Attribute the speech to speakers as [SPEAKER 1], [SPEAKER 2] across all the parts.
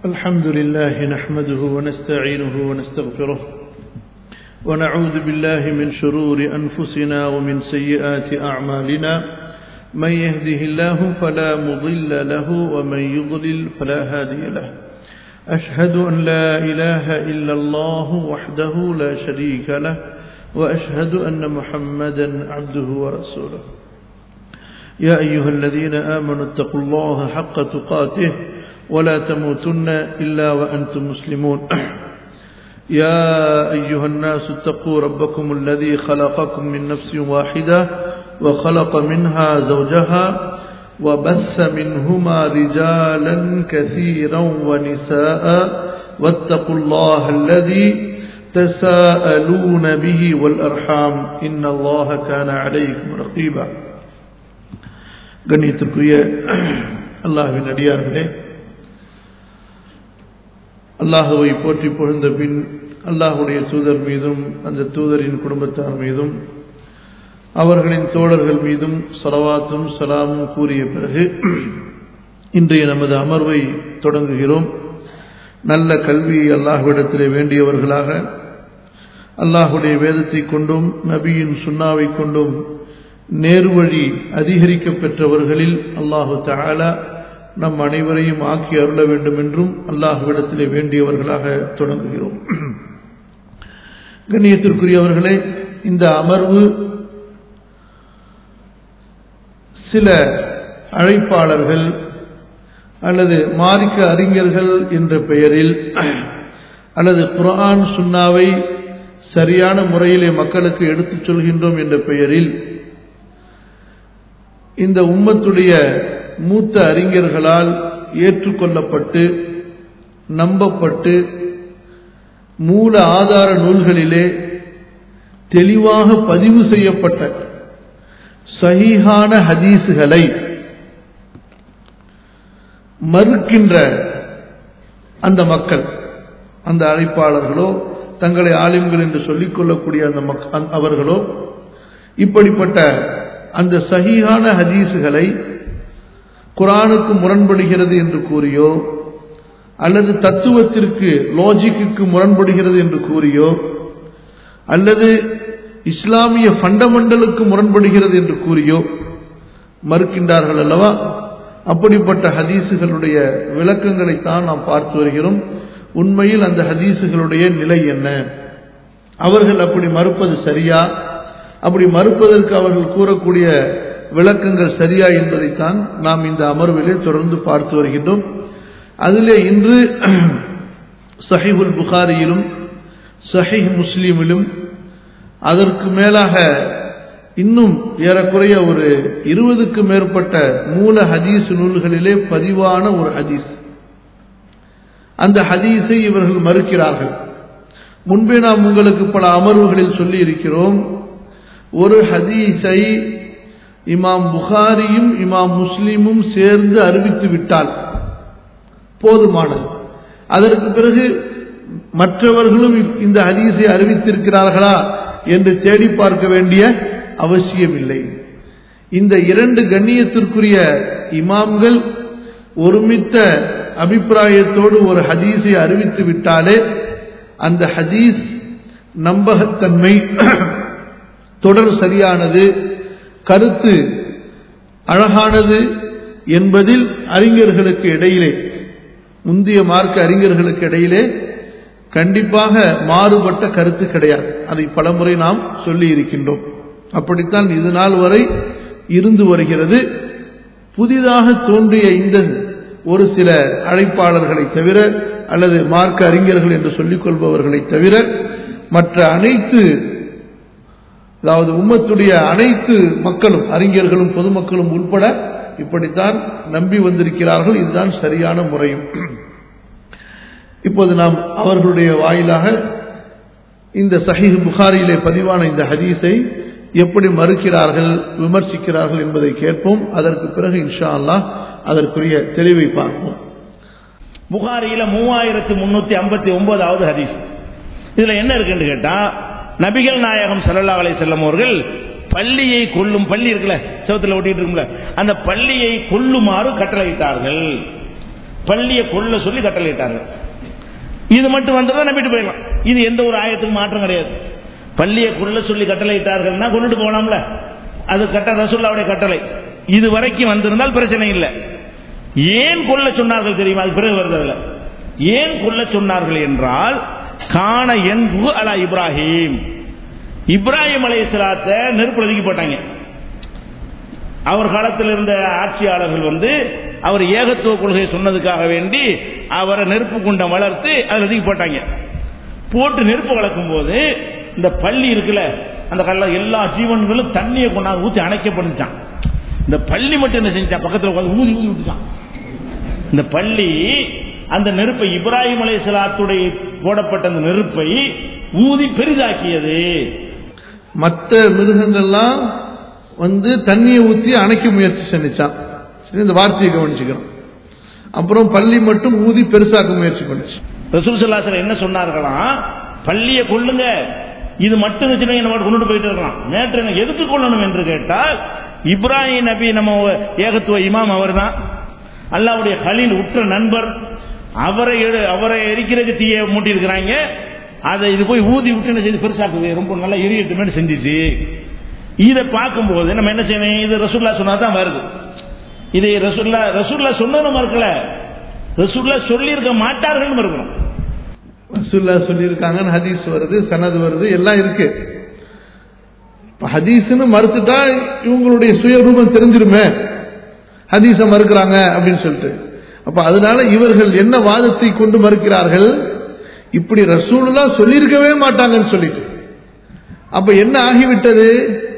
[SPEAKER 1] الحمد لله نحمده ونستعينه ونستغفره ونعوذ بالله من شرور أنفسنا ومن سيئات أعمالنا من يهده الله فلا مضل له ومن يضلل فلا هادي له أشهد أن لا إله إلا الله وحده لا شريك له وأشهد أن محمدا عبده ورسوله يا أيها الذين آمنوا اتقوا الله حق تقاته ولا تموتن إلا وأنتم مسلمون يا أيها الناس اتقوا ربكم الذي خلقكم من نفس واحدة وخلق منها زوجها وبث منهما رجالا كثيرا ونساء واتقوا الله الذي تساءلون به والأرحام إن الله كان عليكم رقيبا கண்ணியத்துக்குரிய அல்லாஹின் அடியார்களே அல்லாஹுவை போற்றி புகழ்ந்த பின் அல்லாஹுடைய தூதர் மீதும் அந்த தூதரின் குடும்பத்தார் மீதும் அவர்களின் தோழர்கள் மீதும் சலவாத்தும் சலாமும் கூறிய பிறகு இன்றைய நமது அமர்வை தொடங்குகிறோம் நல்ல கல்வியை அல்லாஹுவிடத்திலே வேண்டியவர்களாக அல்லாஹுடைய வேதத்தை கொண்டும் நபியின் சுண்ணாவை கொண்டும் நேர்வழி அதிகரிக்க பெற்றவர்களில் அல்லாஹு தாலா நம் அனைவரையும் ஆக்கி அருள வேண்டும் என்றும் அல்லாஹுவிடத்திலே வேண்டியவர்களாக தொடங்குகிறோம் கண்ணியத்திற்குரியவர்களே இந்த அமர்வு சில அழைப்பாளர்கள் அல்லது மார்க்க அறிஞர்கள் என்ற பெயரில் அல்லது குரான் சுன்னாவை சரியான முறையிலே மக்களுக்கு எடுத்துச் சொல்கின்றோம் என்ற பெயரில் இந்த உம்மத்துடைய மூத்த அறிஞர்களால் ஏற்றுக்கொள்ளப்பட்டு நம்பப்பட்டு மூல ஆதார நூல்களிலே தெளிவாக பதிவு செய்யப்பட்ட சஹீஹான ஹதீஸுகளை மறுக்கின்ற அந்த மக்கள் அந்த அழைப்பாளர்களோ தங்களை ஆலிம்கள் என்று சொல்லிக் கொள்ளக்கூடிய அந்த அவர்களோ இப்படிப்பட்ட அந்த சஹீஹான ஹதீஸுகளை குரானுக்கு முரண்படுகிறது என்று கூறியோ அல்லது தத்துவத்திற்கு லாஜிக்கு முரண்படுகிறது என்று கூறியோ அல்லது இஸ்லாமிய ஃபண்டமெண்டலுக்கு முரண்படுகிறது என்று கூறியோ மறுக்கின்றார்கள் அல்லவா அப்படிப்பட்ட ஹதீஸுகளுடைய விளக்கங்களைத்தான் நாம் பார்த்து வருகிறோம் உண்மையில் அந்த ஹதீஸுகளுடைய நிலை என்ன அவர்கள் அப்படி மறுப்பது சரியா அப்படி மறுப்பதற்கு அவர்கள் கூறக்கூடிய விளக்கங்கள் சரியா என்பதைத்தான் நாம் இந்த அமர்விலே தொடர்ந்து பார்த்து வருகின்றோம் அதிலே இன்று சஹிபுல் புகாரியிலும் சஹிஹ் முஸ்லீமிலும் அதற்கு மேலாக இன்னும் ஏறக்குறைய ஒரு இருபதுக்கு மேற்பட்ட மூல ஹதீஸ் நூல்களிலே பதிவான ஒரு ஹதீஸ் அந்த ஹதீஸை இவர்கள் மறுக்கிறார்கள் முன்பே நாம் உங்களுக்கு பல அமர்வுகளில் சொல்லி இருக்கிறோம் ஒரு ஹதீஸை இமாம் புகாரியும் இமாம் முஸ்லீமும் சேர்ந்து அறிவித்து விட்டால் போதுமானது அதற்கு பிறகு மற்றவர்களும் இந்த ஹதீஸை அறிவித்திருக்கிறார்களா என்று தேடி பார்க்க வேண்டிய அவசியமில்லை இந்த இரண்டு கண்ணியத்திற்குரிய இமாம்கள் ஒருமித்த அபிப்பிராயத்தோடு ஒரு ஹதீஸை அறிவித்து விட்டாலே அந்த ஹதீஸ் நம்பகத்தன்மை தொடர் சரியானது கருத்து அழகானது என்பதில் அறிஞர்களுக்கு இடையிலே முந்தைய மார்க்க அறிஞர்களுக்கு இடையிலே கண்டிப்பாக மாறுபட்ட கருத்து கிடையாது அதை பலமுறை நாம் சொல்லி இருக்கின்றோம் அப்படித்தான் இது நாள் வரை இருந்து வருகிறது புதிதாக தோன்றிய இந்த ஒரு சில அழைப்பாளர்களை தவிர அல்லது மார்க்க அறிஞர்கள் என்று சொல்லிக் கொள்பவர்களை தவிர மற்ற அனைத்து அதாவது உம்மத்துடைய அனைத்து மக்களும் அறிஞர்களும் பொதுமக்களும் உட்பட இப்படித்தான் நம்பி வந்திருக்கிறார்கள் இதுதான் சரியான முறையும் இப்போது நாம் அவர்களுடைய வாயிலாக இந்த சஹீஹ் புகாரியிலே பதிவான இந்த ஹதீஸை எப்படி மறுக்கிறார்கள் விமர்சிக்கிறார்கள் என்பதை கேட்போம் அதற்கு பிறகு இன்ஷா அல்லாஹ் அதற்குரிய தெளிவை பார்ப்போம்
[SPEAKER 2] புகாரியில மூவாயிரத்தி முன்னூத்தி ஐம்பத்தி ஒன்பதாவது ஹதீஸ் இதுல என்ன இருக்குன்னு கேட்டா நபிகள் நாயகம் சல்லா அலை செல்லம் அவர்கள் பள்ளியை கொல்லும் பள்ளி இருக்குல்ல செவத்துல ஒட்டிட்டு இருக்குல்ல அந்த பள்ளியை கொல்லுமாறு கட்டளையிட்டார்கள் பள்ளியை கொள்ள சொல்லி கட்டளையிட்டார்கள் இது மட்டும் வந்ததா நம்பிட்டு போயிடலாம் இது எந்த ஒரு ஆயத்துக்கும் மாற்றம் கிடையாது பள்ளியை கொள்ள சொல்லி கட்டளையிட்டார்கள்னா கொண்டுட்டு போகலாம்ல அது கட்ட ரசூல்லாவுடைய கட்டளை இது வரைக்கும் வந்திருந்தால் பிரச்சனை இல்லை ஏன் கொல்ல சொன்னார்கள் தெரியுமா அது பிறகு வருது அதுல. ஏன் கொல்ல சொன்னார்கள் என்றால் காண என்பு அலா இப்ராஹிம் இப்ராஹிம் அலைஹிஸ்ஸலாத்தை நெருப்பு ஒதுக்கி போட்டாங்க அவர் காலத்தில் இருந்த ஆட்சியாளர்கள் வந்து அவர் ஏகத்துவ கொள்கையை சொன்னதுக்காக வேண்டி அவரை நெருப்பு குண்டம் வளர்த்து அதில் ஒதுக்கி போட்டாங்க போட்டு நெருப்பு வளர்க்கும் போது இந்த பள்ளி இருக்குல்ல அந்த கல்ல எல்லா ஜீவன்களும் தண்ணியை கொண்டாந்து ஊற்றி அணைக்கப்படுச்சான் இந்த பள்ளி மட்டும் என்ன செஞ்சான் பக்கத்தில் உட்கார்ந்து ஊதி ஊதி விட்டுட்டான் இந்த பள்ளி அந்த நெருப்பை இப்ராஹிம் அலைஹிஸ்ஸலாத்துடைய போடப்பட்ட அந்த நெருப்பை ஊதி பெரிதாக்கியது
[SPEAKER 1] மற்ற மிருகங்கள்லாம் வந்து தண்ணியை ஊற்றி அணைக்க முயற்சி செஞ்சுச்சான் சரி இந்த வார்த்தையை கவனிச்சுக்கிறோம் அப்புறம் பள்ளி மட்டும் ஊதி பெருசாக்க முயற்சி பண்ணுச்சு
[SPEAKER 2] ரசூல் சல்லாசர் என்ன சொன்னார்களாம் பள்ளியை கொள்ளுங்க இது மட்டும் வச்சு நம்ம கொண்டுட்டு போயிட்டு இருக்கலாம் நேற்று எனக்கு எதுக்கு கொள்ளணும் என்று கேட்டால் இப்ராஹிம் நபி நம்ம ஏகத்துவ இமாம் அவர்தான் அல்லாவுடைய ஹலீல் உற்ற நண்பர் அவரை எடு- அவரை எரிக்கிறதுக்கு தீய மூட்டி இருக்கிறாங்க அதை இது போய் ஊதி விட்டு என்ன செய்து பெருசாக்குது ரொம்ப நல்லா எரியட்டுமே செஞ்சுச்சு இதை பார்க்கும்போது நம்ம என்ன செய்யணும் இது ரசூல்லா சொன்னா தான் வருது இதை ரசூல்லா ரசூல்லா சொன்னது மறுக்கல ரசூல்லா சொல்லியிருக்க மாட்டார்கள்னு மறுக்கணும்
[SPEAKER 1] ரசூல்லா சொல்லியிருக்காங்கன்னு ஹதீஸ் வருது சனது வருது எல்லாம் இருக்கு இப்ப ஹதீஸ்னு மறுத்துட்டா இவங்களுடைய சுயரூபம் தெரிஞ்சிருமே ஹதீஸ மறுக்கிறாங்க அப்படின்னு சொல்லிட்டு அப்ப அதனால இவர்கள் என்ன வாதத்தை கொண்டு மறுக்கிறார்கள் இப்படி ரசூலுல்லா சொல்லியிருக்கவே மாட்டாங்கன்னு சொல்லிட்டு அப்ப என்ன ஆகிவிட்டது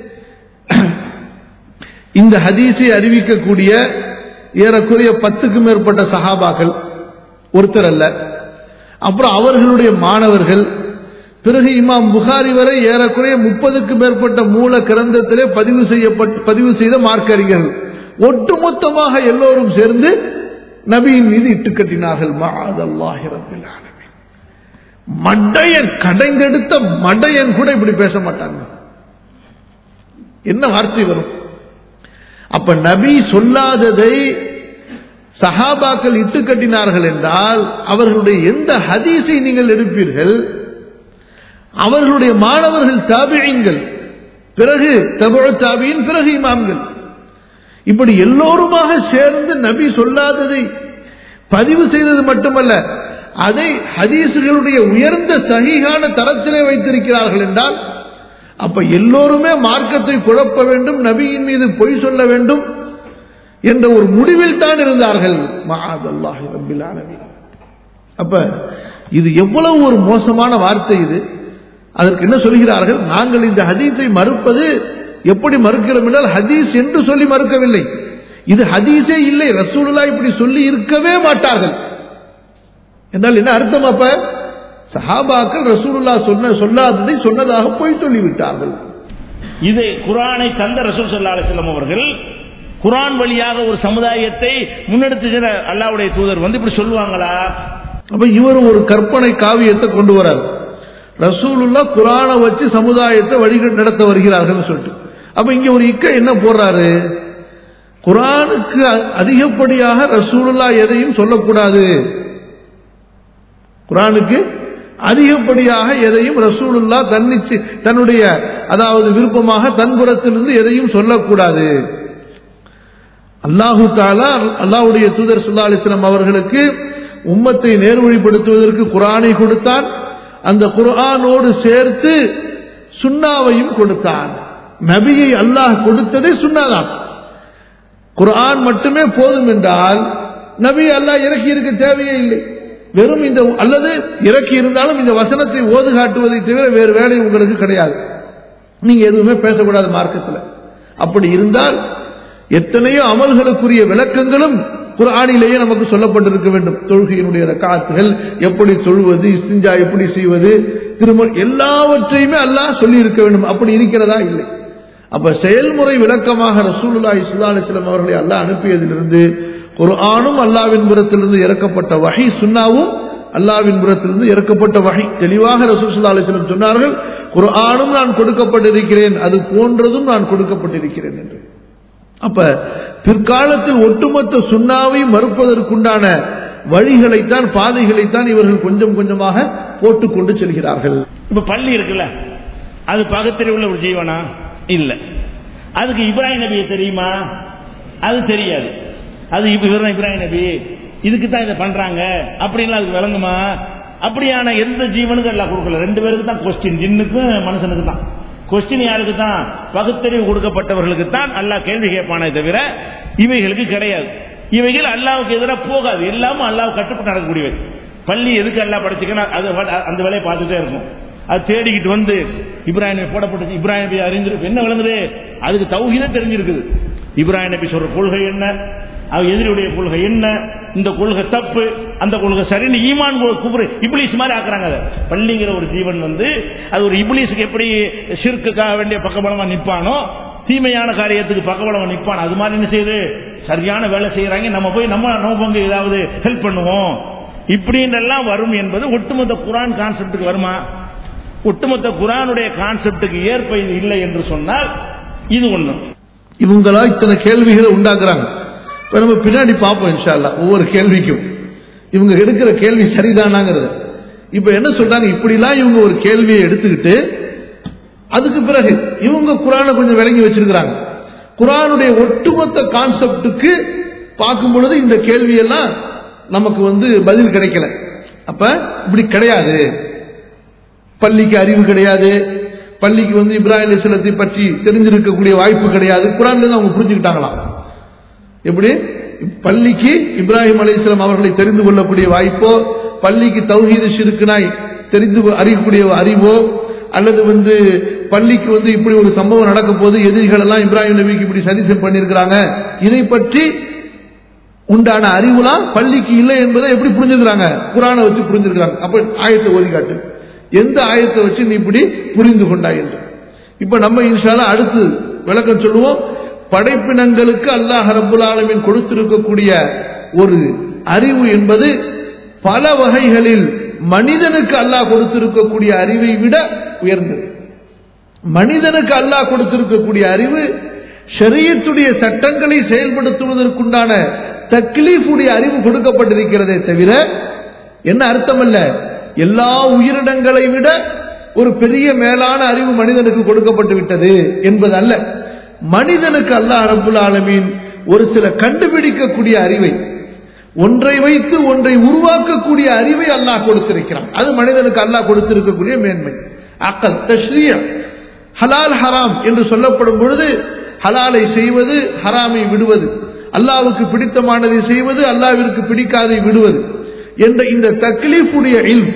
[SPEAKER 1] இந்த ஹதீஸை அறிவிக்கக்கூடிய ஏறக்குறைய பத்துக்கும் மேற்பட்ட சஹாபாக்கள் ஒருத்தர் அல்ல அப்புறம் அவர்களுடைய மாணவர்கள் பிறகு இமாம் புகாரி வரை ஏறக்குறைய முப்பதுக்கு மேற்பட்ட மூல கிரந்தத்திலே பதிவு செய்யப்பட்டு பதிவு செய்த மார்க்க அறிஞர்கள் ஒட்டுமொத்தமாக எல்லோரும் சேர்ந்து நபியின் மீது இட்டுக்கட்டினார்கள் மஆதல்லாஹி ரப்பில் ஆலமீன். மடையன் கடைந்தெடுத்த மடையன் கூட இப்படி பேச மாட்டாங்க என்ன வார்த்தை வரும் அப்ப நபி சொல்லாததை சஹாபாக்கள் இட்டு கட்டினார்கள் என்றால் அவர்களுடைய எந்த ஹதீஸை நீங்கள் எடுப்பீர்கள் அவர்களுடைய மாணவர்கள் தாபியங்கள் பிறகு தபு தாபியின் பிறகு இமாம்கள் இப்படி எல்லோருமாக சேர்ந்து நபி சொல்லாததை பதிவு செய்தது மட்டுமல்ல அதை ஹதீசுகளுடைய உயர்ந்த சகிகான தரத்திலே வைத்திருக்கிறார்கள் என்றால் அப்ப எல்லோருமே மார்க்கத்தை குழப்ப வேண்டும் நபியின் மீது பொய் சொல்ல வேண்டும் என்ற ஒரு முடிவில் தான் இருந்தார்கள் மஆதல்லாஹி ரப்பில் ஆலமீன் அப்ப இது எவ்வளவு ஒரு மோசமான வார்த்தை இது அதற்கு என்ன சொல்கிறார்கள் நாங்கள் இந்த ஹதீஸை மறுப்பது எப்படி மறுக்கிறோம் என்றால் ஹதீஸ் என்று சொல்லி மறுக்கவில்லை இது ஹதீஸே இல்லை ரசூலுல்லா இப்படி சொல்லி இருக்கவே மாட்டார்கள் என்றால் என்ன அர்த்தம் அப்ப சஹாபாக்கள் ரசூலுல்லா சொன்ன சொல்லாததை சொன்னதாக போய் சொல்லிவிட்டார்கள்
[SPEAKER 2] இது குரானை தந்த ரசூல் ஸல்லல்லாஹு அலைஹி வஸல்லம் அவர்கள் குரான் வழியாக ஒரு சமுதாயத்தை முன்னெடுத்து சென்ற அல்லாஹ்வுடைய தூதர் வந்து இப்படி சொல்லுவாங்களா
[SPEAKER 1] அப்ப இவர் ஒரு கற்பனை காவியத்தை கொண்டு வரார் ரசூலுல்லா குரானை வச்சு சமுதாயத்தை வழிகள் நடத்த வருகிறார்கள் சொல்லிட்டு அப்ப இங்க ஒரு இக்க என்ன போடுறாரு குரானுக்கு அ- அதிகப்படியாக ரசூலுல்லா எதையும் சொல்லக்கூடாது குரானுக்கு அதிகப்படியாக எதையும் ரசூலுல்லா தன்னிச்சு தன்னுடைய அதாவது விருப்பமாக தன்புறத்திலிருந்து எதையும் சொல்லக்கூடாது அல்லாஹு தாலா அல்லாஹ்வுடைய தூதர் சுல்லா அலிஸ்லாம் அவர்களுக்கு உம்மத்தை நேர்வழிப்படுத்துவதற்கு குரானை கொடுத்தான் அந்த குர்ஆனோடு சேர்த்து சுன்னாவையும் கொடுத்தான் நபியை அல்லாஹ் கொடுத்ததே சுன்னாதான் குர்ஆன் மட்டுமே போதும் என்றால் நபி அல்லாஹ் இறக்கி இருக்க தேவையே இல்லை வெறும் இந்த அல்லது இறக்கி இருந்தாலும் இந்த வசனத்தை ஓது காட்டுவதை தவிர வேறு வேலை உங்களுக்கு கிடையாது நீங்க எதுவுமே பேசக்கூடாது மார்க்கத்தில் அப்படி இருந்தால் எத்தனையோ அமல்களுக்குரிய விளக்கங்களும் குர்ஆனிலேயே நமக்கு சொல்லப்பட்டிருக்க வேண்டும் தொழுகையினுடைய ரக்காத்துகள் எப்படி தொழுவது இஸ்திஞ்சா எப்படி செய்வது திரும்ப எல்லாவற்றையுமே அல்லாஹ் சொல்லி இருக்க வேண்டும் அப்படி இருக்கிறதா இல்லை அப்ப செயல்முறை விளக்கமாக ரசூலுல்லாஹி ஸல்லல்லாஹு அலைஹி வஸல்லம் அவர்களை அல்லாஹ் அனுப்பியதிலிருந்து குர்ஆனும் அல்லாஹ்வின் புறத்திலிருந்து இறக்கப்பட்ட வஹி சுன்னாவும் அல்லாஹ்வின் புறத்திலிருந்து இறக்கப்பட்ட வஹி தெளிவாக ரசூல் ஸல்லல்லாஹு அலைஹி வஸல்லம் சொன்னார்கள் குர்ஆனும் நான் கொடுக்கப்பட்டிருக்கிறேன் அது போன்றதும் நான் கொடுக்கப்பட்டிருக்கிறேன் என்று அப்ப பிற்காலத்தில் ஒட்டுமொத்த சுண்ணாவை மறுப்பதற்குண்டான வழிகளைத்தான் பாதைகளைத்தான் இவர்கள் கொஞ்சம் கொஞ்சமாக போட்டுக் கொண்டு செல்கிறார்கள்
[SPEAKER 2] இப்ப பள்ளி இருக்குல்ல அது பக்கத்தில் உள்ள ஒரு ஜீவனா இல்ல அதுக்கு இப்ராஹிம் நபியை தெரியுமா அது தெரியாது அது இப்ப இவர்தான் இப்ராஹிம் நபி இதுக்கு தான் இதை பண்றாங்க அப்படின்லாம் அதுக்கு விளங்குமா அப்படியான எந்த ஜீவனுக்கும் எல்லாம் கொடுக்கல ரெண்டு பேருக்கு தான் கொஸ்டின் ஜின்னுக்கும் மனுஷனுக்கு தான் கொஸ்டின் யாருக்கு தான் பகுத்தறிவு கொடுக்கப்பட்டவர்களுக்கு தான் அல்லாஹ் கேள்வி கேட்பானே தவிர இவைகளுக்கு கிடையாது இவைகள் அல்லாவுக்கு எதிராக போகாது எல்லாமும் அல்லாஹ் கட்டுப்பட்டு நடக்கக்கூடியவை பள்ளி எதுக்கு அல்லாஹ் படிச்சுக்கணும் அது அந்த வேலையை பார்த்துட்டே இருக்கும் அது தேடிக்கிட்டு வந்து இப்ராஹிம் நபி போடப்பட்டு இப்ராஹிம் நபி அறிஞ்சிருக்கு என்ன விளங்குது அதுக்கு தௌஹீதே தெரிஞ்சிருக்குது இப்ராஹிம் நபி சொல்ற கொள்கை என்ன அவர் எதிரியுடைய கொள்கை என்ன இந்த கொள்கை தப்பு அந்த கொள்கை சரின்னு ஈமான் குபுரு இப்ளீஸ் மாதிரி ஆக்குறாங்க அதை பள்ளிங்கிற ஒரு ஜீவன் வந்து அது ஒரு இப்ளீஸுக்கு எப்படி ஷிர்க்குக்காக வேண்டிய பக்கபலமா நிப்பானோ தீமையான காரியத்துக்கு பக்கபலமா நிப்பான் அது மாதிரி என்ன செய்யுது சரியான வேலை செய்யறாங்க நம்ம போய் நம்ம நம்ம பங்கு ஏதாவது ஹெல்ப் பண்ணுவோம் இப்படின்றெல்லாம் வரும் என்பது ஒட்டுமொத்த குரான் கான்செப்டுக்கு வருமா ஒட்டுமொத்த குரானுடைய கான்செப்டுக்கு ஏற்ப இது இல்லை என்று சொன்னால் இது ஒண்ணு
[SPEAKER 1] இவங்களா இத்தனை கேள்விகளை உண்டாக்குறாங்க இப்ப நம்ம பின்னாடி பார்ப்போம் இன்ஷா அல்லாஹ் ஒவ்வொரு கேள்விக்கும் இவங்க எடுக்கிற கேள்வி சரிதானாங்கிறது இப்ப என்ன சொல்றாங்க இப்படிலாம் இவங்க ஒரு கேள்வியை எடுத்துக்கிட்டு அதுக்கு பிறகு இவங்க குரானை கொஞ்சம் விளங்கி வச்சிருக்கிறாங்க குரானுடைய ஒட்டுமொத்த கான்செப்டுக்கு பார்க்கும் பொழுது இந்த கேள்வியெல்லாம் நமக்கு வந்து பதில் கிடைக்கல அப்ப இப்படி கிடையாது பள்ளிக்கு அறிவு கிடையாது பள்ளிக்கு வந்து இப்ராஹிம் அலிஸ்லத்தை பற்றி தெரிஞ்சிருக்கக்கூடிய வாய்ப்பு கிடையாது குரான்ல இருந்து அவங்க புரிஞ்சுக்கிட்டாங்களாம் எப்படி பள்ளிக்கு இப்ராஹிம் அலிஸ்லாம் அவர்களை தெரிந்து கொள்ளக்கூடிய வாய்ப்போ பள்ளிக்கு தௌஹீது ஷிருக்குனாய் தெரிந்து கொ- அறியக்கூடிய அறிவோ அல்லது வந்து பள்ளிக்கு வந்து இப்படி ஒரு சம்பவம் நடக்க போது எதிரிகள் எல்லாம் இப்ராஹிம் நபிக்கு இப்படி சதி பண்ணியிருக்கிறாங்க இதை பற்றி உண்டான அறிவுலாம் பள்ளிக்கு இல்லை என்பதை எப்படி புரிஞ்சுக்கிறாங்க குரானை வச்சு புரிஞ்சிருக்கிறாங்க அப்ப ஆயத்தை ஓதி காட்டு எந்த ஆயத்தை வச்சு நீ இப்படி புரிந்து கொண்டாய் என்று இப்ப நம்ம இன்ஷால்லா அடுத்து விளக்கம் சொல்லுவோம் படைப்பினங்களுக்கு அல்லாஹ் ரப்புல் ஆலமீன் கொடுத்திருக்கக்கூடிய ஒரு அறிவு என்பது பல வகைகளில் மனிதனுக்கு அல்லாஹ் கொடுத்திருக்கக்கூடிய அறிவை விட உயர்ந்தது மனிதனுக்கு அல்லாஹ் கொடுத்திருக்கக்கூடிய அறிவு ஷரியத்துடைய சட்டங்களை செயல்படுத்துவதற்குண்டான தக்லீஃபுடைய அறிவு கொடுக்கப்பட்டிருக்கிறதே தவிர என்ன அர்த்தம் அல்ல எல்லா உயிரினங்களை விட ஒரு பெரிய மேலான அறிவு மனிதனுக்கு கொடுக்கப்பட்டு விட்டது என்பது அல்ல மனிதனுக்கு அல்லாஹ் ரப்புல் ஆலமீன் ஒரு சில கண்டுபிடிக்கக்கூடிய அறிவை ஒன்றை வைத்து ஒன்றை உருவாக்கக்கூடிய அறிவை அல்லாஹ் கொடுத்திருக்கிறான் அது மனிதனுக்கு அல்லாஹ் கொடுத்திருக்கக்கூடிய மேன்மை அக்கல் தஷ்ரீய ஹலால் ஹராம் என்று சொல்லப்படும் பொழுது ஹலாலை செய்வது ஹராமை விடுவது அல்லாவுக்கு பிடித்தமானதை செய்வது அல்லாவிற்கு பிடிக்காதை விடுவது என்ற இந்த தக்லீஃபுடைய இல்ம்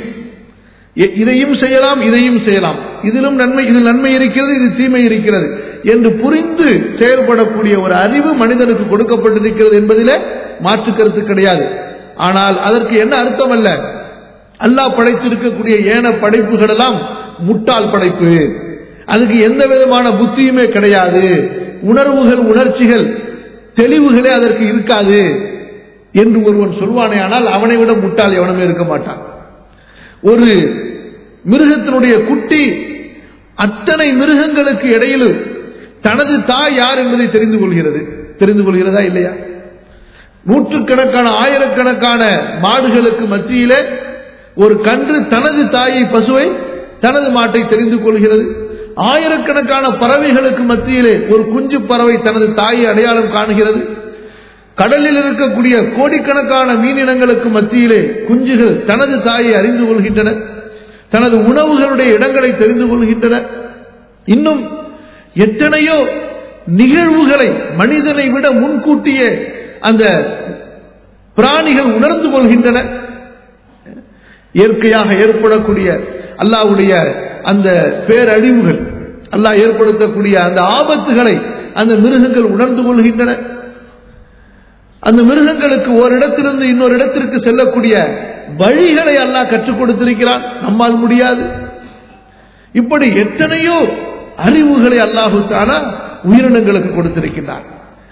[SPEAKER 1] இ- இதையும் செய்யலாம் இதையும் செய்யலாம் இதிலும் நன்மை இதில் நன்மை இருக்கிறது இது தீமை இருக்கிறது என்று புரிந்து செயல்படக்கூடிய ஒரு அறிவு மனிதனுக்கு கொடுக்கப்பட்டிருக்கிறது என்பதிலே மாற்று கருத்து கிடையாது ஆனால் அதற்கு என்ன அர்த்தம் அல்ல அல்லாஹ் படைத்திருக்கக்கூடிய ஏன படைப்புகள் எல்லாம் முட்டாள் படைப்பு அதுக்கு எந்த விதமான புத்தியுமே கிடையாது உணர்வுகள் உணர்ச்சிகள் தெளிவுகளே அதற்கு இருக்காது என்று ஒருவன் சொல்வானே ஆனால் அவனை விட முட்டாள் எவனுமே இருக்க மாட்டான் ஒரு மிருகத்தினுடைய குட்டி அத்தனை மிருகங்களுக்கு இடையிலும் தனது தாய் யார் என்பதை தெரிந்து கொள்கிறது தெரிந்து கொள்கிறதா இல்லையா நூற்றுக்கணக்கான ஆயிரக்கணக்கான மாடுகளுக்கு மத்தியிலே ஒரு கன்று தனது தாயை பசுவை தனது மாட்டை தெரிந்து கொள்கிறது ஆயிரக்கணக்கான பறவைகளுக்கு மத்தியிலே ஒரு குஞ்சு பறவை தனது தாயை அடையாளம் காணுகிறது கடலில் இருக்கக்கூடிய கோடிக்கணக்கான மீனினங்களுக்கு மத்தியிலே குஞ்சுகள் தனது தாயை அறிந்து கொள்கின்றன தனது உணவுகளுடைய இடங்களை தெரிந்து கொள்கின்றன இன்னும் எத்தனையோ நிகழ்வுகளை மனிதனை விட முன்கூட்டியே அந்த பிராணிகள் உணர்ந்து கொள்கின்றன இயற்கையாக ஏற்படக்கூடிய அல்லாஹ்வுடைய அந்த பேரழிவுகள் அல்லாஹ் ஏற்படுத்தக்கூடிய அந்த ஆபத்துகளை அந்த மிருகங்கள் உணர்ந்து கொள்கின்றன அந்த மிருகங்களுக்கு ஓரிடத்திலிருந்து இன்னொரு இடத்திற்கு செல்லக்கூடிய வழிகளை அல்லாஹ் கற்றுக் கொடுத்திருக்கிறான் நம்மால் முடியாது இப்படி எத்தனையோ அறிவுகளை அல்லாஹு தாலா உயிரினங்களுக்கு கொடுத்திருக்கிறார்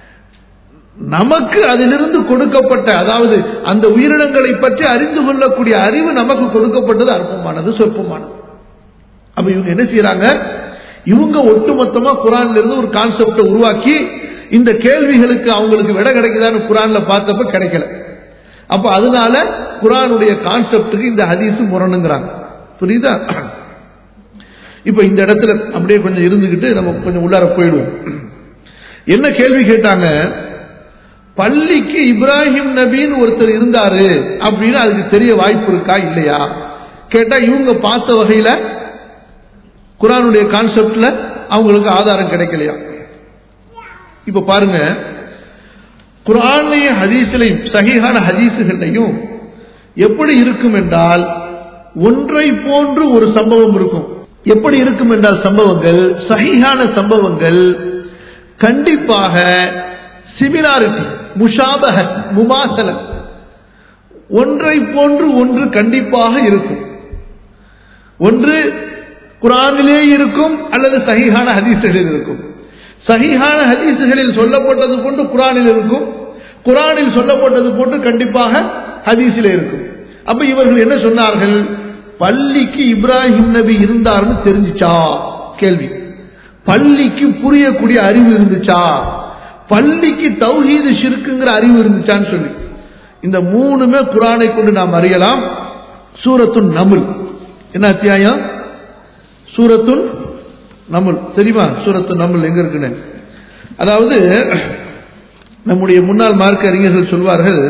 [SPEAKER 1] நமக்கு அதிலிருந்து கொடுக்கப்பட்ட அதாவது அந்த உயிரினங்களை பற்றி அறிந்து கொள்ளக்கூடிய அறிவு நமக்கு கொடுக்கப்பட்டது அற்பமானது சொற்பமானது அப்ப இவங்க என்ன செய்யறாங்க இவங்க ஒட்டுமொத்தமா குரான்ல இருந்து ஒரு கான்செப்டை உருவாக்கி இந்த கேள்விகளுக்கு அவங்களுக்கு விட கிடைக்குதான்னு குரான்ல பார்த்தப்ப கிடைக்கல அப்ப அதனால குரானுடைய கான்செப்டுக்கு இந்த ஹதீஸ் முரணுங்கிறாங்க புரியுதா இப்ப இந்த இடத்துல அப்படியே கொஞ்சம் இருந்துகிட்டு நம்ம கொஞ்சம் உள்ளார போயிடுவோம் என்ன கேள்வி கேட்டாங்க பள்ளிக்கு இப்ராஹிம் நபின்னு ஒருத்தர் இருந்தாரு அப்படின்னு அதுக்கு தெரிய வாய்ப்பு இருக்கா இல்லையா கேட்டா இவங்க பார்த்த வகையில குரானுடைய கான்செப்ட்ல அவங்களுக்கு ஆதாரம் கிடைக்கலையா இப்ப பாருங்க குரானையும் ஹதீஸ்லையும் சகிஹான ஹதீஸுகளையும் எப்படி இருக்கும் என்றால் ஒன்றை போன்று ஒரு சம்பவம் இருக்கும் எப்படி இருக்கும் என்றால் சம்பவங்கள் சகிஹான சம்பவங்கள் கண்டிப்பாக சிமிலாரிட்டி முஷாபக முமாசல ஒன்றை போன்று ஒன்று கண்டிப்பாக இருக்கும் ஒன்று குரானிலே இருக்கும் அல்லது சகிஹான ஹதீசுகளில் இருக்கும் சகிஹான ஹதீசுகளில் சொல்லப்பட்டது போன்று குரானில் இருக்கும் குரானில் சொல்லப்பட்டது போன்று கண்டிப்பாக ஹதீஸில் இருக்கும் அப்ப இவர்கள் என்ன சொன்னார்கள் பள்ளிக்கு இப்ராஹிம் நபி இருந்தார்னு தெரிஞ்சுச்சா கேள்வி பள்ளிக்கு புரியக்கூடிய அறிவு இருந்துச்சா பள்ளிக்கு தௌஹீது ஷிருக்குங்கிற அறிவு இருந்துச்சான்னு சொல்லி இந்த மூணுமே குரானை கொண்டு நாம் அறியலாம் சூரத்துன் நமுல் என்ன அத்தியாயம் சூரத்துன் நமுல் தெரியுமா சூரத்து நமுல் எங்க இருக்குன்னு அதாவது நம்முடைய முன்னாள் மார்க்க அறிஞர்கள் சொல்வார்கள்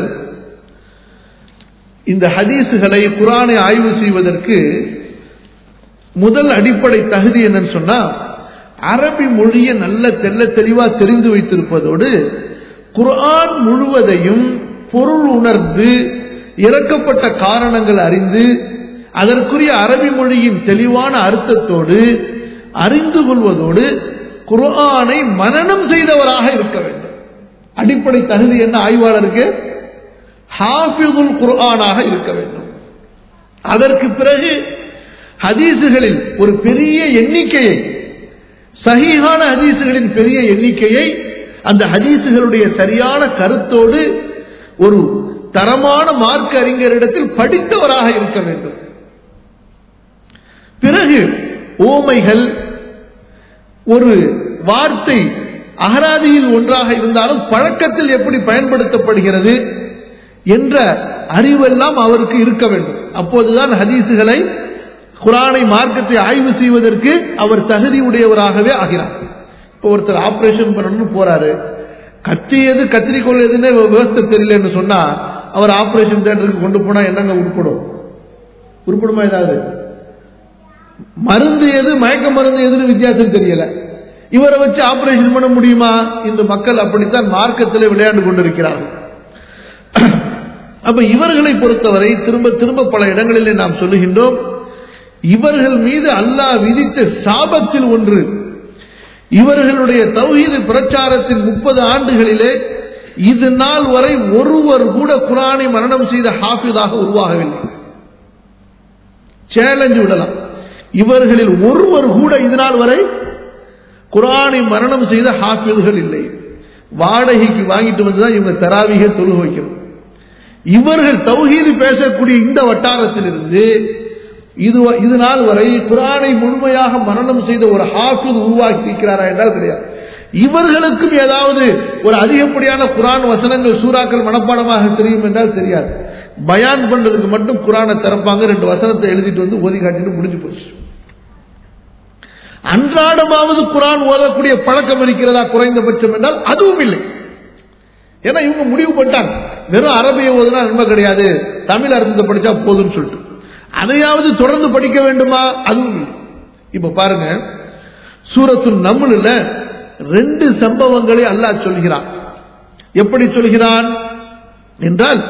[SPEAKER 1] இந்த ஹதீஸுகளை குரானை ஆய்வு செய்வதற்கு முதல் அடிப்படை தகுதி என்னன்னு சொன்னா அரபி மொழியை நல்ல தெல்ல தெளிவா தெரிந்து வைத்திருப்பதோடு குர்ஆன் முழுவதையும் பொருள் உணர்ந்து இறக்கப்பட்ட காரணங்கள் அறிந்து அதற்குரிய அரபி மொழியின் தெளிவான அர்த்தத்தோடு அறிந்து கொள்வதோடு குர்ஆனை மனனம் செய்தவராக இருக்க வேண்டும் அடிப்படை தகுதி என்ன ஆய்வாளருக்கு ஹாஃபிதுல் குர்ஆனாக இருக்க வேண்டும் அதற்கு பிறகு ஹதீசுகளில் ஒரு பெரிய எண்ணிக்கையை சஹீஹான ஹதீசுகளின் பெரிய எண்ணிக்கையை அந்த ஹதீசுகளுடைய சரியான கருத்தோடு ஒரு தரமான மார்க்க அறிஞரிடத்தில் படித்தவராக இருக்க வேண்டும் பிறகு ஓமைகள் ஒரு வார்த்தை அகராதியில் ஒன்றாக இருந்தாலும் பழக்கத்தில் எப்படி பயன்படுத்தப்படுகிறது என்ற அறிவெல்லாம் அவருக்கு இருக்க வேண்டும் அப்போதுதான் ஹதீசுகளை குரானை மார்க்கத்தை ஆய்வு செய்வதற்கு அவர் தகுதி உடையவராகவே ஆகிறார் இப்போ ஒருத்தர் ஆபரேஷன் பண்ணணும்னு போறாரு கத்தி எது கத்திரிக்கோள் எதுன்னு விவசாய தெரியலன்னு சொன்னா அவர் ஆபரேஷன் தேட்டருக்கு கொண்டு போனா என்னங்க உருப்படும் உருப்படுமா ஏதாவது மருந்து எது மயக்க மருந்து எதுன்னு வித்தியாசம் தெரியல இவரை வச்சு ஆபரேஷன் பண்ண முடியுமா இந்த மக்கள் அப்படித்தான் மார்க்கத்தில் விளையாண்டு கொண்டிருக்கிறார்கள் அப்ப இவர்களை பொறுத்தவரை திரும்ப திரும்ப பல இடங்களிலே நாம் சொல்லுகின்றோம் இவர்கள் மீது அல்லாஹ் விதித்த சாபத்தில் ஒன்று இவர்களுடைய தௌஹீது பிரச்சாரத்தின் முப்பது ஆண்டுகளிலே இது நாள் வரை ஒருவர் கூட குரானை மரணம் செய்த ஹாஃபிதாக உருவாகவில்லை சேலஞ்சு விடலாம் இவர்களில் ஒருவர் கூட இது நாள் வரை குரானை மரணம் செய்த ஹாஃபிதுகள் இல்லை வாடகைக்கு வாங்கிட்டு வந்துதான் இவங்க தராவிக தொழுக வைக்கணும் இவர்கள் தௌஹீது பேசக்கூடிய இந்த வட்டாரத்திலிருந்து இது இது நாள் வரை குரானை முழுமையாக மரணம் செய்த ஒரு ஹாஃபித் உருவாக்கி இருக்கிறாரா என்றால் கிடையாது இவர்களுக்கும் ஏதாவது ஒரு அதிகப்படியான குரான் வசனங்கள் சூறாக்கள் மனப்பாடமாக தெரியும் என்றால் தெரியாது பயான் பண்றதுக்கு மட்டும் குரானை திறப்பாங்க ரெண்டு வசனத்தை எழுதிட்டு வந்து ஓதி காட்டிட்டு முடிஞ்சு போச்சு அன்றாடமாவது குரான் ஓதக்கூடிய பழக்கம் இருக்கிறதா குறைந்தபட்சம் என்றால் அதுவும் இல்லை ஏன்னா இவங்க முடிவு பண்ணிட்டாங்க வெறும் அரபிய ஓதுனா நன்மை கிடையாது தமிழ் அர்த்தத்தை படிச்சா போதும்னு சொல்லிட்டு அதையாவது தொடர்ந்து படிக்க வேண்டுமா அதுவும் இல்லை இப்ப பாருங்க சூரத்து நம்மள ரெண்டு சம்பவங்களை அல்லாஹ் சொல்கிறான் எப்படி சொல்கிறான் என்றால்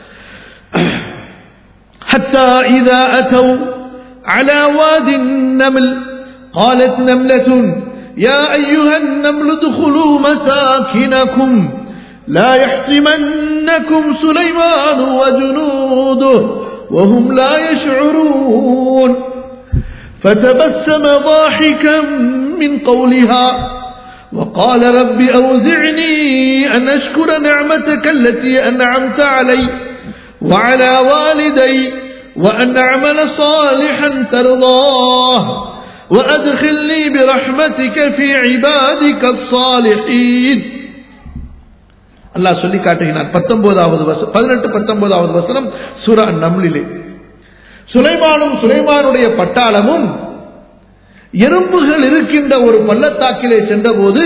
[SPEAKER 1] حتى إذا أتوا على واد النمل قالت نملة يا أيها النمل ادخلوا مساكنكم لا يحطمنكم سليمان وجنوده وهم لا يشعرون فتبسم ضاحكا من قولها وقال رب أوزعني أن أشكر نعمتك التي أنعمت علي وعلى والدي وأن أعمل صالحا ترضاه وأدخلني برحمتك في عبادك الصالحين அல்லாஹ் சொல்லி காட்டுகிறார் பத்தொன்பதாவது வசனம் பதினெட்டு பத்தொன்பதாவது வசனம் சூரா நம்லிலே சுலைமானும் சுலைமானுடைய பட்டாளமும் எறும்புகள் இருக்கின்ற ஒரு பள்ளத்தாக்கிலே சென்றபோது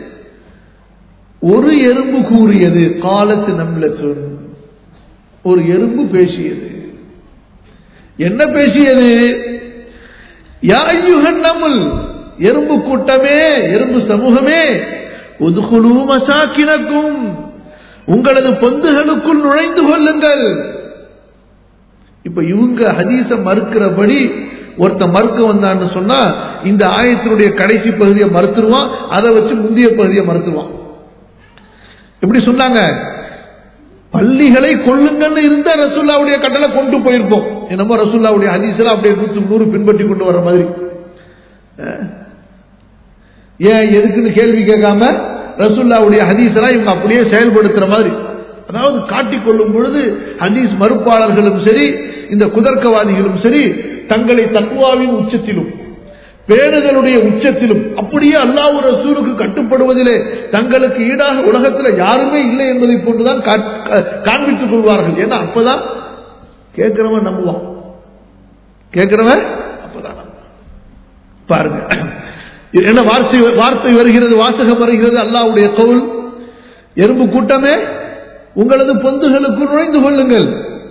[SPEAKER 1] ஒரு எறும்பு கூறியது காலத்து நம்லத்துன் ஒரு எறும்பு பேசியது என்ன பேசியது யா ஐயுகன் நம்முல் எறும்பு கூட்டமே எறும்பு சமூகமே உதுகுலு மசாக்கினக்கும் உங்களது பொந்துகளுக்குள் நுழைந்து கொள்ளுங்கள் இப்ப இவங்க ஹதீஸ மறுக்கிறபடி ஒருத்தன் மறுக்க வந்தான்னு சொன்னா இந்த ஆயத்தினுடைய கடைசி பகுதியை மறுத்துருவான் அதை வச்சு முந்தைய பகுதியை மறுத்துருவான் எப்படி சொன்னாங்க பள்ளிகளை கொள்ளுங்கன்னு இருந்தா ரசுல்லாவுடைய கட்டளை கொண்டு போயிருப்போம் என்னமோ ரசுல்லாவுடைய ஹதீஸ்ல அப்படியே நூற்றுக்கு நூறு பின்பற்றி கொண்டு வர மாதிரி அஹ். ஏன் எதுக்குன்னு கேள்வி கேட்காம ரசுல்லாவுடைய ஹதீஸ்லாம் இவங்க அப்படியே செயல்படுத்துற மாதிரி அதாவது காட்டிக் கொள்ளும் பொழுது ஹதீஸ் மறுப்பாளர்களும் சரி இந்த குதர்க்கவாதிகளும் சரி தங்களை தக்குவாவின் உச்சத்திலும் பேணுதலுடைய உச்சத்திலும் அப்படியே அல்லாஹ் ரசூலுக்கு கட்டுப்படுவதிலே தங்களுக்கு ஈடாக உலகத்தில் யாருமே இல்லை என்பதை போன்றுதான் காட்- கா- காண்பித்துக் கொள்வார்கள் ஏன்னா அப்பதான் கேட்கிறவன் நம்புவான் கேட்கிறவன் அப்பதான் நம்புவான். பாருங்க இது என்ன வார்த்தை வார்த்தை வருகிறது வாசகம் வருகிறது அல்லாஹ்வுடைய கவுல் எறும்பு கூட்டமே உங்களது பொந்துகளுக்குள் நுழைந்து கொள்ளுங்கள்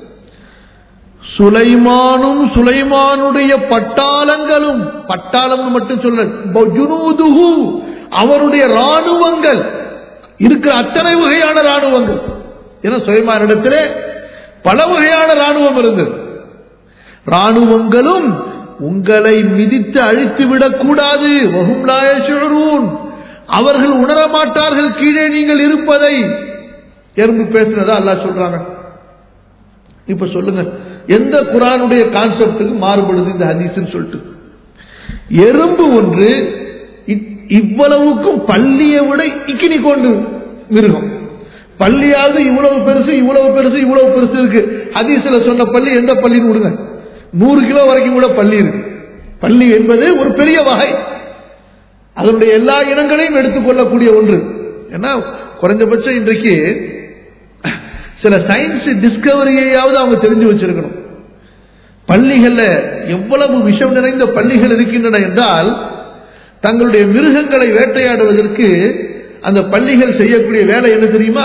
[SPEAKER 1] சுலைமானும் சுலைமானுடைய பட்டாளங்களும் பட்டாளம் மட்டும் சொல்ல ஜுனூதுஹு, அவருடைய ராணுவங்கள் இருக்கிற அத்தனை வகையான ராணுவங்கள் ஏன்னா சுலைமானிடத்திலே பல வகையான ராணுவம் இருந்தது ராணுவங்களும் உங்களை மிதித்து அழித்து விடக்கூடாது வஹும் லா யஷ்உரூன். அவர்கள் உணரமாட்டார்கள் கீழே நீங்கள் இருப்பதை எறும்பு பேசுனதா அல்லாஹ் சொல்றாங்க இப்ப சொல்லுங்க எந்த குரானுடைய கான்செப்டுக்கு மாறுபடுது இந்த ஹதீஸ்னு சொல்லிட்டு எறும்பு ஒன்று இ- இவ்வளவுக்கும் பள்ளியை விட இக்கினி கொண்டு மிருகம் பள்ளியாவது இவ்வளவு பெருசு இவ்வளவு பெருசு இவ்வளவு பெருசு இருக்கு ஹதீஸ்ல சொன்ன பள்ளி எந்த பள்ளின்னு விடுங்க நூறு கிலோ வரைக்கும் கூட பள்ளி இருக்கு பள்ளி என்பது ஒரு பெரிய வகை அதனுடைய எல்லா இனங்களையும் எடுத்துக்கொள்ளக்கூடிய ஒன்று ஏன்னா குறைஞ்சபட்சம் இன்றைக்கு சில சயின்ஸ் டிஸ்கவரியையாவது அவங்க தெரிஞ்சு வச்சிருக்கணும் பள்ளிகள்ல எவ்வளவு விஷம் நிறைந்த பள்ளிகள் இருக்கின்றன என்றால் தங்களுடைய மிருகங்களை வேட்டையாடுவதற்கு அந்த பள்ளிகள் செய்யக்கூடிய வேலை என்ன தெரியுமா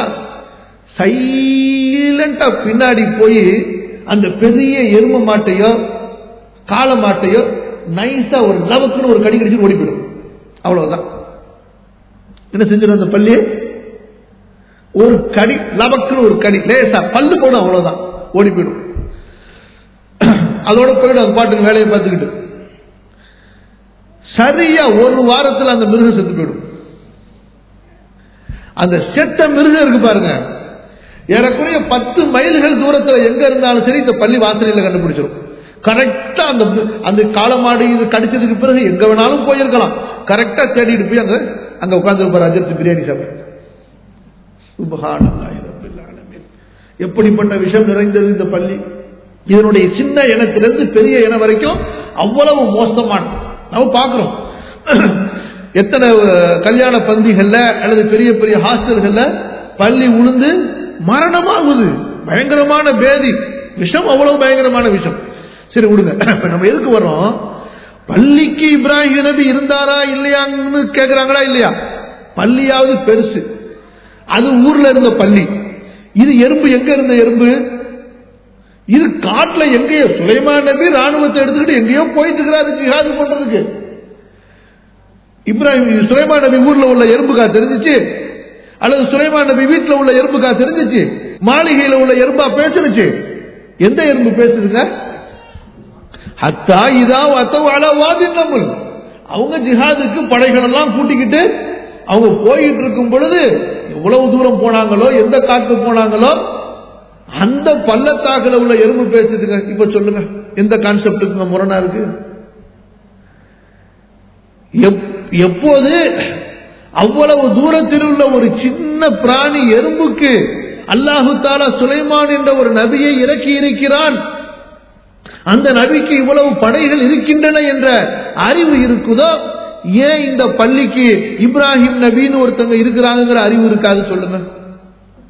[SPEAKER 1] சைலண்டா பின்னாடி போய் அந்த பெரிய எரும மாட்டையோ காளை மாட்டையோ நைஸா ஒரு லவக்குன்னு ஒரு கடி கடிச்சு ஓடி போயிடும் அவ்வளவுதான் என்ன செஞ்சிடும் அந்த பள்ளி ஒரு கடி லபக்குன்னு ஒரு கடி லேசா பல்லு போடும் அவ்வளவுதான் ஓடி போயிடும் அதோட போயிடும் அது பாட்டுக்கு வேலையை பார்த்துக்கிட்டு சரியா ஒரு வாரத்தில் அந்த மிருகம் செத்து போயிடும் அந்த செத்த மிருகம் இருக்கு பாருங்க ஏறக்குறைய பத்து மைல்கள் தூரத்துல எங்க இருந்தாலும் சரி இந்த பள்ளி வாசலில் கண்டுபிடிச்சிடும் கரெக்டா அந்த அந்த காலமாடு இது கடிச்சதுக்கு பிறகு எங்க வேணாலும் போயிருக்கலாம் கரெக்டா தேடிட்டு போய் அங்க அங்க உட்கார்ந்து இருப்பார் அஜர்த்து பிரியாணி சாப்பிட்டு சுபஹானல்லாஹி ரப்பில் ஆலமீன். எப்படிப்பட்ட விஷம் நிறைந்தது இந்த பள்ளி இதனுடைய சின்ன இனத்திலிருந்து பெரிய இனம் வரைக்கும் அவ்வளவு மோசமான நம்ம பார்க்கிறோம் எத்தனை அஹ், கல்யாண பந்திகள்ல அல்லது பெரிய பெரிய ஹாஸ்டல்கள்ல பள்ளி உளுந்து மரணமாகுது பயங்கரமான பேதி விஷம் அவ்வளவு பயங்கரமான விஷம் சரி விடுங்க இப்ப நம்ம எதுக்கு வர்றோம் பள்ளிக்கு இப்ராஹிம் நபி இருந்தாரா இல்லையான்னு கேக்குறாங்களா இல்லையா பள்ளியாவது பெருசு அது ஊர்ல இருந்த பள்ளி இது எறும்பு எங்க இருந்த எறும்பு இது காட்டுல எங்கேயோ சுலைமான் நபி ராணுவத்தை எடுத்துக்கிட்டு எங்கேயோ போயிட்டு இருக்கிறாரு ஜிஹாது பண்றதுக்கு இப்ராஹிம் சுலைமான் நபி ஊர்ல உள்ள எறும்புக்கா தெரிஞ்சிச்சு அல்லது சுலைமான் நபி வீட்டுல உள்ள எறும்புக்கா தெரிஞ்சிச்சு மாளிகையில உள்ள எறும்பா பேசுனுச்சு எந்த எறும்பு பேசுதுங்க ஹத்தா இதா அத்தவ அளவாதி நம்மள் அவங்க ஜிஹாதுக்கு படைகள் எல்லாம் கூட்டிக்கிட்டு அவங்க போயிட்டு இருக்கும் பொழுது எவ்வளவு தூரம் போனாங்களோ எந்த காட்டு போனாங்களோ அந்த பள்ளத்தாக்குல உள்ள எறும்பு பேசுதுங்க இப்ப சொல்லுங்க எந்த கான்செப்டுக்கு முரணா இருக்கு எப்- எப்போது அவ்வளவு தூரத்தில் உள்ள ஒரு சின்ன பிராணி எறும்புக்கு அல்லாஹு தாலா சுலைமான் என்ற ஒரு நபியை இறக்கி இருக்கிறான் அந்த நபிக்கு இவ்வளவு படைகள் இருக்கின்றன என்ற அறிவு இருக்குதோ ஏன் இந்த பள்ளிக்கு இப்ராஹிம் நபின்னு ஒருத்தங்க இருக்கிறாங்கிற அறிவு இருக்காது சொல்லுங்க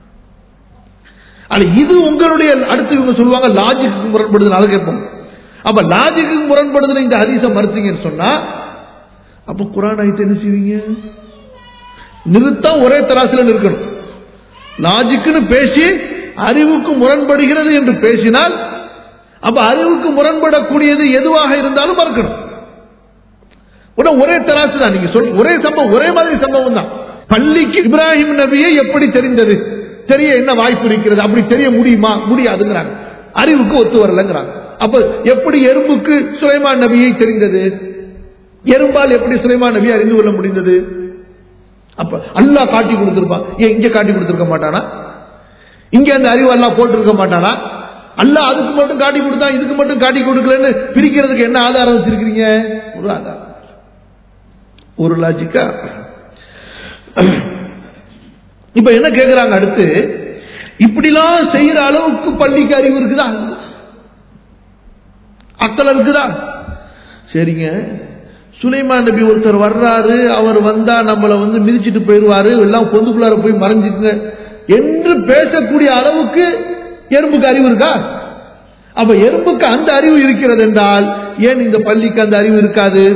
[SPEAKER 1] ஆனா இது உங்களுடைய அடுத்து இவங்க சொல்லுவாங்க லாஜிக்கு முரண்படுதுனால கேட்போம் அப்ப லாஜிக்கு முரண்படுதுன்னு இந்த ஹதீஸை மறுத்தீங்கன்னு சொன்னா அப்ப குரான் ஆயிட்டு என்ன செய்வீங்க நிறுத்தம் ஒரே தராசில நிற்கணும் லாஜிக்குன்னு பேசி அறிவுக்கு முரண்படுகிறது என்று பேசினால் அப்ப அறிவுக்கு முரண்படக்கூடியது எதுவாக இருந்தாலும் மறுக்கணும் உடனே ஒரே தராசு தான் நீங்க சொல் ஒரே சம்பவம் ஒரே மாதிரி சம்பவம் தான் பள்ளிக்கு இப்ராஹிம் நபியை எப்படி தெரிந்தது தெரிய என்ன வாய்ப்பு இருக்கிறது அப்படி தெரிய முடியுமா முடியாதுங்கிறாங்க அறிவுக்கு ஒத்து வரலங்கிறாங்க அப்ப எப்படி எறும்புக்கு சுலைமான் நபியை தெரிந்தது எறும்பால் எப்படி சுலைமான் நபியை அறிந்து கொள்ள முடிந்தது அப்ப அல்லாஹ் காட்டி கொடுத்திருப்பான் ஏன் இங்க காட்டி கொடுத்திருக்க மாட்டானா இங்க அந்த அறிவு எல்லாம் போட்டிருக்க மாட்டானா அல்லாஹ் அதுக்கு மட்டும் காட்டி கொடுத்தா இதுக்கு மட்டும் காட்டி கொடுக்கலன்னு பிரிக்கிறதுக்கு என்ன ஆதாரம் வச்சிருக்கீங்க ஒரு ஆதாரம் ஒரு லாஜிக்கா இப்ப என்ன கேக்குறாங்க அடுத்து இப்படிலாம் செய்யற அளவுக்கு பள்ளிக்கு அறிவு இருக்குதா அக்கல் இருக்குதா சரிங்க சுலைமான் நபி ஒருத்தர் வர்றாரு அவர் வந்தா நம்மளை வந்து மிதிச்சிட்டு போயிடுவாரு எல்லாம் பொந்துக்குள்ளார போய் மறைஞ்சுக்குங்க என்று பேசக்கூடிய அளவுக்கு எறும்புக்கு அறிவு இருக்கா அப்ப எறும்புக்கு அந்த அறிவு இருக்கிறது என்றால் ஏன் இந்த பள்ளிக்கு அந்த அறிவு இருக்காது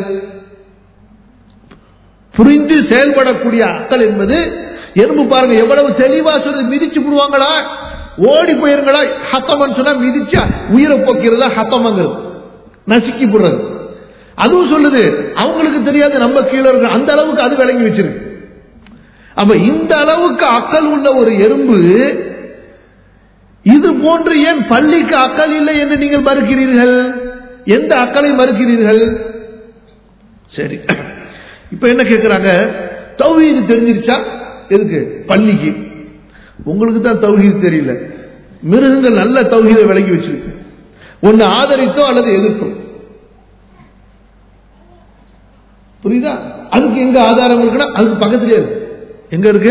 [SPEAKER 1] புரிந்து செயல்படக்கூடிய அக்கல் என்பது எறும்பு பாருங்க எவ்வளவு தெளிவா சொல்றது மிதிச்சு விடுவாங்களா ஓடி போயிருங்களா ஹத்தமன் சொன்னா மிதிச்சா உயிரை போக்கிறதா ஹத்தமங்கிறது நசுக்கி போடுறது அதுவும் சொல்லுது அவங்களுக்கு தெரியாது நம்ம கீழே இருக்க அந்த அளவுக்கு அது விளங்கி வச்சிருக்கு அப்ப இந்த அளவுக்கு அக்கல் உள்ள ஒரு எறும்பு இது போன்று ஏன் பள்ளிக்கு அக்கல் இல்லை என்று நீங்கள் மறுக்கிறீர்கள் எந்த அக்களை மறுக்கிறீர்கள் சரி இப்ப என்ன கேட்கிறாங்க தௌஹீது தெரிஞ்சிருச்சா எதுக்கு பள்ளிக்கு உங்களுக்கு தான் தௌஹீது தெரியல மிருகங்கள் நல்ல தௌஹீதை விளங்கி வச்சிருக்கு ஒன்னு ஆதரித்தோ அல்லது எதிர்த்தோ புரியுதா அதுக்கு எங்க ஆதாரம் இருக்குன்னா அதுக்கு பக்கத்திலே இருக்கு எங்க இருக்கு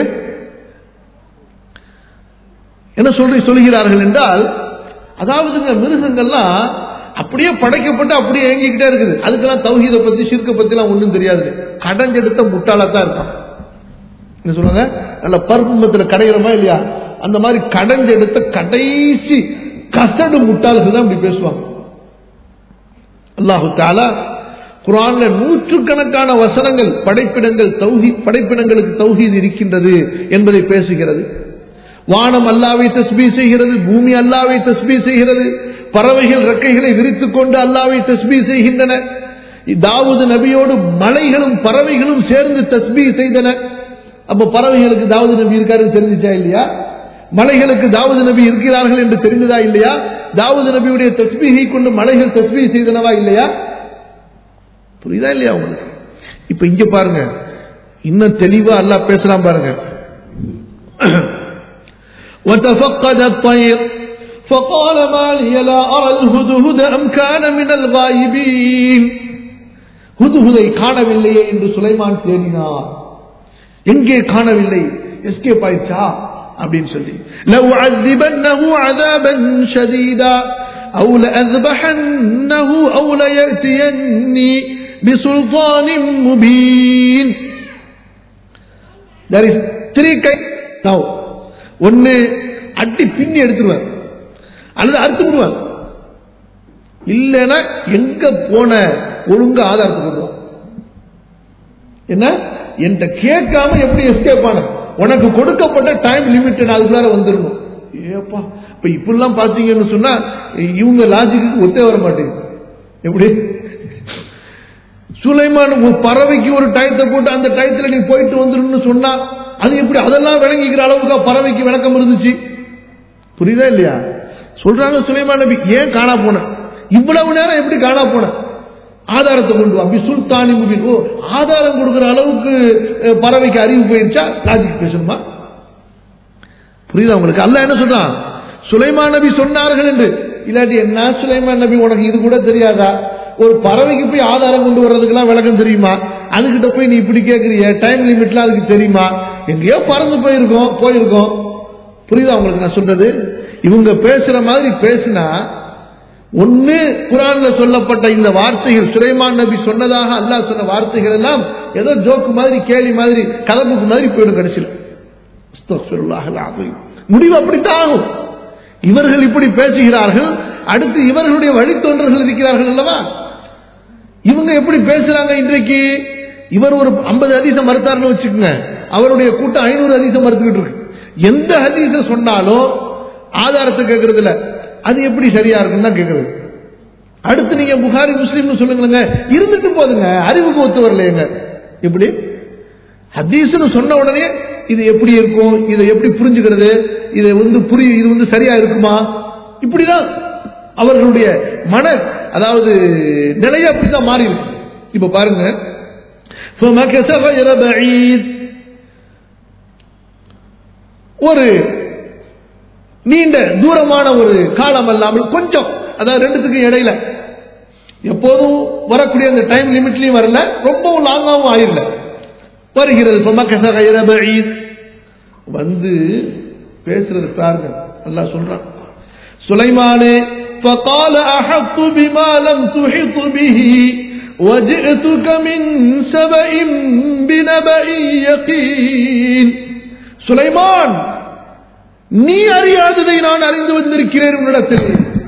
[SPEAKER 1] என்ன சொல்ற சொல்கிறார்கள் என்றால் அதாவதுங்க மிருகங்கள்லாம் அப்படியே படைக்கப்பட்டு அப்படியே இயங்கிக்கிட்டே இருக்குது அதுக்கெல்லாம் தௌஹீதை பத்தி சிற்க பத்தி எல்லாம் ஒன்றும் தெரியாது கடைஞ்செடுத்த முட்டாளத்தான் இருப்பான் என்ன சொல்லுவாங்க நல்ல பருப்புமத்துல கடைகிறோமா இல்லையா அந்த மாதிரி கடைஞ்செடுத்த கடைசி கசடு முட்டாள்கள் தான் இப்படி பேசுவாங்க அல்லாஹு தாலா குரான்ல நூற்றுக்கணக்கான வசனங்கள் படைப்பிடங்கள் தௌஹி படைப்பிடங்களுக்கு தௌஹீது இருக்கின்றது என்பதை பேசுகிறது வானம் அல்லாவை தஸ்பீ செய்கிறது பூமி அல்லாவை தஸ்பீ செய்கிறது பறவைகள் ரெக்கைகளை விரித்துக் கொண்டு அல்லாவை தஸ்பீ செய்கின்றன தாவூது நபியோடு மலைகளும் பறவைகளும் சேர்ந்து தஸ்பீ செய்தன அப்ப பறவைகளுக்கு தாவூது நபி இருக்காருன்னு தெரிஞ்சுச்சா இல்லையா மலைகளுக்கு தாவூது நபி இருக்கிறார்கள் என்று தெரிந்ததா இல்லையா தாவூது நபியுடைய தஸ்பீகை கொண்டு மலைகள் தஸ்பீ செய்தனவா இல்லையா புரியுதா இல்லையா உங்களுக்கு இப்ப இங்க பாருங்க இன்னும் தெளிவா அல்லாஹ் பேசலாம் பாருங்க وتفقد الطير فقال ما لي لا أرى الهدهد أم كان من الغائبين ஹுதுஹுதை காணவில்லையே என்று சுலைமான் தேடினார் எங்கே காணவில்லை எஸ்கேப் ஆயிடுச்சா அப்படின்னு சொல்லி لو عذبنه عذابا شديدا أو لأذبحنه أو ليأتيني بسلطان مبين there is three kind now ஒன்னு அட்டி பின்னி எடுத்துருவார் அல்லது அறுத்து விடுவார் இல்லைன்னா எங்க போன ஒழுங்க ஆதாரத்தை கொண்டு என்ன என்கிட்ட கேட்காம எப்படி எஸ்கேப் ஆன உனக்கு கொடுக்கப்பட்ட டைம் லிமிட் அதுக்குள்ளார வந்துடணும் ஏப்பா இப்ப இப்படிலாம் பாத்தீங்கன்னு சொன்னா இவங்க லாஜிக்கு ஒத்தே வர மாட்டேங்குது எப்படி சுலைமான் ஒரு பறவைக்கு ஒரு டயத்தை போட்டு அந்த டயத்துல நீ போயிட்டு வந்துருன்னு சொன்னா அது எப்படி அதெல்லாம் விளங்கிக்கிற அளவுக்கு பறவைக்கு விளக்கம் இருந்துச்சு புரியுதா இல்லையா சொல்றாங்க சுலைமான் நபி ஏன் காணா போன இவ்வளவு நேரம் எப்படி காணா போன ஆதாரத்தை கொண்டு வா அப்படி சுல்தானி முபின் ஓ ஆதாரம் கொடுக்கிற அளவுக்கு அஹ், பறவைக்கு அறிவு போயிருச்சா லாஜிக் பேசணுமா புரியுதா உங்களுக்கு அல்ல என்ன சொல்றான் சுலைமான் நபி சொன்னார்கள் என்று இல்லாட்டி என்ன சுலைமான் நபி உனக்கு இது கூட தெரியாதா ஒரு பறவைக்கு போய் ஆதாரம் கொண்டு வர்றதுக்கெல்லாம் விளக்கம் தெரியுமா அதுகிட்ட போய் நீ இப்படி கேட்கறிய டைம் லிமிட்லாம் அதுக்கு தெரியுமா எங்கேயோ பறந்து போயிருக்கோம் போயிருக்கோம் புரியுதா உங்களுக்கு நான் சொல்றது இவங்க பேசுற மாதிரி பேசினா ஒண்ணு குரான்ல சொல்லப்பட்ட இந்த வார்த்தைகள் சுலைமான் நபி சொன்னதாக அல்லாஹ் சொன்ன வார்த்தைகள் எல்லாம் ஏதோ ஜோக்கு மாதிரி கேலி மாதிரி கதப்புக்கு மாதிரி போயிடும் கடைசியில் அஸ்தக்ஃபிருல்லாஹ் அல்-அஸீம். முடிவு அப்படித்தான் ஆகும் இவர்கள் இப்படி பேசுகிறார்கள் அடுத்து இவர்களுடைய வழித்தோன்றர்கள் இருக்கிறார்கள் அல்லவா இவங்க எப்படி பேசுறாங்க இன்றைக்கு இவர் ஒரு 50 ஹதீஸை மறுத்தாருன்னு வச்சுக்கோங்க அவருடைய கூட்டம் ஐநூறு ஹதீஸை மறுத்துக்கிட்டு இருக்கு எந்த ஹதீஸை சொன்னாலும் ஆதாரத்தை கேட்கறது இல்ல அது எப்படி சரியா இருக்குன்னு தான் கேட்கறது அடுத்து நீங்க புகாரி முஸ்லீம்னு சொல்லுங்களேங்க இருந்துட்டு போதுங்க அறிவுக்கு ஒத்து வரலையேங்க எப்படி ஹதீஸ்னு சொன்ன உடனே இது எப்படி இருக்கும் இதை எப்படி புரிஞ்சுக்கிறது இதை வந்து புரிய இது வந்து சரியா இருக்குமா இப்படிதான் அவர்களுடைய மன அதாவது நிலைய அப்படித்தான் மாறி இருக்கு இப்ப பாருங்க فمكث غير بعيد ஒரு நீண்ட தூரமான ஒரு காலம் அல்லாமல் கொஞ்சம் அதாவது ரெண்டுத்துக்கும் இடையில எப்போதும் வரக்கூடிய அந்த டைம் லிமிட்லயும் வரல ரொம்பவும் லாங்காவும் ஆயிரல வருகிறது فمكث غير بعيد வந்து பேசுறது பாருங்க அல்லாஹ் சொல்றான் சுலைமானே فقال أحط بما لم تحط به وجئتك من سبأ بنبأ يقين சுலைமான் நீ அறியாததை நான் அறிந்து வந்திருக்கிறேன் உன்னிடத்தில்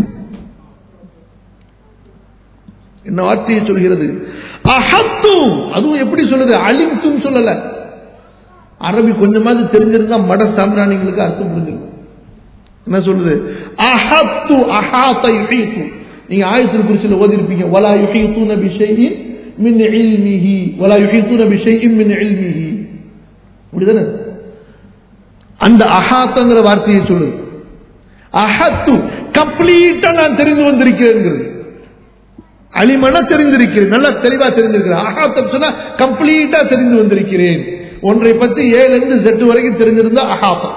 [SPEAKER 1] என்ன வார்த்தையை சொல்கிறது அஹத்து அதுவும் எப்படி சொல்லுது அலிம்தும் சொல்லல அரபி கொஞ்சமாவது தெரிஞ்சிருந்தா மட சாம்பிராணிகளுக்கு அர்த்தம் புரிஞ்சிருக்கும் என்ன சொல்லுது அஹத்து அஹாத்த யுஹீத்து நீங்க ஆயத்தில் குறிச்சில ஓதி இருப்பீங்க வலா யுஹீத்துன பிஷைஇன் மின் இல்மிஹி வலா யுஹீத்துன பிஷைஇன் மின் இல்மிஹி அப்படிதானே அந்த அஹாத்தங்கிற வார்த்தையை சொல்லுது அஹத்து கம்ப்ளீட்டா நான் தெரிந்து வந்திருக்கிறேன் அலிமன தெரிந்திருக்கிறேன் நல்லா தெளிவா தெரிஞ்சிருக்கிறேன் அஹாத்தம் சொன்னா கம்ப்ளீட்டா தெரிந்து வந்திருக்கிறேன் ஒன்றை பத்தி ஏழுல இருந்து ஜெட்டு வரைக்கும் தெரிஞ்சிருந்தா அஹாத்தம்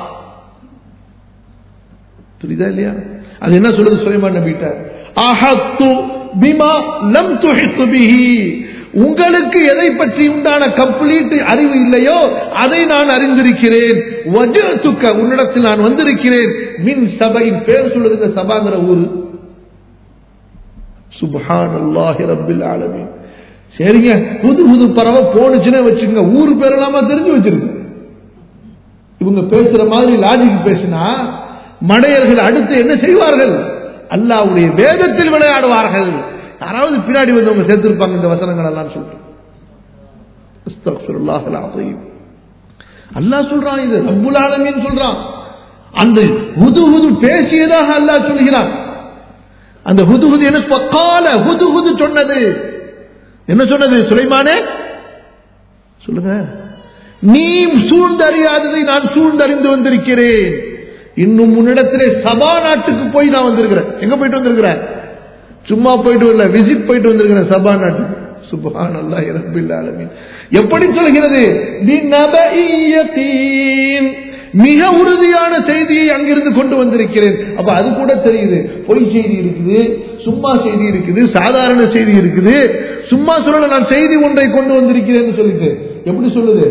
[SPEAKER 1] புரியுதா இல்லையா அது என்ன சொல்லுது சுலைமான் நபிட்ட அஹத்து பிமா லம் துஹித்து பிஹி உங்களுக்கு எதை பற்றி உண்டான கம்ப்ளீட் அறிவு இல்லையோ அதை நான் அறிந்திருக்கிறேன் வஜத்துக்க உன்னிடத்தில் நான் வந்திருக்கிறேன் மின் சபையின் பேர் சொல்லுதுங்க சபாங்கிற ஊரு சுபஹான் அல்லாஹி ரப்பில் ஆலமீன் சரிங்க புது புது பறவை போனுச்சுன்னே வச்சுக்கோங்க ஊர் பேரெல்லாமா தெரிஞ்சு வச்சிருக்கு இவங்க பேசுற மாதிரி லாஜிக் பேசினா மடையர்கள் அடுத்து என்ன செய்வார்கள் அல்லாவுடைய வேதத்தில் விளையாடுவார்கள் யாராவது பின்னாடி வந்தவங்க சேர்த்திருப்பாங்க இந்த வசனங்கள் எல்லாம் சொல்லிட்டு அல்லாஹ் சொல்றான் இது ரப்புல் ஆலமீன் சொல்றான் அந்த ஹுது ஹுது பேசியதாக அல்லாஹ் சொல்கிறான் அந்த ஹுது ஹுது என்ன பக்கால ஹுது ஹுது சொன்னது என்ன சொன்னது சுலைமானே சொல்லுங்க நீ சூழ்ந்தறியாததை நான் சூழ்ந்தறிந்து வந்திருக்கிறேன் இன்னும் முன்னிடத்திலே சபா நாட்டுக்கு போய் நான் வந்திருக்கிறேன் எங்க போயிட்டு வந்திருக்கிறேன் சும்மா போயிட்டு வரல விசிட் போயிட்டு வந்திருக்கிறேன் சபா நாட்டுக்கு சுபஹான் அல்லாஹ் ரப்பில் ஆலமீன் எப்படி சொல்கிறது மிக உறுதியான செய்தியை அங்கிருந்து கொண்டு வந்திருக்கிறேன் அப்ப அது கூட தெரியுது பொய் செய்தி இருக்குது சும்மா செய்தி இருக்குது சாதாரண செய்தி இருக்குது சும்மா சொல்லல நான் செய்தி ஒன்றை கொண்டு வந்திருக்கிறேன்னு சொல்லிட்டு எப்படி சொல்லுது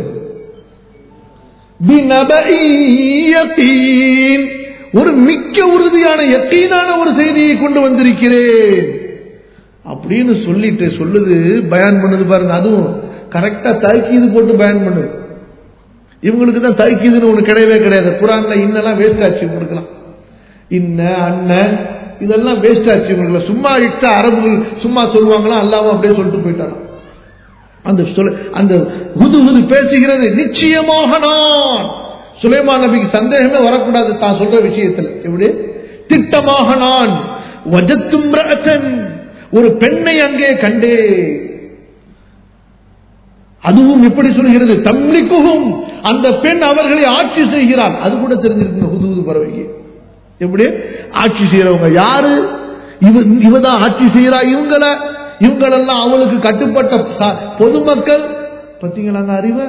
[SPEAKER 1] ஒரு மிக்க உறுதியான எத்தீனான ஒரு செய்தியை கொண்டு வந்திருக்கிறேன் அப்படின்னு சொல்லிட்டு சொல்லுது பயன் பண்ணுது பாருங்க அதுவும் கரெக்டா தாக்கீது போட்டு பயன் பண்ணுது இவங்களுக்கு தான் தாக்கீதுன்னு ஒண்ணு கிடையவே கிடையாது குரான்ல இன்னெல்லாம் வேஸ்ட் ஆச்சு இவங்களுக்குலாம் இன்ன அண்ணன் இதெல்லாம் வேஸ்ட் ஆச்சு இவங்களுக்கு சும்மா இட்ட அரபுகள் சும்மா சொல்லுவாங்களா அல்லாம அப்படியே சொல்லிட்டு போயிட்டாங்க அந்த சொல்ல அந்த ஹுது ஹுது பேசுகிறது நிச்சயமாக நான் சுலைமான் நபிக்கு சந்தேகமே வரக்கூடாது தான் சொல்ற விஷயத்துல எப்படி திட்டமாக நான் வஜத்தும் ஒரு பெண்ணை அங்கே கண்டே அதுவும் எப்படி சொல்கிறது தம்லிக்குகும் அந்த பெண் அவர்களை ஆட்சி செய்கிறார் அது கூட தெரிஞ்சிருக்கு புது புது பறவைக்கு எப்படி ஆட்சி செய்யறவங்க யாரு இவ இவதான் ஆட்சி செய்யறா இவங்கள இவங்களெல்லாம் அவளுக்கு கட்டுப்பட்ட பொதுமக்கள் பத்தீங்களாங்க அறிவை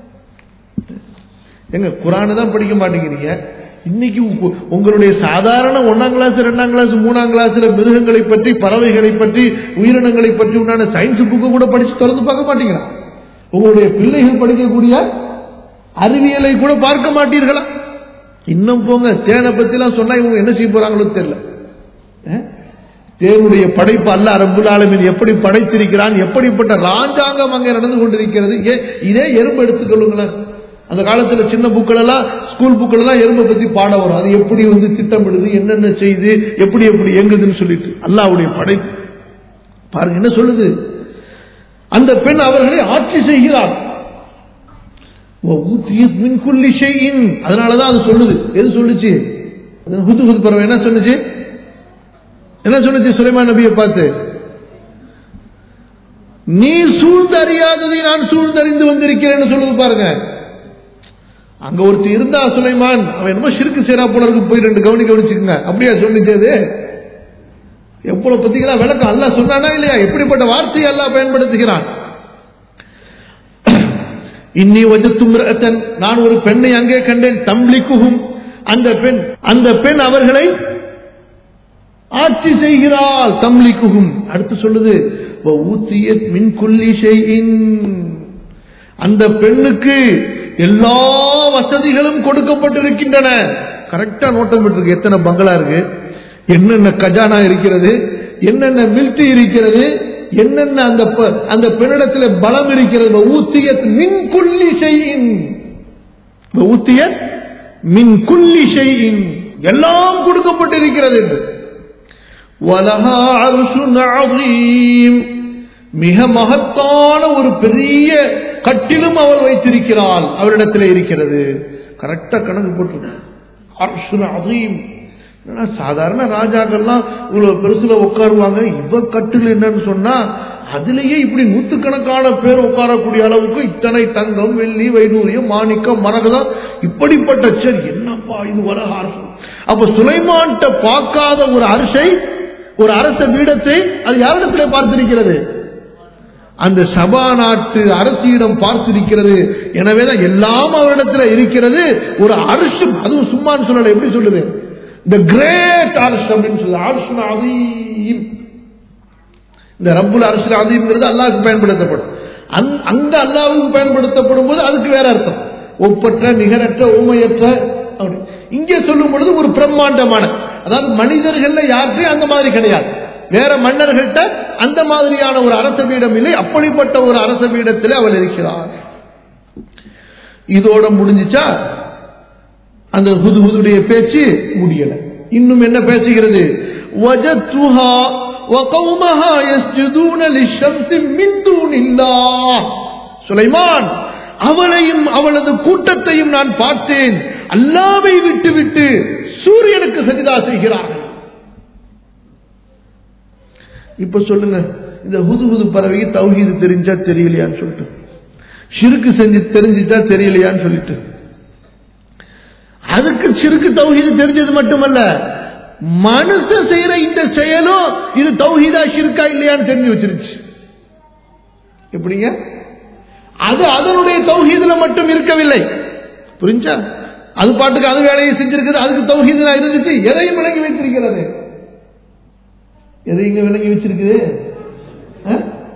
[SPEAKER 1] எங்க குரான தான் படிக்க மாட்டேங்கிறீங்க இன்னைக்கு உங்களுடைய சாதாரண ஒன்னாம் கிளாஸ் ரெண்டாம் கிளாஸ் மூணாம் கிளாஸ்ல மிருகங்களை பற்றி பறவைகளை பற்றி உயிரினங்களை பற்றி உண்டான சயின்ஸ் புக்கு கூட படிச்சு திறந்து பார்க்க மாட்டீங்களா உங்களுடைய பிள்ளைகள் படிக்கக்கூடிய அறிவியலை கூட பார்க்க மாட்டீர்களா இன்னும் போங்க தேனை பத்தி எல்லாம் சொன்னா இவங்க என்ன செய்ய போறாங்களோ தெரியல தேவனுடைய படைப்பு அல்ல அரபுல் ஆலமின் எப்படி படைத்திருக்கிறான் எப்படிப்பட்ட ராஜாங்கம் அங்கே நடந்து கொண்டிருக்கிறது இதே எறும்பு எடுத்துக்கொள்ளுங்களேன் அந்த காலத்துல சின்ன புக்கள் எல்லாம் ஸ்கூல் புக்கள் எல்லாம் எறும்பை பத்தி பாட வரும் அது எப்படி வந்து திட்டமிடுது என்னென்ன செய்து எப்படி எப்படி இயங்குதுன்னு சொல்லிட்டு அல்லாஹ்வுடைய படைப்பு பாருங்க என்ன சொல்லுது அந்த பெண் அவர்களை ஆட்சி செய்கிறார் وَأُوتِيَتْ مِنْ كُلِّ شَيْءٍ அதனாலதான் அது சொல்லுது எது சொல்லுச்சு அது ஹுது ஹுது பறவை என்ன சொன்னுச்சு என்ன சொன்னுச்சு சுலைமான் நபியை பார்த்து நீ சூழ்ந்தறியாததை நான் சூழ்ந்தறிந்து வந்திருக்கிறேன்னு சொல்லுது பாருங்க அங்க ஒருத்தி இருந்தா சுலைமான் அவன் என்னமோ சிறுக்கு சேரா போல இருக்கு போய் ரெண்டு கவனி கவனிச்சுக்கங்க அப்படியா சொல்லிச்சு அது எவ்வளவு பத்திகளா விளக்கம் அல்லாஹ் சொன்னானா இல்லையா எப்படிப்பட்ட வார்த்தையை அல்லாஹ் பயன்படுத்துகிறான் இன்னி வஜத்தும் நான் ஒரு பெண்ணை அங்கே கண்டேன் தம்லிக்குகும் அந்த பெண் அந்த பெண் அவர்களை ஆட்சி செய்கிறாள் தம்லிக்குகும் அடுத்து சொல்லுது ஊத்தியத் மின் குல்லி ஷைஇன் அந்த பெண்ணுக்கு எல்லா வசதிகளும் கொடுக்கப்பட்டிருக்கின்றன கரெக்டா நோட்டம் இருக்கு எத்தனை பங்களா இருக்கு என்னென்ன கஜானா இருக்கிறது என்னென்ன மில்டி இருக்கிறது என்னென்ன அந்த ப- அந்த பெண்ணிடத்தில் பலம் இருக்கிறது ஊத்தியத் மின் குல்லி ஷைஇன் ஊத்தியத் மின் குல்லி ஷைஇன் எல்லாம் கொடுக்கப்பட்டிருக்கிறது என்று வலஹா அர்ஷுன் அதீம். மிக மகத்தான ஒரு பெரிய கட்டிலும் அவர் வைத்திருக்கிறாள் அவரிடத்தில் இருக்கிறது கரெக்டா கணக்கு போட்டு அர்ஷுன் அதீம் என்னன்னா, சாதாரண ராஜாக்கள்லாம் இவ்வளவு பெருசுல உட்காருவாங்க இவ கட்டில் என்னன்னு சொன்னா அதுலயே இப்படி நூத்துக்கணக்கான பேர் உட்காரக்கூடிய அளவுக்கு இத்தனை தங்கம் வெள்ளி வைடூரியம் மாணிக்கம் மரகதம் இப்படிப்பட்ட சரி என்னப்பா இது வர அரசு அப்ப சுலைமான்ட்ட பார்க்காத ஒரு அரசை ஒரு அரச பீடத்தை அது யாரிடத்துல பார்த்திருக்கிறது அந்த சபா நாட்டு அரசியிடம் பார்த்திருக்கிறது எனவேதான் எல்லாம் அவரிடத்துல இருக்கிறது ஒரு அரிசம் அதுவும் சும்மான்னு சொல்லல எப்படி சொல்லுது இந்த கிரேட் அரசு அப்படின்னு சொல்லுது அரசு அதீம் இந்த ரப்புல் அரசு அதீம்ங்கிறது அல்லாஹ்வுக்கு பயன்படுத்தப்படும் அங்க- அங்க அல்லாஹ்வுக்கு பயன்படுத்தப்படும் போது அதுக்கு வேற அர்த்தம் ஒப்பற்ற நிகரற்ற ஊமையற்ற அப்படி. இங்கே சொல்லும் பொழுது ஒரு பிரம்மாண்டமான அதாவது மனிதர்கள்ல யார்கிட்டயும் அந்த மாதிரி கிடையாது வேற மன்னர்கள்ட்ட அந்த மாதிரியான ஒரு அரச பீடம் இல்லை அப்படிப்பட்ட ஒரு அரச பீடத்தில் அவள் இருக்கிறார் இதோட முடிஞ்சுச்சா அந்த ஹுது ஹுதுடைய பேச்சு முடியல இன்னும் என்ன பேசுகிறது وَجَدْتُهَا وَقَوْمَهَا يَسْجُدُونَ لِلشَّمْسِ مِنْ دُونِ اللَّهِ சுலைமான் அவளையும் அவளது கூட்டத்தையும் நான் பார்த்தேன் அல்லாவை விட்டுவிட்டு சூரியனுக்கு சஜிதா செய்கிறார்கள் இப்ப சொல்லுங்க இந்த ஹுது ஹுது பறவைக்கு தௌஹீது தெரிஞ்சா தெரியலையான்னு சொல்லிட்டு ஷிருக்கு செஞ்சு தெரிஞ்சுட்டா தெரியலையான்னு சொல்லிட்டு அதுக்கு சிறுக்கு தௌஹீது தெரிஞ்சது மட்டுமல்ல மனுஷன் செய்யற இந்த செயலும் இது தௌஹீதா ஷிருக்கா இல்லையான்னு தெரிஞ்சு வச்சிருச்சு எப்படிங்க அது அதனுடைய தௌஹீதுல மட்டும் இருக்கவில்லை புரிஞ்சா அது பாட்டுக்கு அது வேலையை செஞ்சிருக்குது அதுக்கு தௌஹீதுல இருந்துச்சு எதையும் விளங்கி வைத்திருக்கிறது எதையும் விளங்கி வச்சிருக்குது ஆ?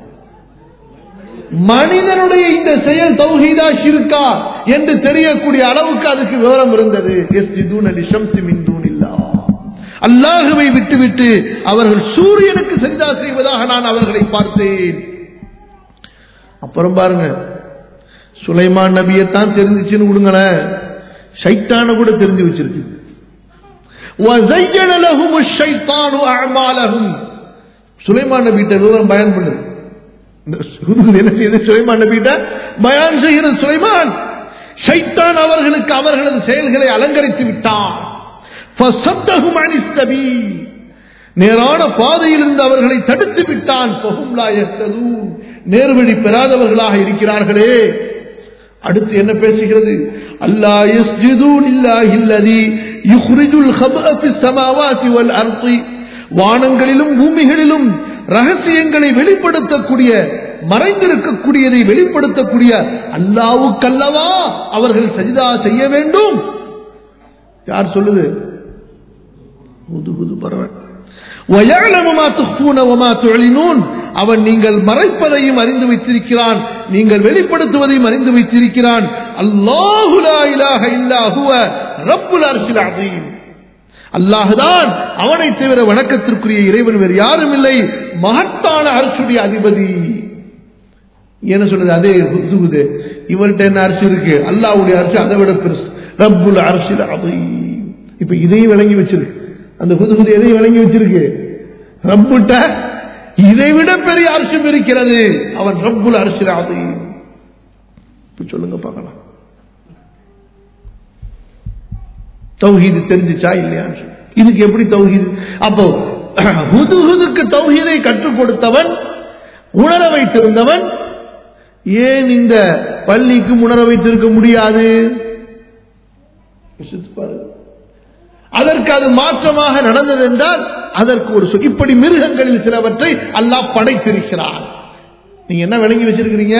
[SPEAKER 1] மனிதனுடைய இந்த செயல் தௌஹீதா ஷிருக்கா என்று தெரியக்கூடிய அளவுக்கு அதுக்கு விவரம் இருந்தது யஸ்ஜுதூன லிஷம்சி மின் தூனில்லாஹ். அல்லாஹுவை விட்டுவிட்டு அவர்கள் சூரியனுக்கு சரிதா செய்வதாக நான் அவர்களை பார்த்தேன் அப்புறம் பாருங்க சுலைமான் நபியைத்தான் தெரிஞ்சுச்சுன்னு விடுங்களேன் ஷைத்தான கூட தெரிஞ்சு வச்சிருக்கு وَزَيَّنَ لَهُمُ الشَّيْطَانُ أَعْمَالَهُمْ சுலைமான் நபிட்ட விவரம் பயன் பண்ணுது இந்த சுருது என்ன செய்யுது சுலைமான் நபிட்ட பயான் செய்கிறது சுலைமான் ஷைத்தான் அவர்களுக்கு அவர்களது செயல்களை அலங்கரித்து விட்டான் فَصَدَّهُمْ عَنِ السَّبِيلِ நேரான பாதையிலிருந்து அவர்களை தடுத்து விட்டான் فَهُمْ لَا يَهْتَدُونَ நேர்வழி பெறாதவர்களாக இருக்கிறார்களே அடுத்து என்ன பேசுகிறது அல்லா யஸ்ஜுது லில்லாஹி அல்லதி யுக்ரிஜுல் ஹபஅ ஃபிஸ் ஸமாவாதி வல் அர்தி வானங்களிலும் பூமிகளிலும் ரகசியங்களை வெளிப்படுத்தக்கூடிய மறைந்திருக்கக்கூடியதை வெளிப்படுத்தக்கூடிய அல்லாவுக்கல்லவா அவர்கள் சஜிதா செய்ய வேண்டும் யார் சொல்லுது புது புது பறவை وَيَعْلَمُ مَا تُخْفُونَ وَمَا تُعْلِنُونَ அவன் நீங்கள் மறைப்பதையும் அறிந்து வைத்திருக்கிறான் நீங்கள் வெளிப்படுத்துவதையும் அறிந்து வைத்திருக்கிறான் அல்லாஹு லா இலாஹ இல்லா ஹுவ ரப்புல் அர்ஷில் அதீம் அல்லாஹுதான் அவனை தவிர வணக்கத்திற்குரிய இறைவன் வேறு யாரும் இல்லை மகத்தான அரசுடைய அதிபதி என்ன சொல்றது அதே ஹுதுகுது இவர்கிட்ட என்ன அரிசி இருக்கு அல்லாவுடைய அரிசி அதை விட பெருசு ரப்புல் அரசில் அதை இப்ப இதையும் விளங்கி வச்சிருக்கு அந்த ஹுதுகுது எதையும் விளங்கி வச்சிருக்கு ரப்புட்ட இதை விட பெரிய அரசும் இருக்கிறது அவன் ரப்புல் அரசில் அதை இப்ப சொல்லுங்க பார்க்கலாம் தௌஹீது தெரிஞ்சுச்சா இல்லையான்னு சொல்லி. இதுக்கு எப்படி தௌஹீது அப்போ ஹுதுஹுதுக்கு தௌஹீதை கற்றுக் கொடுத்தவன் உணர வைத்திருந்தவன் ஏன் இந்த பள்ளிக்கு உணர வைத்திருக்க முடியாது யோசித்து பாருங்க. அதற்கு அது மாற்றமாக நடந்தது என்றால் அதற்கு ஒரு சொல் இப்படி மிருகங்களில் சிலவற்றை அல்லாஹ் படைத்திருக்கிறான் நீங்க என்ன விளங்கி வச்சிருக்கிறீங்க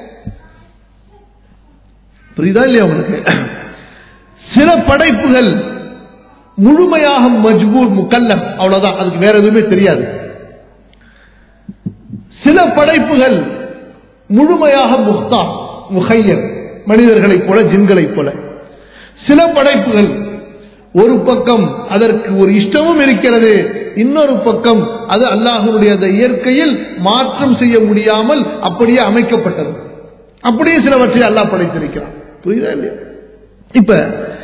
[SPEAKER 1] புரியுதா இல்லையா உங்களுக்கு சில படைப்புகள் முழுமையாக மஜ்பூர் முக்கல்லம் அவ்வளவுதான் அதுக்கு வேற எதுவுமே தெரியாது சில படைப்புகள் முழுமையாக முக்தா முகையர் மனிதர்களைப் போல ஜின்களைப் போல சில படைப்புகள் ஒரு பக்கம் அதற்கு ஒரு இஷ்டமும் இருக்கிறது இன்னொரு பக்கம் அது அல்லாஹனுடைய அந்த இயற்கையில் மாற்றம் செய்ய முடியாமல் அப்படியே அமைக்கப்பட்டது அப்படியே சிலவற்றை அல்லாஹ் படைத்திருக்கிறான் புரியுதா இல்லையா இப்ப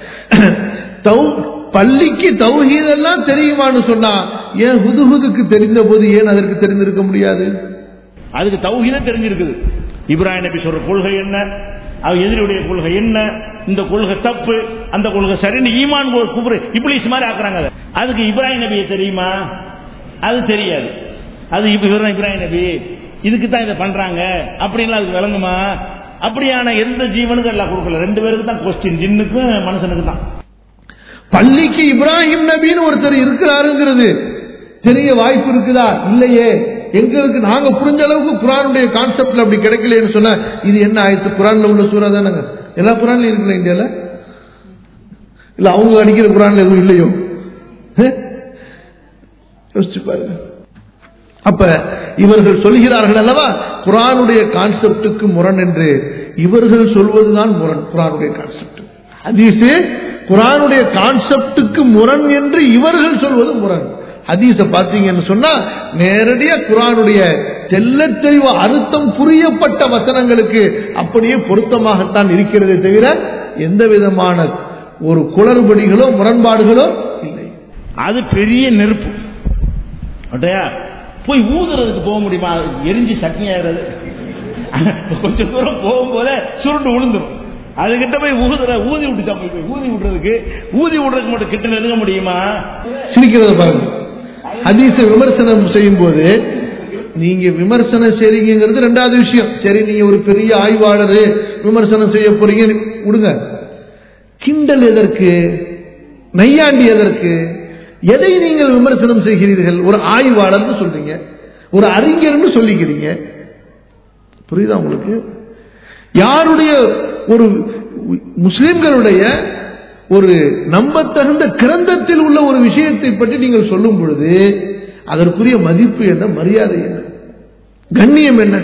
[SPEAKER 1] தௌ- பள்ளிக்கு தௌஹீதெல்லாம் தெரியுமான்னு சொன்னா ஏன் ஹுதுஹுதுக்கு தெரிந்த போது ஏன் அதற்கு தெரிந்திருக்க முடியாது
[SPEAKER 2] அதுக்கு தௌஹீதே தெரிஞ்சிருக்குது இப்ராஹிம் நபி சொல்ற கொள்கை என்ன அவர் எதிரியுடைய கொள்கை என்ன இந்த கொள்கை தப்பு அந்த கொள்கை சரின்னு ஈமான் கொ- குபுரு இப்ளீஸ் மாதிரி ஆக்குறாங்க அதை. அதுக்கு இப்ராஹிம் நபியை தெரியுமா அது தெரியாது அது இப்ப இவர்தான் இப்ராஹிம் நபி இதுக்கு தான் இதை பண்றாங்க அப்படின்லாம் அதுக்கு விளங்குமா அப்படியான எந்த ஜீவனுக்கும் எல்லாம் கொடுக்கல ரெண்டு பேருக்கு தான் கொஸ்டின் ஜின்னுக்கும் மனுஷனுக்கு தான்
[SPEAKER 1] பள்ளிக்கு இப்ராஹிம் நபின்னு ஒருத்தர் இருக்கிறாருங்கிறது தெரிய வாய்ப்பு இருக்குதா இல்லையே எங்களுக்கு நாங்க புரிஞ்ச அளவுக்கு குரானுடைய கான்செப்ட்ல அப்படி கிடைக்கலன்னு சொன்னா இது என்ன ஆயிடுச்சு குரான்ல உள்ள சூறா தானேங்க எல்லா குரான்லயும் இருக்குல்ல இந்தியால இல்ல அவங்க அடிக்கிற குரான்ல எதுவும் இல்லையோ ஹே? யோசிச்சு பாருங்க அப்ப இவர்கள் சொல்கிறார்கள் அல்லவா குரானுடைய கான்செப்டுக்கு முரண் என்று இவர்கள் சொல்வதுதான் முரண் குரானுடைய கான்செப்ட் ஹதீஸு குரானுடைய கான்செப்டுக்கு முரண் என்று இவர்கள் சொல்வது முரண் ஹதீஸ பாத்தீங்கன்னு சொன்னா நேரடியா குரானுடைய தெள்ளத் தெளிவு அர்த்தம் புரியப்பட்ட வசனங்களுக்கு அப்படியே பொருத்தமாகத்தான் இருக்கிறதே தவிர எந்த விதமான ஒரு குளறுபடிகளோ முரண்பாடுகளோ இல்லை
[SPEAKER 2] அது பெரிய நெருப்பு அட்டையா போய் ஊதுறதுக்கு போக முடியுமா எரிஞ்சு சட்னி ஆயிடுறது கொஞ்சம் தூரம் போகும்போதே சுருண்டு விழுந்துரும் அதுகிட்ட போய் ஊதுற ஊதி விட்டுச்சா போய் போய் ஊதி விடுறதுக்கு ஊதி விடுறதுக்கு மட்டும் கிட்ட நெருங்க முடியுமா
[SPEAKER 1] சிரிக்கிறத பாருங்க ஹதீஸை விமர்சனம் செய்யும் போது நீங்க விமர்சனம் செய்றீங்கிறது ரெண்டாவது விஷயம் சரி நீங்க ஒரு பெரிய ஆய்வாளர் விமர்சனம் செய்ய போறீங்க விடுங்க கிண்டல் எதற்கு நையாண்டி எதற்கு எதை நீங்கள் விமர்சனம் செய்கிறீர்கள் ஒரு ஆய்வாளர்னு சொல்றீங்க ஒரு அறிஞர்னு சொல்லிக்கிறீங்க புரியுதா உங்களுக்கு யாருடைய ஒரு முஸ்லிம்களுடைய ஒரு நம்பத்தகுந்த கிரந்தத்தில் உள்ள ஒரு விஷயத்தை பற்றி நீங்கள் சொல்லும் பொழுது அதற்குரிய மதிப்பு என்ன மரியாதை என்ன கண்ணியம் என்ன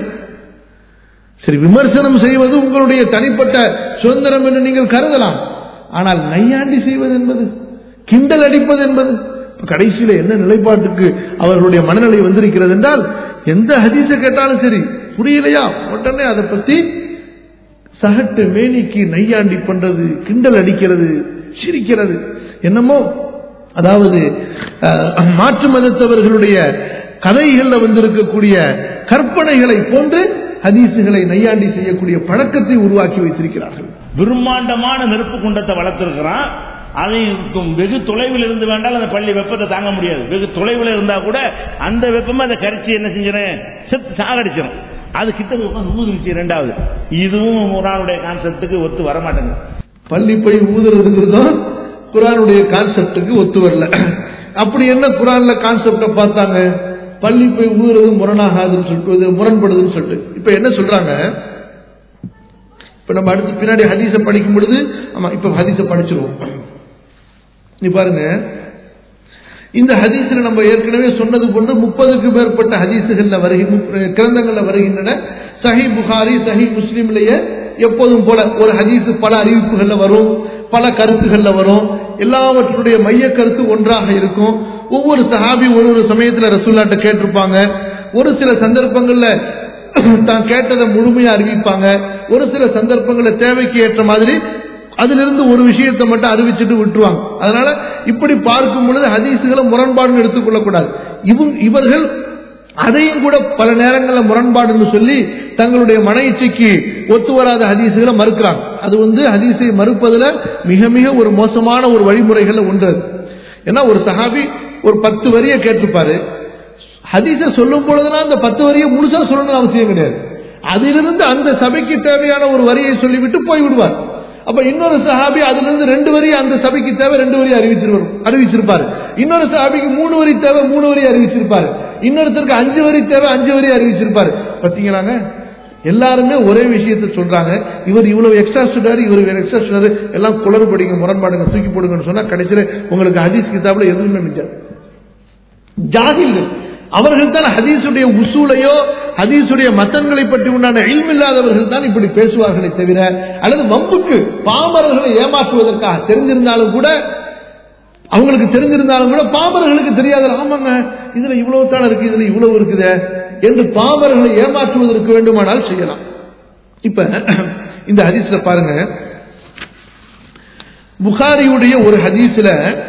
[SPEAKER 1] சரி விமர்சனம் செய்வது உங்களுடைய தனிப்பட்ட சுதந்திரம் என்று நீங்கள் கருதலாம் ஆனால் நையாண்டி செய்வது என்பது கிண்டல் அடிப்பது என்பது இப்ப கடைசியில என்ன நிலைப்பாட்டுக்கு அவர்களுடைய மனநிலை வந்திருக்கிறது என்றால் எந்த ஹதீஸ கேட்டாலும் சரி புரியலையா உடனே அதை பத்தி சகட்டு மேனிக்கு நையாண்டி பண்றது கிண்டல் அடிக்கிறது சிரிக்கிறது என்னமோ அதாவது அஹ், மாற்று மதத்தவர்களுடைய கதைகள்ல வந்திருக்கக்கூடிய கற்பனைகளை போன்று ஹதீசுகளை நையாண்டி செய்யக்கூடிய பழக்கத்தை உருவாக்கி வைத்திருக்கிறார்கள்
[SPEAKER 2] பிரம்மாண்டமான நெருப்பு குண்டத்தை வளர்த்திருக்கிறான் அதை இருக்கும் வெகு தொலைவில் இருந்து வேண்டால் அந்த பள்ளி வெப்பத்தை தாங்க முடியாது வெகு தொலைவில் இருந்தா கூட அந்த வெப்பமே அதை கரிச்சு என்ன செஞ்சிடும் செத்து சாகடிச்சிடும் அது கிட்ட உட்காந்து ஊதுருச்சு ரெண்டாவது இதுவும் குரானுடைய கான்செப்டுக்கு ஒத்து வர மாட்டேங்குது
[SPEAKER 1] பள்ளி போய் ஊதுறதுங்கிறதும் குரானுடைய கான்செப்டுக்கு ஒத்து வரல அப்படி என்ன குரான்ல கான்செப்ட பார்த்தாங்க பள்ளி போய் ஊதுறது முரணாகாதுன்னு சொல்லிட்டு இது முரண்படுதுன்னு சொல்லிட்டு இப்ப என்ன சொல்றாங்க இப்ப நம்ம அடுத்து பின்னாடி ஹதீஸ படிக்கும் பொழுது ஆமா இப்ப ஹதீஸ படிச்சிருவோம் நீ பாருங்க இந்த ஹதீஸ்ல நம்ம ஏற்கனவே சொன்னது போன்று முப்பதுக்கு மேற்பட்ட ஹதீசுகள்ல வருகின்ற கிரந்தங்கள்ல வருகின்றன சஹி புகாரி சஹி முஸ்லீம்லயே எப்போதும் போல ஒரு ஹதீஸ் பல அறிவிப்புகள்ல வரும் பல கருத்துகள்ல வரும் எல்லாவற்றுடைய மைய கருத்து ஒன்றாக இருக்கும் ஒவ்வொரு சஹாபி ஒரு ஒரு சமயத்துல ரசூல்லாட்ட கேட்டிருப்பாங்க ஒரு சில சந்தர்ப்பங்கள்ல தான் கேட்டதை முழுமையா அறிவிப்பாங்க ஒரு சில சந்தர்ப்பங்களில் தேவைக்கு ஏற்ற மாதிரி அதிலிருந்து ஒரு விஷயத்தை மட்டும் அறிவிச்சுட்டு விட்டுருவாங்க அதனால இப்படி பார்க்கும் பொழுது ஹதீசுகளை முரண்பாடுன்னு எடுத்துக்கொள்ளக்கூடாது இவங்க இவர்கள் அதையும் கூட பல நேரங்களில் முரண்பாடுன்னு சொல்லி தங்களுடைய மன இச்சைக்கு ஒத்து வராத ஹதீசுகளை மறுக்கிறாங்க அது வந்து ஹதீஸை மறுப்பதுல மிக மிக ஒரு மோசமான ஒரு வழிமுறைகள்ல ஒன்று அது. ஏன்னா ஒரு சஹாபி ஒரு பத்து வரியை கேட்டிருப்பாரு ஹதீஸை சொல்லும் பொழுதுலாம் அந்த பத்து வரியை முழுசா சொல்லணும்னு அவசியம் கிடையாது அதிலிருந்து அந்த சபைக்கு தேவையான ஒரு வரியை சொல்லிவிட்டு போய் விடுவார் அப்ப இன்னொரு சஹாபி அதுல இருந்து ரெண்டு வரி அந்த சபைக்கு தேவை ரெண்டு வரி அறிவிச்சிருவார் அறிவிச்சிருப்பாரு இன்னொரு சஹாபிக்கு மூணு வரி தேவை மூணு வரி அறிவிச்சிருப்பாரு இன்னொருத்தருக்கு அஞ்சு வரி தேவை அஞ்சு வரி அறிவிச்சிருப்பாரு பாத்தீங்களாங்க எல்லாருமே ஒரே விஷயத்தை சொல்றாங்க இவர் இவ்வளவு எக்ஸ்ட்ரா சொன்னாரு இவர் வேற எக்ஸ்ட்ரா சொன்னாரு எல்லாம் குளறுபடிங்க முரண்பாடுங்க தூக்கி போடுங்கன்னு சொன்னா கடைசியில உங்களுக்கு ஹதீஸ் கிதாப்ல எதுவுமே மிஞ்சாது ஜாகில்கள் அவர்கள் தான் ஹதீஸுடைய உசூலையோ ஹதீஸுடைய மத்தன்களை பற்றி உண்டான இல்மில்லாதவர்கள் தான் இப்படி பேசுவார்களே தவிர அல்லது வம்புக்கு பாமரர்களை ஏமாற்றுவதற்காக தெரிஞ்சிருந்தாலும் கூட அவங்களுக்கு தெரிஞ்சிருந்தாலும் கூட பாமரர்களுக்கு தெரியாத ஆமாங்க இதுல இவ்வளவு தானே இருக்கு இதுல இவ்வளவு இருக்குதே என்று பாமரர்களை ஏமாற்றுவதற்கு வேண்டுமானால் செய்யலாம் இப்ப இந்த ஹதீஸ்ல பாருங்க புகாரியுடைய ஒரு ஹதீஸ்ல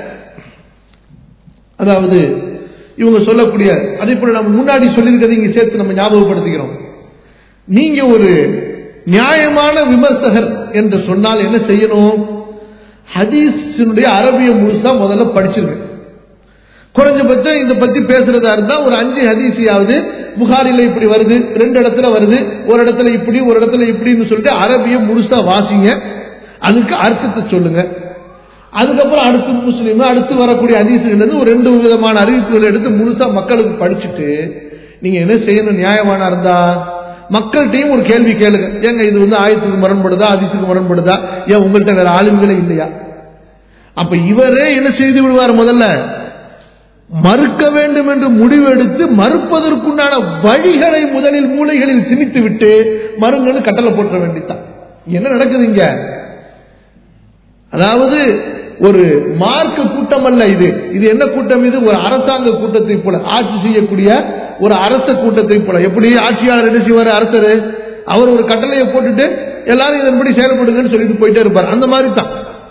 [SPEAKER 1] அதாவது இவங்க சொல்லக்கூடிய அதே போல நம்ம முன்னாடி சொல்லியிருக்கிறத இங்க சேர்த்து நம்ம ஞாபகப்படுத்திக்கிறோம் நீங்க ஒரு நியாயமான விமர்சகர் என்று சொன்னால் என்ன செய்யணும் ஹதீஸினுடைய அரபிய முழுசா முதல்ல படிச்சிருங்க குறைஞ்சபட்சம் இதை பத்தி பேசுறதா இருந்தா ஒரு அஞ்சு ஹதீஸியாவது புகாரில இப்படி வருது ரெண்டு இடத்துல வருது ஒரு இடத்துல இப்படி ஒரு இடத்துல இப்படின்னு சொல்லிட்டு அரபிய முழுசா வாசிங்க அதுக்கு அர்த்தத்தை சொல்லுங்க அதுக்கப்புறம் அடுத்து முஸ்லீம் அடுத்து வரக்கூடிய ஹதீசுகள் இருந்து ஒரு ரெண்டு விதமான அறிவிப்புகளை எடுத்து முழுசா மக்களுக்கு படிச்சுட்டு நீங்க என்ன செய்யணும் நியாயமான இருந்தா மக்கள்கிட்டையும் ஒரு கேள்வி கேளுங்க ஏங்க இது வந்து ஆயத்துக்கு முரண்படுதா அதிசுக்கு முரண்படுதா ஏன் உங்கள்கிட்ட வேற ஆளுங்களே இல்லையா அப்ப இவரே என்ன செய்து விடுவார் முதல்ல மறுக்க வேண்டும் என்று முடிவெடுத்து மறுப்பதற்குண்டான வழிகளை முதலில் மூளைகளில் திணித்து விட்டு மருங்கன்னு கட்டளை போட்ட வேண்டித்தான் என்ன நடக்குது இங்க அதாவது ஒரு மார்க்க கூட்டம் அல்ல இது இது என்ன கூட்டம் இது ஒரு அரசாங்க கூட்டத்தை போல ஆட்சி செய்யக்கூடிய ஒரு அரச கூட்டத்தை போல எப்படி ஆட்சியாளர் என்ன செய்வார் அரசர் அவர் ஒரு கட்டளையை போட்டுட்டு எல்லாரும் இதன்படி செயல்படுங்கன்னு சொல்லிட்டு போயிட்டே இருப்பார் அந்த மாதிரி தான்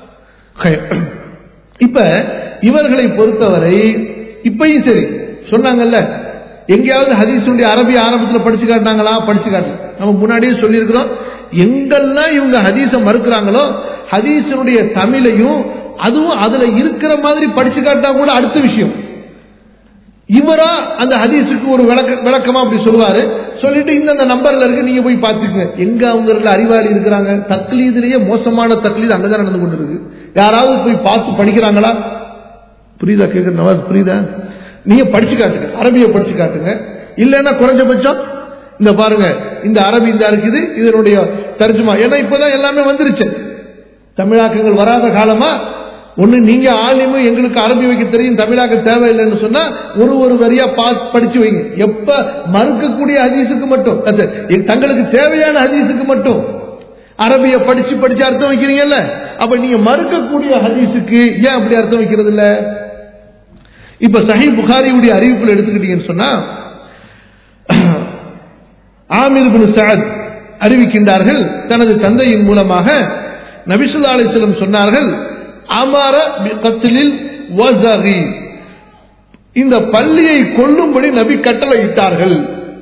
[SPEAKER 1] இப்ப இவர்களை பொறுத்தவரை இப்பயும் சரி சொன்னாங்கல்ல எங்கேயாவது ஹதீஸுடைய அரபி ஆரம்பத்தில் படிச்சு காட்டினாங்களா படிச்சு காட்டல நம்ம முன்னாடியே சொல்லியிருக்கிறோம் எங்கெல்லாம் இவங்க ஹதீஸை மறுக்கிறாங்களோ ஹதீஸனுடைய தமிழையும் அதுவும் அதுல இருக்கிற மாதிரி படிச்சு காட்டா கூட அடுத்த விஷயம் இவரா அந்த ஹதீஸுக்கு ஒரு விளக்க விளக்கமா அப்படி சொல்லுவாரு சொல்லிட்டு இந்த அந்த நம்பர்ல இருக்கு நீங்க போய் பாத்துக்கங்க எங்க அவங்க அறிவாளி இருக்கிறாங்க தக்லீதுலயே மோசமான தக்லீது அங்கதான் நடந்து கொண்டு இருக்கு யாராவது போய் பார்த்து படிக்கிறாங்களா புரியுதா கேட்குற நவாஸ் புரியுதா நீங்க படிச்சு காட்டுங்க அரபியை படிச்சு காட்டுங்க இல்லைன்னா குறைஞ்சபட்சம் இந்த பாருங்க இந்த அரபி இந்த இருக்குது இதனுடைய தர்ஜுமா ஏன்னா இப்பதான் எல்லாமே வந்துருச்சு தமிழாக்கங்கள் வராத காலமா ஒண்ணு நீங்க ஆலிமும் எங்களுக்கு அரபி வைக்க தெரியும் தமிழாக்க தேவையில்லைன்னு சொன்னா ஒரு ஒரு வரியா பார்த்து படிச்சு வைங்க எப்ப மறுக்கக்கூடிய ஹதீஸுக்கு மட்டும் அது, தங்களுக்கு தேவையான ஹதீஸுக்கு மட்டும் அரபிய படிச்சு படிச்சு அர்த்தம் வைக்கிறீங்கல்ல அப்ப நீங்க மறுக்கக்கூடிய ஹதீஸுக்கு ஏன் அப்படி அர்த்தம் வைக்கிறது இல்ல இப்ப சஹி புகாரியுடைய அறிவிப்புல எடுத்துக்கிட்டீங்கன்னு சொன்னா ஆமிர் பின் சஅத் அறிவிக்கின்றார்கள் தனது தந்தையின் மூலமாக நபிசுல்லா அலிஸ்லம் சொன்னார்கள் அமார கத்திலில் வசகி இந்த பள்ளியை கொல்லும்படி நபி கட்டளை இட்டார்கள்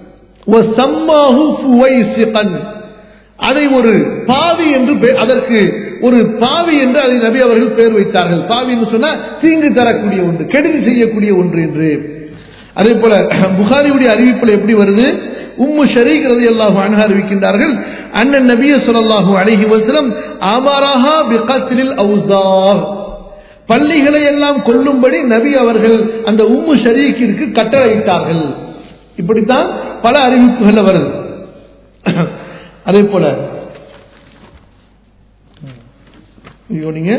[SPEAKER 1] அதை ஒரு பாவி என்று பெ- அதற்கு ஒரு பாவி என்று அதை நபி அவர்கள் பேர் வைத்தார்கள் பாவி என்று சொன்னா தீங்கு தரக்கூடிய ஒன்று கெடுதி செய்யக்கூடிய ஒன்று என்று அதே போல புகாரியுடைய அறிவிப்பில் எப்படி வருது உம்மு ஷரீக் ரலியல்லாஹு அன்ஹா அறிவிக்கின்றார்கள் அண்ணன் நபிய ஸல்லல்லாஹு அலைஹி வஸல்லம் அமரஹா பிகத்ரில் அவுசார் பள்ளிகளை எல்லாம் கொல்லும்படி நபி அவர்கள் அந்த உம்மு ஷரீக்கிற்கு கட்டளையிட்டார்கள் இப்படித்தான் பல அறிவிப்புகள் வருது அதே போல ஐயோ நீங்க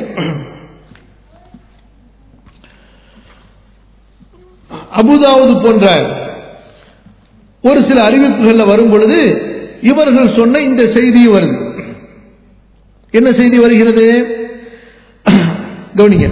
[SPEAKER 1] அபுதாவுது போன்ற ஒரு சில அறிவிப்புகள்ல வரும் பொழுது இவர்கள் சொன்ன இந்த செய்தி வருது என்ன செய்தி வருகிறது கவனிங்க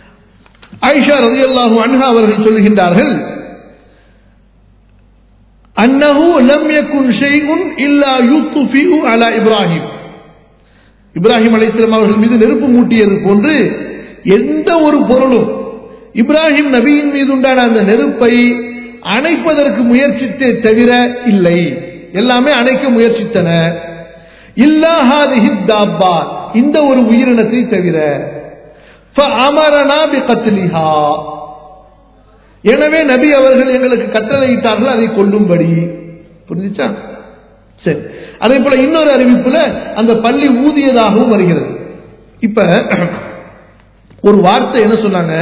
[SPEAKER 1] ஆயிஷா ரலியல்லாஹு அன்ஹா அவர்கள் சொல்லுகின்றார்கள் அன்னஹு லம் யகுன் ஷைஉன் இல்லா யுத்ஃபிஉ அலா இப்ராஹிம் இப்ராஹிம் அலைஹிஸ்ஸலாம் அவர்கள் மீது நெருப்பு மூட்டியது போன்று எந்த ஒரு பொருளும் இப்ராஹிம் நபியின் மீது உண்டான அந்த நெருப்பை அணைப்பதற்கு முயற்சித்தே தவிர இல்லை எல்லாமே அணைக்க முயற்சித்தன இல்லாஹாதிஹி தாப்பா இந்த ஒரு உயிரினத்தை தவிர ஃபஅமரனா பிகத்லிஹா எனவே நபி அவர்கள் எங்களுக்கு கட்டளையிட்டார்கள் அதை கொல்லும்படி புரிஞ்சுச்சா சரி அதே போல இன்னொரு அறிவிப்புல அந்த பள்ளி ஊதியதாகவும் வருகிறது இப்ப ஒரு வார்த்தை என்ன சொன்னாங்க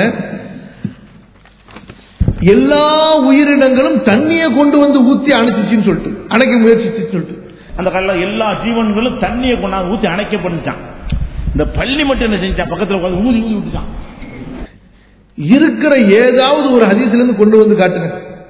[SPEAKER 1] எல்லா உயிரினங்களும் தண்ணியை கொண்டு வந்து ஊத்தி அணைச்சிச்சுன்னு சொல்லிட்டு அணைக்க முயற்சிச்சுன்னு சொல்லிட்டு
[SPEAKER 2] அந்த காலையில் எல்லா ஜீவன்களும் தண்ணியை கொண்டாந்து ஊத்தி அணைக்கப்பட்டுச்சான் இந்த பள்ளி மட்டும் என்ன செஞ்சான் பக்கத்துல உட்கார்ந்து ஊதி ஊதி விட்டுச்சான்
[SPEAKER 1] இருக்கிற ஏதாவது ஒரு ஹதீஸ்ல இருந்து கொண்டு வந்து காட்டுங்க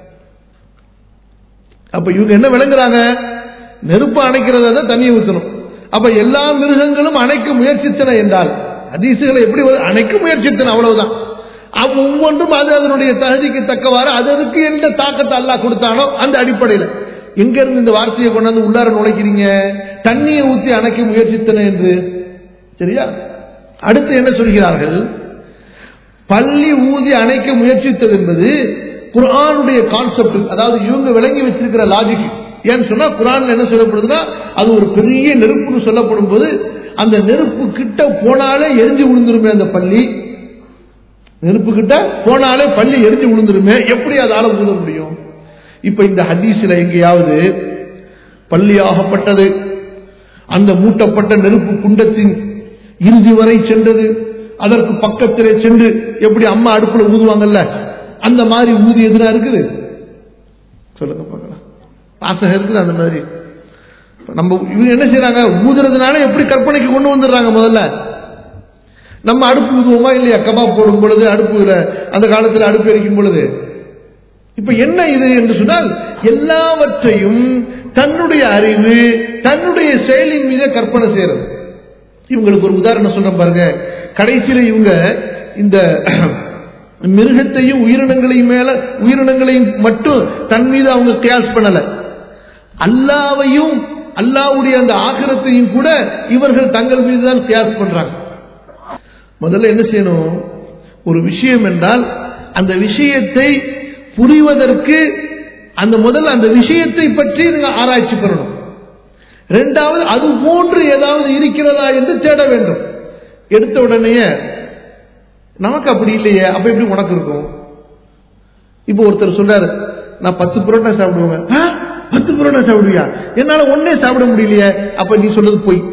[SPEAKER 1] அப்ப இவங்க என்ன விளங்குறாங்க நெருப்பு அணைக்கிறதா தான் தண்ணியை ஊற்றணும் அப்ப எல்லா மிருகங்களும் அணைக்க முயற்சித்தன என்றால் ஹதீசுகளை எப்படி வரு- அணைக்க முயற்சித்தன அவ்வளவுதான் அவ் ஒவ்வொன்றும் அது அதனுடைய தகுதிக்கு தக்கவாறு அது அதுக்கு எந்த தாக்கத்தை அல்லாஹ் கொடுத்தானோ அந்த அடிப்படையில் எங்க இருந்து இந்த வார்த்தையை கொண்டாந்து உள்ளார நுழைக்கிறீங்க தண்ணியை ஊற்றி அணைக்க முயற்சித்தன என்று சரியா அடுத்து என்ன சொல்கிறார்கள் பள்ளி ஊதி அணைக்க முயற்சித்தது என்பது குர்ஆனுடைய கான்செப்ட் அதாவது இவங்க விளங்கி வச்சிருக்கிற லாஜிக் ஏன்னு சொன்னா குர்ஆன்ல என்ன சொல்லப்படுதுன்னா அது ஒரு பெரிய நெருப்புன்னு சொல்லப்படும் போது அந்த நெருப்பு கிட்ட போனாலே எரிஞ்சு விழுந்துருமே அந்த பள்ளி நெருப்பு கிட்ட போனாலே பள்ளி எரிஞ்சு விழுந்துருமே எப்படி அதால விழுத முடியும் இப்ப இந்த ஹதீஸ்ல எங்கேயாவது பள்ளியாகப்பட்டது அந்த மூட்டப்பட்ட நெருப்பு குண்டத்தின் இறுதி வரை சென்றது அதற்கு பக்கத்திலே சென்று எப்படி அம்மா அடுப்புல ஊதுவாங்கல்ல அந்த மாதிரி ஊதி எதுனா இருக்குது சொல்லுங்க பார்க்கலாம் வாசகம் இருக்குது அந்த மாதிரி இப்ப நம்ம இவங்க என்ன செய்யறாங்க ஊதுறதுனால எப்படி கற்பனைக்கு கொண்டு வந்துடுறாங்க முதல்ல நம்ம அடுப்பு ஊதுவோமா இல்லையா கபாப் போடும் பொழுது அடுப்புல அந்த காலத்துல அடுப்பு எரிக்கும் பொழுது இப்ப என்ன இது என்று சொன்னால் எல்லாவற்றையும் தன்னுடைய அறிவு தன்னுடைய செயலின் மீதே கற்பனை செய்யறது இவங்களுக்கு ஒரு உதாரணம் சொல்றேன் பாருங்க கடைசியில இவங்க இந்த மிருகத்தையும் உயிரினங்களையும் மேல உயிரினங்களையும் மட்டும் தன் மீது அவங்க கியாஸ் பண்ணல அல்லாவையும் அல்லாவுடைய அந்த ஆகிரத்தையும் கூட இவர்கள் தங்கள் மீது தான் கியாஸ் பண்றாங்க முதல்ல என்ன செய்யணும் ஒரு விஷயம் என்றால் அந்த விஷயத்தை புரிவதற்கு அந்த முதல்ல அந்த விஷயத்தை பற்றி நீங்க ஆராய்ச்சி பண்ணணும் ரெண்டாவது அது போன்று ஏதாவது இருக்கிறதா என்று தேட வேண்டும் எடுத்த உடனேயே நமக்கு அப்படி இல்லையே அப்ப எப்படி உனக்கு இருக்கும் இப்போ ஒருத்தர் சொல்றாரு நான் பத்து புரோட்டா சாப்பிடுவேன் "ஆ? பத்து புரோட்டா சாப்பிடுவியா என்னால ஒன்னே சாப்பிட முடியலையே அப்ப நீ சொல்றது பொய்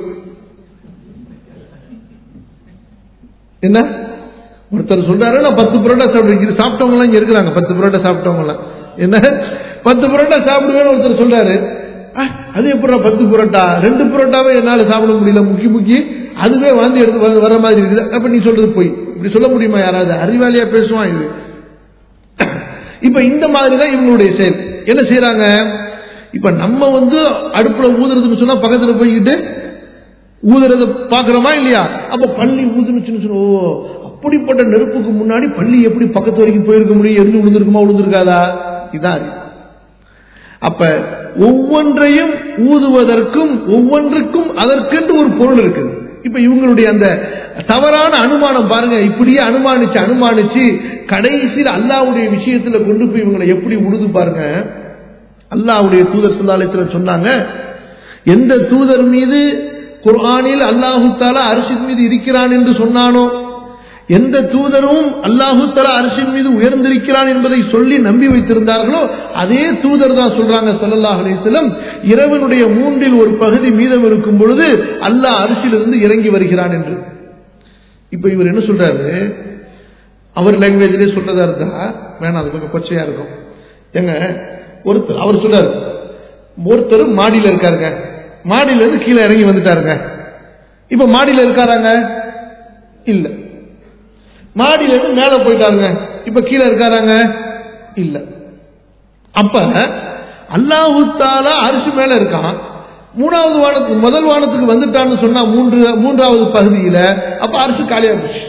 [SPEAKER 1] என்ன ஒருத்தர் சொல்றாரு நான் பத்து புரோட்டா சாப்பிடுவேன் சாப்பிட்டவங்க எல்லாம் இங்க இருக்கிறாங்க பத்து புரோட்டா சாப்பிட்டவங்க எல்லாம் என்ன பத்து புரோட்டா சாப்பிடுவேன்னு ஒருத்தர் சொல்றாரு "ஆ, அது எப்படி பத்து புரோட்டா ரெண்டு புரோட்டாவே என்னால சாப்பிட முடியல முக்கி முக்கி அதுவே வாந்தி எடுத்து வர- வர மாதிரி இருக்குது அப்ப நீ சொல்றது போய் இப்படி சொல்ல முடியுமா யாராவது அறிவாளியா பேசுவான் இது இப்ப இந்த மாதிரி தான் இவங்களுடைய செயல் என்ன செய்யறாங்க இப்ப நம்ம வந்து அடுப்புல ஊதுறதுன்னு சொன்னா பக்கத்துல போய்கிட்டு ஊதுறத பாக்குறோமா இல்லையா அப்ப பள்ளி ஊதுனுச்சுன்னு சொன்னா ஓ அப்படிப்பட்ட நெருப்புக்கு முன்னாடி பள்ளி எப்படி பக்கத்து வரைக்கும் போயிருக்க முடியும் எரிஞ்சு விழுந்திருக்குமா விழுந்திருக்காதா இதான் அறிவு. அப்ப ஒவ்வொன்றையும் ஊதுவதற்கும் ஒவ்வொன்றுக்கும் அதற்கென்று ஒரு பொருள் இருக்குது இப்ப இவங்களுடைய அந்த தவறான அனுமானம் பாருங்க இப்படியே அனுமானிச்சு அனுமானிச்சு கடைசியில் அல்லாவுடைய விஷயத்துல கொண்டு போய் இவங்களை எப்படி உழுது பாருங்க அல்லாவுடைய தூதர் சுல்லாலயத்தில் சொன்னாங்க எந்த தூதர் மீது குர்ஆனில் அல்லாஹு தாலா அரிசின் மீது இருக்கிறான் என்று சொன்னானோ எந்த தூதரும் அல்லாஹு தலா அரசின் மீது உயர்ந்திருக்கிறான் என்பதை சொல்லி நம்பி வைத்திருந்தார்களோ அதே தூதர் தான் சொல்றாங்க ஸல்லல்லாஹு அலைஹி வஸல்லம் இரவனுடைய மூன்றில் ஒரு பகுதி மீதம் இருக்கும் பொழுது அல்லாஹ் அரிசிலிருந்து இறங்கி வருகிறான் என்று இப்ப இவர் என்ன சொல்றாரு அவர் லாங்குவேஜ்லயே சொல்றதா இருந்தா வேணாம் அது கொஞ்சம் கொச்சையா இருக்கும் ஏங்க ஒருத்தர் அவர் சொல்றாரு ஒருத்தர் மாடியில இருக்காருங்க மாடியில இருந்து கீழே இறங்கி வந்துட்டாருங்க இப்ப மாடியில இருக்காராங்க இல்ல மாடியில இருந்து மேல போயிட்டாருங்க இப்ப கீழே இருக்காராங்க இல்ல அப்ப அல்லாஹு தாலா அரிசி மேல இருக்கான் மூணாவது வானத்துக்கு முதல் வானத்துக்கு வந்துட்டான்னு சொன்னா மூன்று மூன்றாவது பகுதியில அப்ப அரிசி காலியா போச்சு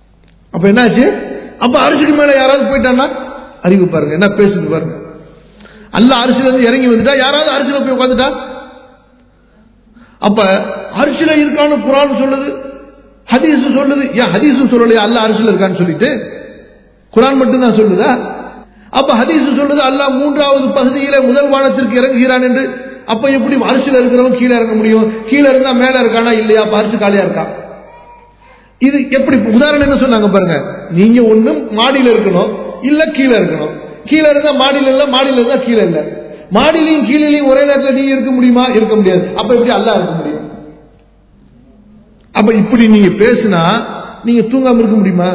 [SPEAKER 1] அப்ப என்னாச்சு அப்ப அரிசிக்கு மேல யாராவது போயிட்டான்னா அறிவு பாருங்க என்ன பேசுது பாருங்க அல்லாஹ் அரிசில இருந்து இறங்கி வந்துட்டா யாராவது அரிசில போய் உட்காந்துட்டா அப்ப அரிசில இருக்கான்னு குரான் சொல்லுது ஹதீஸ் சொல்லுது ஏன் ஹதீஸ் சொல்லலையா அல்லாஹ் அரிசில இருக்கான்னு சொல்லிட்டு குரான் மட்டும் தான் சொல்லுதா அப்ப ஹதீஸ் சொல்லுது அல்லாஹ் மூன்றாவது பகுதியில முதல் வானத்திற்கு இறங்குகிறான் என்று அப்ப எப்படி அரிசில இருக்கிறவன் கீழே இறங்க முடியும் கீழே இருந்தா மேல இருக்கானா இல்லையா அப்ப அரிசி காலியா இருக்கா இது எப்படி உதாரணம் என்ன சொன்னாங்க பாருங்க நீங்க ஒண்ணும் மாடியில இருக்கணும் இல்ல கீழே இருக்கணும் கீழே இருந்தா மாடியில இல்ல மாடியில இருந்தா கீழே இல்ல மாடியிலையும் கீழேயும் ஒரே நேரத்தில் நீங்க இருக்க முடியுமா இருக்க முடியாது அப்ப எப்படி அல்லாஹ் இருக்க முடியும் அப்ப இப்படி நீங்க பேசினா நீங்க தூங்காம இருக்க முடியுமா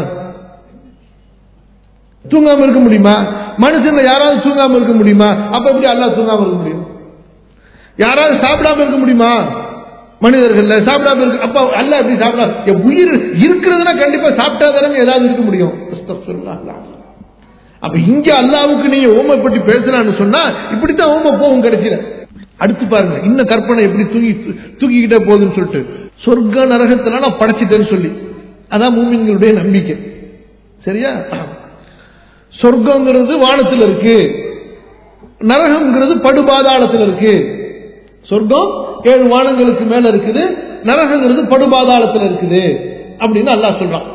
[SPEAKER 1] தூங்காம இருக்க முடியுமா மனுஷன்ல யாராவது தூங்காம இருக்க முடியுமா அப்ப எப்படி அல்லாஹ் தூங்காம இருக்க முடியும் யாராவது சாப்பிடாம இருக்க முடியுமா மனிதர்கள்ல சாப்பிடாம இருக்கு அப்ப அல்லாஹ் எப்படி சாப்பிடா என் உயிர் இருக்கிறதுனா கண்டிப்பா சாப்பிட்டா தானே ஏதாவது இருக்க முடியும் அஸ்தக்ஃபிருல்லாஹ் அல்லாஹ். அப்ப இங்க அல்லாவுக்கு நீங்க ஓமை பற்றி பேசலாம்னு சொன்னா இப்படித்தான் ஓமை போகும் கடைசியில அடுத்து பாருங்க இன்னும் கற்பனை எப்படி தூங்கி தூக்கிக்கிட்டே போகுதுன்னு சொல்லிட்டு சொர்க்க நரகத்துல நான் படைச்சிட்டேன்னு சொல்லி அதான் மூமின்களுடைய நம்பிக்கை சரியா சொர்க்கங்கிறது வானத்தில் இருக்கு நரகம்ங்கிறது படுபாதாளத்தில் இருக்கு சொர்க்கம் ஏழு வானங்களுக்கு மேல இருக்குது நரகங்கிறது படுபாதாளத்தில் இருக்குது அப்படின்னு அல்லாஹ் சொல்றான்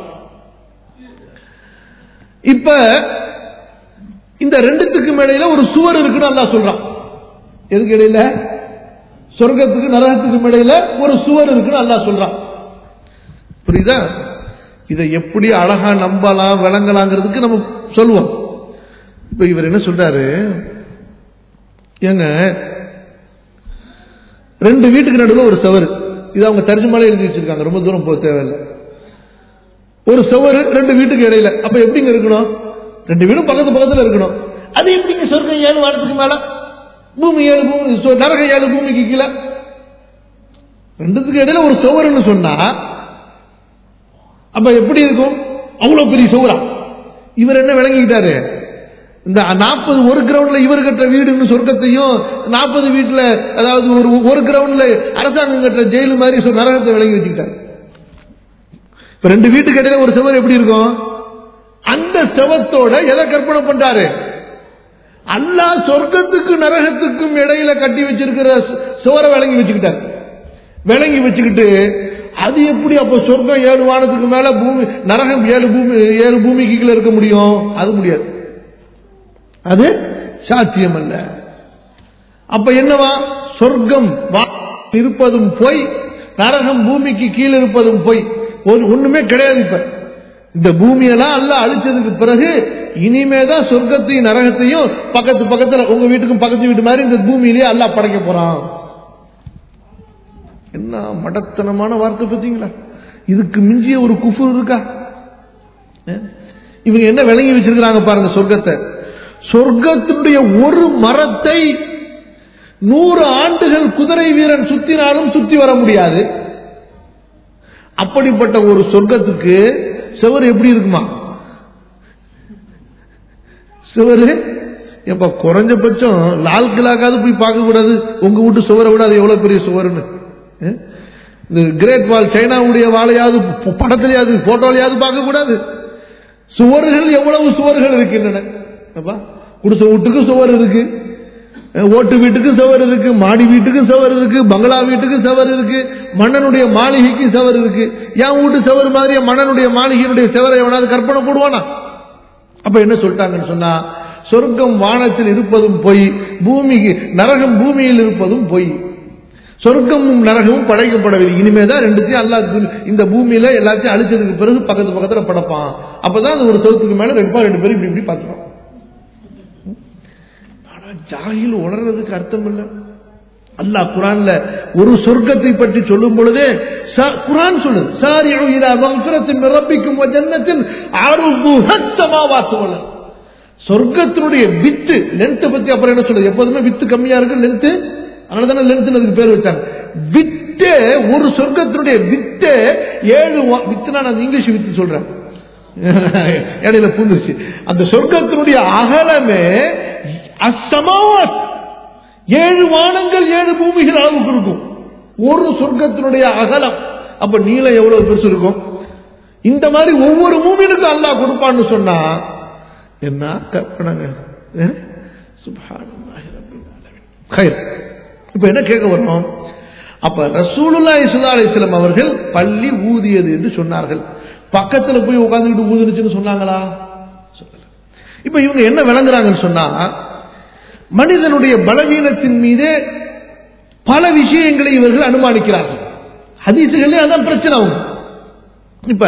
[SPEAKER 1] இப்ப இந்த ரெண்டுத்துக்கு இடையில ஒரு சுவர் இருக்குன்னு அல்லாஹ் சொல்றான் எதுக்கு இடையில சொர்க்கத்துக்கு நரகத்துக்கு இடையில ஒரு சுவர் இருக்குன்னு அல்லாஹ் சொல்றான் புரியுதா இதை எப்படி அழகா நம்பலாம் விளங்கலாங்கிறதுக்கு நம்ம சொல்லுவோம் இப்ப இவர் என்ன சொல்றாரு ஏங்க ரெண்டு வீட்டுக்கு நடுவில் ஒரு சவறு இது அவங்க தர்ஜுமாலே எழுதி வச்சிருக்காங்க ரொம்ப தூரம் போக தேவையில்லை ஒரு சவறு ரெண்டு வீட்டுக்கு இடையில அப்ப எப்படிங்க இருக்கணும் ரெண்டு வீடும் பக்கத்து பக்கத்துல இருக்கணும் அது எப்படிங்க சொர்க்கம் ஏழு வாரத்துக்கு மேல பூமி ஏழு பூமி சொ- நரகம் ஏழு பூமிக்கு கீழே ரெண்டுத்துக்கு இடையில ஒரு சுவருன்னு சொன்னா அப்ப எப்படி இருக்கும் அவ்வளவு பெரிய சுவரா இவர் என்ன விளங்கிக்கிட்டாரு இந்த நாற்பது ஒரு கிரவுண்ட்ல இவர் கட்டுற வீடுன்னு சொர்க்கத்தையும் நாற்பது வீட்டுல அதாவது ஒரு ஒரு கிரவுண்ட்ல அரசாங்கம் கட்டுற ஜெயிலு மாதிரி சொ- நரகத்தை விளங்கி வச்சுக்கிட்டாரு இப்ப ரெண்டு வீட்டுக்கு இடையில ஒரு சுவர் எப்படி இருக்கும் அந்த செவத்தோட எதை கற்பனை பண்றாரு அல்லாஹ் சொர்க்கத்துக்கு நரகத்துக்கும் இடையில கட்டி வச்சிருக்கிற சு- சுவரை விளங்கி வச்சுக்கிட்டார் விளங்கி வச்சுக்கிட்டு அது எப்படி அப்ப சொர்க்கம் ஏழு வானத்துக்கு மேல பூமி நரகம் ஏழு பூமி ஏழு பூமிக்கு கீழே இருக்க முடியும் அது முடியாது அது சாத்தியம் அல்ல அப்ப என்னவா சொர்க்கம் வா- இருப்பதும் பொய் நரகம் பூமிக்கு கீழே இருப்பதும் பொய் ஒரு ஒண்ணுமே கிடையாது இப்ப இந்த பூமியெல்லாம் அல்ல அழிச்சதுக்கு பிறகு இனிமே தான் சொர்க்கத்தையும் நரகத்தையும் பக்கத்து பக்கத்துல உங்க வீட்டுக்கும் பக்கத்து வீட்டு மாதிரி இந்த பூமியிலேயே அல்லாஹ் படைக்க போறான் என்ன மடத்தனமான வார்த்தை பார்த்தீங்களா இதுக்கு மிஞ்சிய ஒரு குஃபுர் இருக்கா அஹ்? இவங்க என்ன விளங்கி வச்சிருக்கிறாங்க பாருங்க சொர்க்கத்தை சொர்க்கத்தினுடைய ஒரு மரத்தை நூறு ஆண்டுகள் குதிரை வீரன் சுத்தினாலும் சுத்தி வர முடியாது அப்படிப்பட்ட ஒரு சொர்க்கத்துக்கு செவர் எப்படி இருக்குமா சுவரு எப்ப குறைஞ்சபட்சம் லால் கிலாக்காவது போய் பார்க்க கூடாது உங்க வீட்டு சுவரை விட அது எவ்வளவு பெரிய சுவர்னு அஹ்? இந்த கிரேட் வால் சைனாவுடைய வாழையாவது ப- படத்திலேயாவது போட்டோலையாவது பார்க்க கூடாது சுவர்கள் எவ்வளவு சுவர்கள் இருக்கின்றன அப்பா குடிசை வீட்டுக்கு சுவர் இருக்கு அஹ் ஓட்டு வீட்டுக்கு சுவர் இருக்கு மாடி வீட்டுக்கு சுவர் இருக்கு பங்களா வீட்டுக்கு சுவர் இருக்கு மன்னனுடைய மாளிகைக்கு சுவர் இருக்கு என் வீட்டு சுவர் மாதிரியே மன்னனுடைய மாளிகையினுடைய சுவரை எவனாவது கற்பனை போடுவானா அப்ப என்ன சொல்லிட்டாங்கன்னு சொன்னா சொர்க்கம் வானத்தில் இருப்பதும் பொய் பூமிக்கு நரகம் பூமியில் இருப்பதும் பொய் சொர்க்கமும் நரகமும் படைக்கப்படவில்லை இனிமே தான் ரெண்டுத்தையும் அல்லா இந்த பூமியில எல்லாத்தையும் அழிச்சதுக்கு பிறகு பக்கத்து பக்கத்துல படைப்பான் அப்பதான் அது ஒரு சொத்துக்கு மேல ரெண்டு பேர் ரெண்டு பேரும் இப்படி இப்படி பார்த்துப்பான் ஆனா ஜாகில் உணர்றதுக்கு அர்த்தம் இல்லை அல்லாஹ் குரான்ல ஒரு சொர்க்கத்தை பற்றி சொல்லும் பொழுதே ச- குரான் சொல்லுது சாரிஉ இலா மக்ஃபிரத்தின் மின் ரப்பிக்கும் வ ஜன்னத்தின் அர்துஹா ஸமாவாத்து வல் அர்த். சொர்க்கத்தினுடைய வித்து லென்த் பத்தி அப்புறம் என்ன சொல்றது எப்போதுமே வித்து கம்மியா இருக்கு லென்த் அதனால தானே லென்த் அதுக்கு பேர் வச்சாங்க வித்தே ஒரு சொர்க்கத்தினுடைய வித்தே ஏழு வா- வித்துனா நான் இங்கிலீஷ் வித்து சொல்றேன் இடையில பூந்துருச்சு அந்த சொர்க்கத்தினுடைய அகலமே அசமாவத் ஏழு வானங்கள் ஏழு பூமிகள் அளவுக்கு இருக்கும் ஒரு சொர்க்கத்தினுடைய அகலம் அப்ப நீளம் எவ்வளவு பெருசு இருக்கும் இந்த மாதிரி ஒவ்வொரு மூமினுக்கும் அல்லாஹ் கொடுப்பான்னு சொன்னா என்ன கற்பனைங்க சுபான் கயிறு இப்ப என்ன கேட்க வரோம் அப்ப ரசூலுல்லாஹி ஸல்லல்லாஹு அலைஹி வஸல்லம் அவர்கள் பள்ளி ஊதியது என்று சொன்னார்கள் பக்கத்துல போய் உட்கார்ந்துட்டு ஊதுனுச்சுன்னு சொன்னாங்களா சொல்லல இப்ப இவங்க என்ன விளங்குறாங்கன்னு சொன்னா மனிதனுடைய பலவீனத்தின் மீதே பல விஷயங்களை இவர்கள் அனுமானிக்கிறார்கள் ஹதீசுகளே அதான் பிரச்சனை அவங்க இப்ப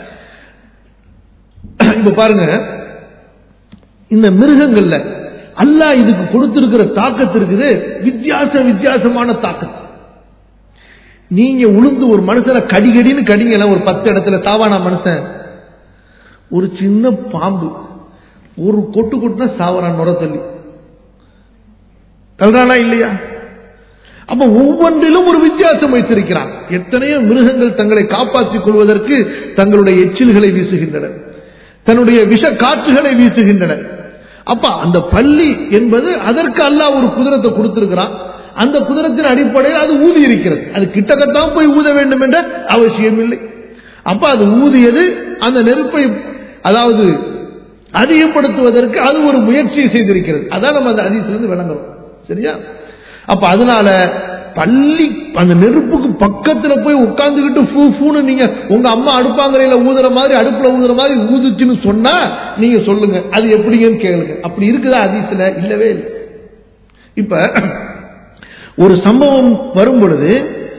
[SPEAKER 1] இப்ப பாருங்க இந்த மிருகங்கள்ல அல்லாஹ் இதுக்கு கொடுத்திருக்கிற தாக்கத்து இருக்குது வித்தியாச வித்தியாசமான தாக்கத்து நீங்க உளுந்து ஒரு மனுஷனை கடிகடின்னு கடிங்கல ஒரு பத்து இடத்துல தாவானா மனுஷன் ஒரு சின்ன பாம்பு ஒரு கொட்டு கொட்டுனா சாவறான் நுர தள்ளி கல்றானா இல்லையா அப்ப ஒவ்வொன்றிலும் ஒரு வித்தியாசம் வைத்திருக்கிறான் எத்தனையோ மிருகங்கள் தங்களை காப்பாற்றிக் கொள்வதற்கு தங்களுடைய எச்சில்களை வீசுகின்றன தன்னுடைய விஷ காற்றுகளை வீசுகின்றன அப்ப அந்த பள்ளி என்பது அதற்கு அல்லாஹ் ஒரு குதிரத்தை கொடுத்திருக்கிறான் அந்த குதிரத்தின் அடிப்படையில் அது ஊதி இருக்கிறது அது கிட்டக்கத்தான் போய் ஊத வேண்டும் என்ற அவசியம் இல்லை அப்ப அது ஊதியது அந்த நெருப்பை அதாவது அதிகப்படுத்துவதற்கு அது ஒரு முயற்சியை செய்திருக்கிறது அதான் நம்ம அந்த அதிசிலிருந்து விளங்குறோம் சரியா அப்ப அதனால பள்ளி அந்த நெருப்புக்கு பக்கத்துல போய் உட்கார்ந்துகிட்டு ஃபூ ஃபூன்னு நீங்க உங்க அம்மா அடுப்பாங்கரையில ஊதுற மாதிரி அடுப்புல ஊதுற மாதிரி ஊதுச்சுன்னு சொன்னா நீங்க சொல்லுங்க அது எப்படிங்கன்னு கேளுங்க அப்படி இருக்குதா அதிசல இல்லவே இல்லை இப்ப ஒரு சம்பவம் வரும் பொழுது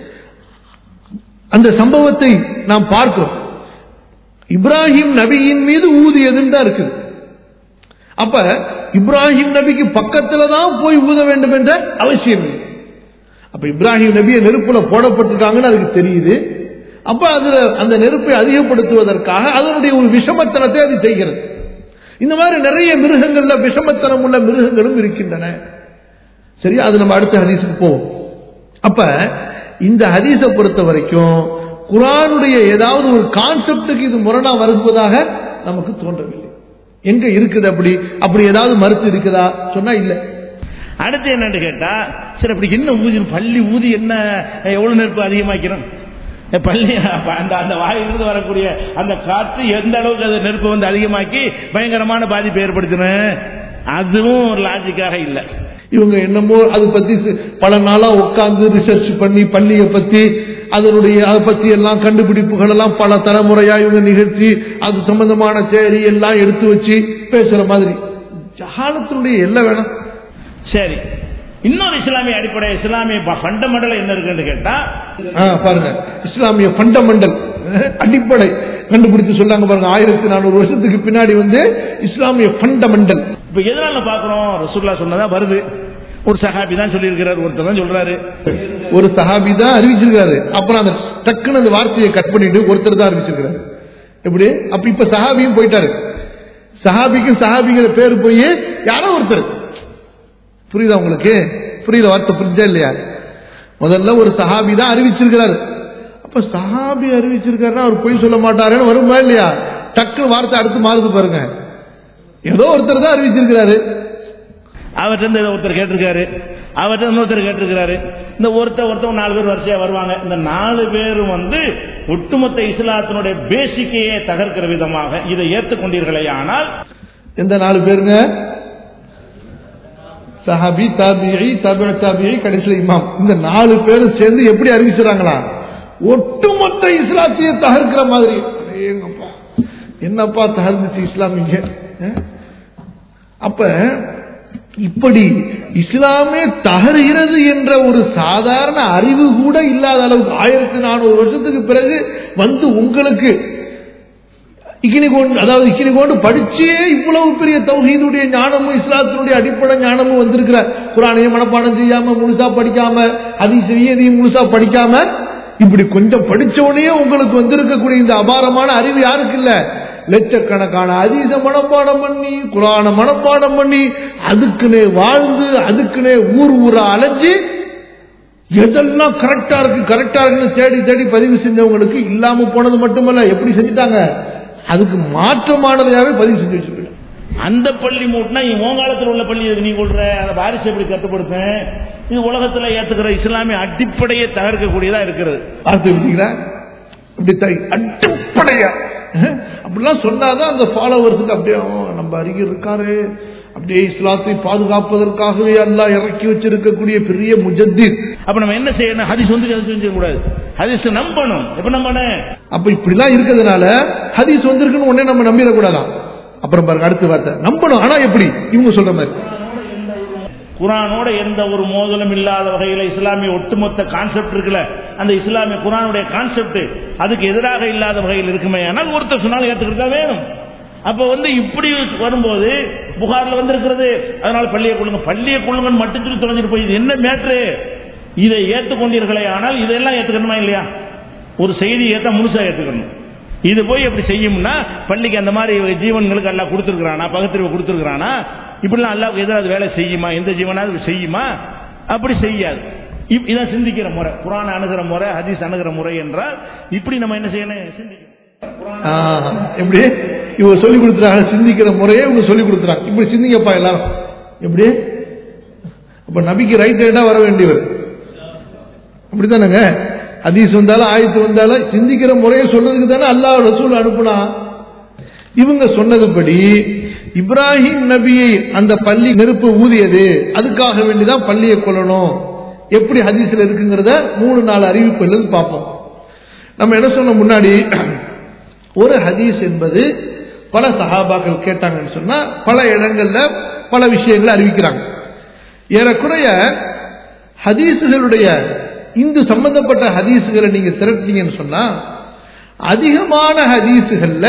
[SPEAKER 1] அந்த சம்பவத்தை நாம் பார்க்கிறோம் இப்ராஹிம் நபியின் மீது ஊதியதுன்னு தான் இருக்குது அப்ப இப்ராஹிம் நபிக்கு பக்கத்துல தான் போய் ஊத வேண்டும் என்ற அவசியம் இல்லை அப்ப இப்ராஹிம் நபியை நெருப்புல போடப்பட்டிருக்காங்கன்னு அதுக்கு தெரியுது அப்ப அதுல அந்த நெருப்பை அதிகப்படுத்துவதற்காக அதனுடைய ஒரு விஷமத்தனத்தை அது செய்கிறது இந்த மாதிரி நிறைய மிருகங்கள்ல விஷமத்தனம் உள்ள மிருகங்களும் இருக்கின்றன சரி அது நம்ம அடுத்த ஹதீஸுக்கு போவோம் அப்ப இந்த ஹதீஸை பொறுத்த வரைக்கும் குரானுடைய ஏதாவது ஒரு கான்செப்டுக்கு இது முரணா வருவதாக நமக்கு தோன்றவில்லை எங்க இருக்குது அப்படி அப்படி ஏதாவது மறுத்து இருக்குதா சொன்னா இல்ல
[SPEAKER 2] அடுத்து என்னன்னு கேட்டா சரி அப்படி என்ன ஊதி பள்ளி ஊதி என்ன எவ்வளவு நெருப்பு அதிகமாக்கிறோம் பள்ளி அந்த அந்த வாயிலிருந்து வரக்கூடிய அந்த காற்று எந்த அளவுக்கு அது நெருப்பு வந்து அதிகமாக்கி பயங்கரமான பாதிப்பை ஏற்படுத்தின அதுவும் ஒரு லாஜிக்காக இல்லை
[SPEAKER 1] இவங்க என்னமோ அதை பத்தி பல நாளா உட்கார்ந்து ரிசர்ச் பண்ணி பள்ளியை பத்தி அதனுடைய அதை பத்தி எல்லாம் கண்டுபிடிப்புகள் எல்லாம் பல தலைமுறையா இவங்க நிகழ்த்தி அது சம்பந்தமான தேரி எல்லாம் எடுத்து வச்சு பேசுற மாதிரி ஜஹாலத்தினுடைய எல்லாம் வேணும்
[SPEAKER 2] சரி இன்னொரு இஸ்லாமிய அடிப்படை இஸ்லாமிய ஃபண்டமெண்டல் என்ன இருக்குன்னு கேட்டா
[SPEAKER 1] பாருங்க இஸ்லாமிய ஃபண்டமெண்டல் அடிப்படை கண்டுபிடிச்சு சொல்லாங்க பாருங்க ஆயிரத்தி நானூறு வருஷத்துக்கு பின்னாடி வந்து இஸ்லாமிய ஃபண்டமெண்டல்
[SPEAKER 2] இப்ப எதனால பாக்குறோம் ரசூல்லா சொன்னதா வருது ஒரு சஹாபி தான் சொல்லியிருக்கிறார் ஒருத்தர் தான் சொல்றாரு
[SPEAKER 1] ஒரு சஹாபி தான் அறிவிச்சிருக்காரு அப்புறம் அந்த டக்குன்னு அந்த வார்த்தையை கட் பண்ணிட்டு ஒருத்தர் தான் அறிவிச்சிருக்காரு எப்படி அப்ப இப்ப சஹாபியும் போயிட்டாரு சஹாபிக்கும் சஹாபிங்கிற பேர் போய் யாரோ ஒருத்தர் புரியுதா உங்களுக்கு புரியுத வார்த்தை புரிஞ்சா இல்லையா முதல்ல ஒரு சஹாபி தான் அறிவிச்சிருக்கிறாரு அப்ப சஹாபி அறிவிச்சிருக்காருன்னா அவர் பொய் சொல்ல மாட்டாருன்னு வருமா இல்லையா டக்குன்னு வார்த்தை அடுத்து மாறுது பாருங்க ஏதோ ஒருத்தர் தான் அறிவிச்சிருக்கிறாரு
[SPEAKER 2] அவர்கிட்ட இருந்து ஒருத்தர் கேட்டிருக்காரு அவர்கிட்ட இன்னொருத்தர் கேட்டிருக்கிறாரு இந்த ஒருத்தர் ஒருத்தர் நாலு பேர் வரிசையா வருவாங்க இந்த நாலு பேரும் வந்து ஒட்டுமொத்த இஸ்லாத்தினுடைய பேசிக்கையே தகர்க்கிற விதமாக இதை ஏற்றுக்கொண்டீர்களே ஆனால்
[SPEAKER 1] எந்த நாலு பேருங்க சஹாபி தாபியை தபி தாபியை கடைசியில் இமாம் இந்த நாலு பேரும் சேர்ந்து எப்படி அறிவிச்சுறாங்களா ஒட்டுமொத்த இஸ்லாத்தையே தகர்க்கிற மாதிரி எங்கப்பா என்னப்பா தகர்ந்துச்சு இஸ்லாம் இங்க அப்ப இப்படி இஸ்லாமே தகருகிறது என்ற ஒரு சாதாரண அறிவு கூட இல்லாத அளவுக்கு ஆயிரத்தி நானூறு வருஷத்துக்கு பிறகு வந்து உங்களுக்கு இக்கினி கொண்டு அதாவது இக்கினி கொண்டு படிச்சே இவ்வளவு பெரிய தௌஹீதுடைய ஞானமும் இஸ்லாத்தினுடைய அடிப்படை ஞானமும் வந்திருக்கிற குரானையும் மனப்பாடம் செய்யாம முழுசா படிக்காம அதையும் எதையும் முழுசா படிக்காம இப்படி கொஞ்சம் படிச்சவனே உங்களுக்கு வந்திருக்கக்கூடிய இந்த அபாரமான அறிவு யாருக்கு இல்ல லட்சக்கணக்கான அதீத மனப்பாடம் பண்ணி குரான மனப்பாடம் பண்ணி அதுக்குனே வாழ்ந்து அதுக்குனே ஊர் ஊரா அலைஞ்சு எதெல்லாம் கரெக்டா இருக்கு கரெக்டா இருக்குன்னு தேடி தேடி பதிவு செஞ்சவங்களுக்கு இல்லாம போனது மட்டுமல்ல எப்படி செஞ்சுட்டாங்க அதுக்கு மாற்றமானதையாவே பதிவு செஞ்சு வச்சிருக்கணும்
[SPEAKER 2] அந்த பள்ளி மூட்டினா உன் காலத்தில் உள்ள பள்ளி எதுக்கு நீ கொள்ற அதை வாரிசு எப்படி கட்டுப்படுத்தேன் இது உலகத்தில் ஏத்துக்கிற இஸ்லாமிய அடிப்படையை தகர்க்கக்கூடியதா இருக்கிறது
[SPEAKER 1] பார்த்து விட்டீங்களா இப்படி தை- அடிப்படையா அப்படிலாம் சொன்னாதான் அந்த ஃபாலோவர்ஸுக்கு அப்படியே "ஓ, நம்ம அருகே இருக்காரு அப்படியே இஸ்லாத்தை பாதுகாப்பதற்காகவே அல்லாஹ் இறக்கி வச்சிருக்கக்கூடிய பெரிய முஜத்தித்
[SPEAKER 2] அப்ப நம்ம என்ன செய்யணும் ஹதீஸ் வந்து செஞ்ச கூடாது ஹதீஸ் நம்பணும் எப்ப நம்பணும்
[SPEAKER 1] அப்ப இப்படிலாம் இருக்கிறதுனால ஹதீஸ் வந்திருக்குன்னு உடனே நம்ம நம்பிடக்கூடாதான் அப்புறம் பாருங்க அடுத்த வார்த்தை நம்பணும் ஆனா எப்படி இவங்க சொல்ற மாதிரி
[SPEAKER 2] குரானோட எந்த ஒரு மோதலும் இல்லாத வகையில் இஸ்லாமிய ஒட்டுமொத்த கான்செப்ட் இருக்குல்ல அந்த இஸ்லாமிய குரானுடைய கான்செப்ட் அதுக்கு எதிராக இல்லாத வகையில் இருக்குமே ஆனால் ஒருத்தர் சொன்னாலும் ஏற்றுக்கிட்டு தான் வேணும் அப்ப வந்து இப்படி வரும்போது புகார்ல வந்திருக்கிறது அதனால பள்ளியை கொள்ளுங்க பள்ளியை கொள்ளுங்கன்னு மட்டும் சொல்லி தொலைஞ்சிட்டு போய் இது என்ன மேட்ரு இதை ஏற்றுக்கொண்டீர்களே ஆனால் இதெல்லாம் ஏற்றுக்கணுமா இல்லையா ஒரு செய்தி ஏற்ற முழுசா ஏற்றுக்கணும் இது போய் எப்படி செய்யும்னா பள்ளிக்கு அந்த மாதிரி ஜீவன்களுக்கு எல்லாம் கொடுத்துருக்கானா பகுத்தறிவு கொடுத்துருக்கானா இப்படிலாம் அல்லாவுக்கு எதிராக வேலை செய்யுமா எந்த ஜீவனாவது செய்யுமா அப்படி செய்யாது இப்- இதான் சிந்திக்கிற முறை குரான அணுகிற முறை ஹதீஸ் அணுகிற முறை என்றால் இப்படி நம்ம என்ன செய்யணும் சிந்திக்கணும்
[SPEAKER 1] ஆ, எப்படி இவங்க சொல்லி கொடுத்துறாங்க சிந்திக்கிற முறையே இவங்க சொல்லி கொடுத்துறாங்க இப்படி சிந்திங்கப்பா எல்லாரும் எப்படி அப்ப நபிக்கு ரைட் ரைட்டா வர வேண்டியவர் அப்படித்தானங்க ஹதீஸ் வந்தாலும் ஆயத்து வந்தாலும் சிந்திக்கிற முறையை சொல்றதுக்கு தானே அல்லாஹ் ரசூல் அனுப்புனா இவங்க சொன்னதுபடி இப்ராஹிம் நபியை அந்த பள்ளி நெருப்பு ஊதியது அதுக்காக வேண்டிதான் பள்ளியை கொல்லணும் எப்படி ஹதீஸ்ல இருக்குங்கிறத மூணு நாலு அறிவிப்புல இருந்து பார்ப்போம் நம்ம என்ன சொன்ன முன்னாடி ஒரு ஹதீஸ் என்பது பல சஹாபாக்கள் கேட்டாங்கன்னு சொன்னா பல இடங்கள்ல பல விஷயங்களை அறிவிக்கிறாங்க ஏறக்குறைய ஹதீஸுகளுடைய இந்து சம்பந்தப்பட்ட ஹதீஸுகளை நீங்க திரட்டினீங்கன்னு சொன்னா அதிகமான ஹதீஸுகள்ல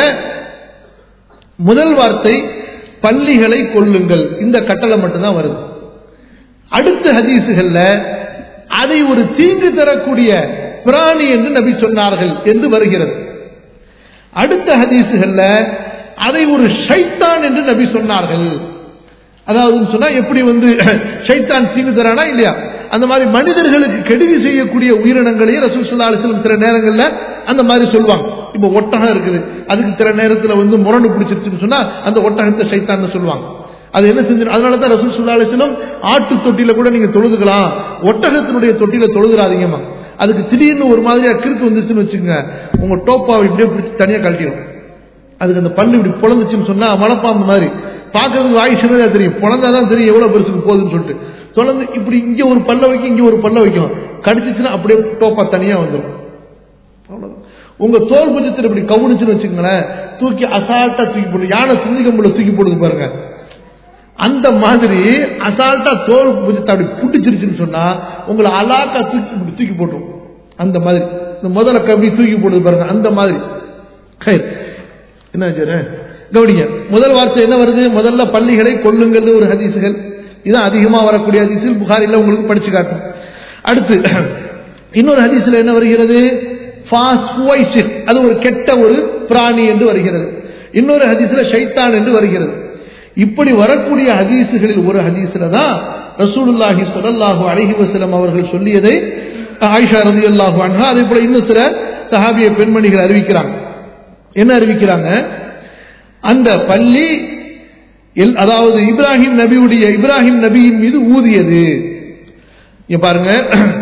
[SPEAKER 1] முதல் வார்த்தை பள்ளிகளை கொள்ளுங்கள் இந்த கட்டளை மட்டும்தான் வருது அடுத்த ஹதீஸுகள்ல அதை ஒரு தீங்கு தரக்கூடிய பிராணி என்று நபி சொன்னார்கள் என்று வருகிறது அடுத்த ஹதீஸுகள்ல அதை ஒரு ஷைத்தான் என்று நபி சொன்னார்கள் அதாவது சொன்னா எப்படி வந்து ஷைத்தான் தீங்கு தரானா இல்லையா அந்த மாதிரி மனிதர்களுக்கு கெடுதி செய்யக்கூடிய உயிரினங்களையும் ரசூல் ஸல்லல்லாஹு அலைஹி வஸல்லம் சில நேரங்கள்ல அந்த மாதிரி சொல்லுவாங்க இப்போ ஒட்டகம் இருக்குது அதுக்கு சில நேரத்துல வந்து முரண்டு பிடிச்சிருச்சுன்னு சொன்னா அந்த ஒட்டகத்தை ஷைத்தான்னு சொல்லுவாங்க அது என்ன செஞ்சு அதனால தான் ரசூல் ஸல்லல்லாஹு அலைஹி வஸல்லம் ஆட்டு தொட்டில கூட நீங்க தொழுதுக்கலாம் ஒட்டகத்தினுடைய தொட்டில தொழுதுறாதீங்கம்மா அதுக்கு திடீர்னு ஒரு மாதிரியா கிறுக்கு வந்துச்சுன்னு வச்சுக்கோங்க உங்க டோப்பாவை இப்படியே பிடிச்சி தனியா கழட்டிடும் அதுக்கு அந்த பல்லு இப்படி பொழந்துச்சுன்னு சொன்னா மலைப்பாம்பு மாதிரி பார்க்கறதுக்கு வாய் சின்னதா தெரியும் பொழந்தாதான் தெரியும் எவ்வளவு பெருசுக்கு போகுதுன்னு சொல்லிட்டு தொடர்ந்து இப்படி இங்க ஒரு பல்ல வைக்கும் இங்க ஒரு பல்ல வைக்கும் கடிச்சிச்சுன்னா அப்படியே டோப்பா தனியா வந்துடும் அவ்வளவுதான். உங்க தோல் புஜத்தில் இப்படி கவுனிச்சுன்னு வச்சுக்கோங்களேன் தூக்கி அசால்ட்டா தூக்கி போடு யானை சிந்திகம்புல தூக்கி போடுது பாருங்க அந்த மாதிரி அசால்ட்டா தோல் புஜத்தை அப்படி புட்டிச்சிருச்சுன்னு சொன்னா உங்களை அலாக்கா தூக்கி இப்படி தூக்கி போட்டுரும் அந்த மாதிரி இந்த முதல்ல கபடி தூக்கி போடுது பாருங்க அந்த மாதிரி கயிறு என்ன ஆச்சு? கவனிங்க முதல் வார்த்தை என்ன வருது முதல்ல பள்ளிகளை கொள்ளுங்கள் ஒரு ஹதீசுகள் இதான் அதிகமா வரக்கூடிய ஹதீசுகள் புகாரில உங்களுக்கு படிச்சு காட்டும் அடுத்து இன்னொரு ஹதீஸ்ல என்ன வருகிறது ஃபாஸ்ஃபுவைசிட் அது ஒரு கெட்ட ஒரு பிராணி என்று வருகிறது இன்னொரு ஹதீஸ்ல ஷைத்தான் என்று வருகிறது இப்படி வரக்கூடிய ஹதீசுகளில் ஒரு ஹதீஸ்ல தான் ரசூலுல்லாஹி ஸல்லல்லாஹு அலைஹி வஸல்லம் அவர்கள் சொல்லியதை ஆயிஷா ரலியல்லாஹு அன்ஹா அதே போல இன்னும் சில சஹாபிய பெண்மணிகள் அறிவிக்கிறாங்க என்ன அறிவிக்கிறாங்க அந்த பள்ளி எல்- அதாவது இப்ராஹிம் நபியுடைய இப்ராஹிம் நபியின் மீது ஊதியது இங்க பாருங்க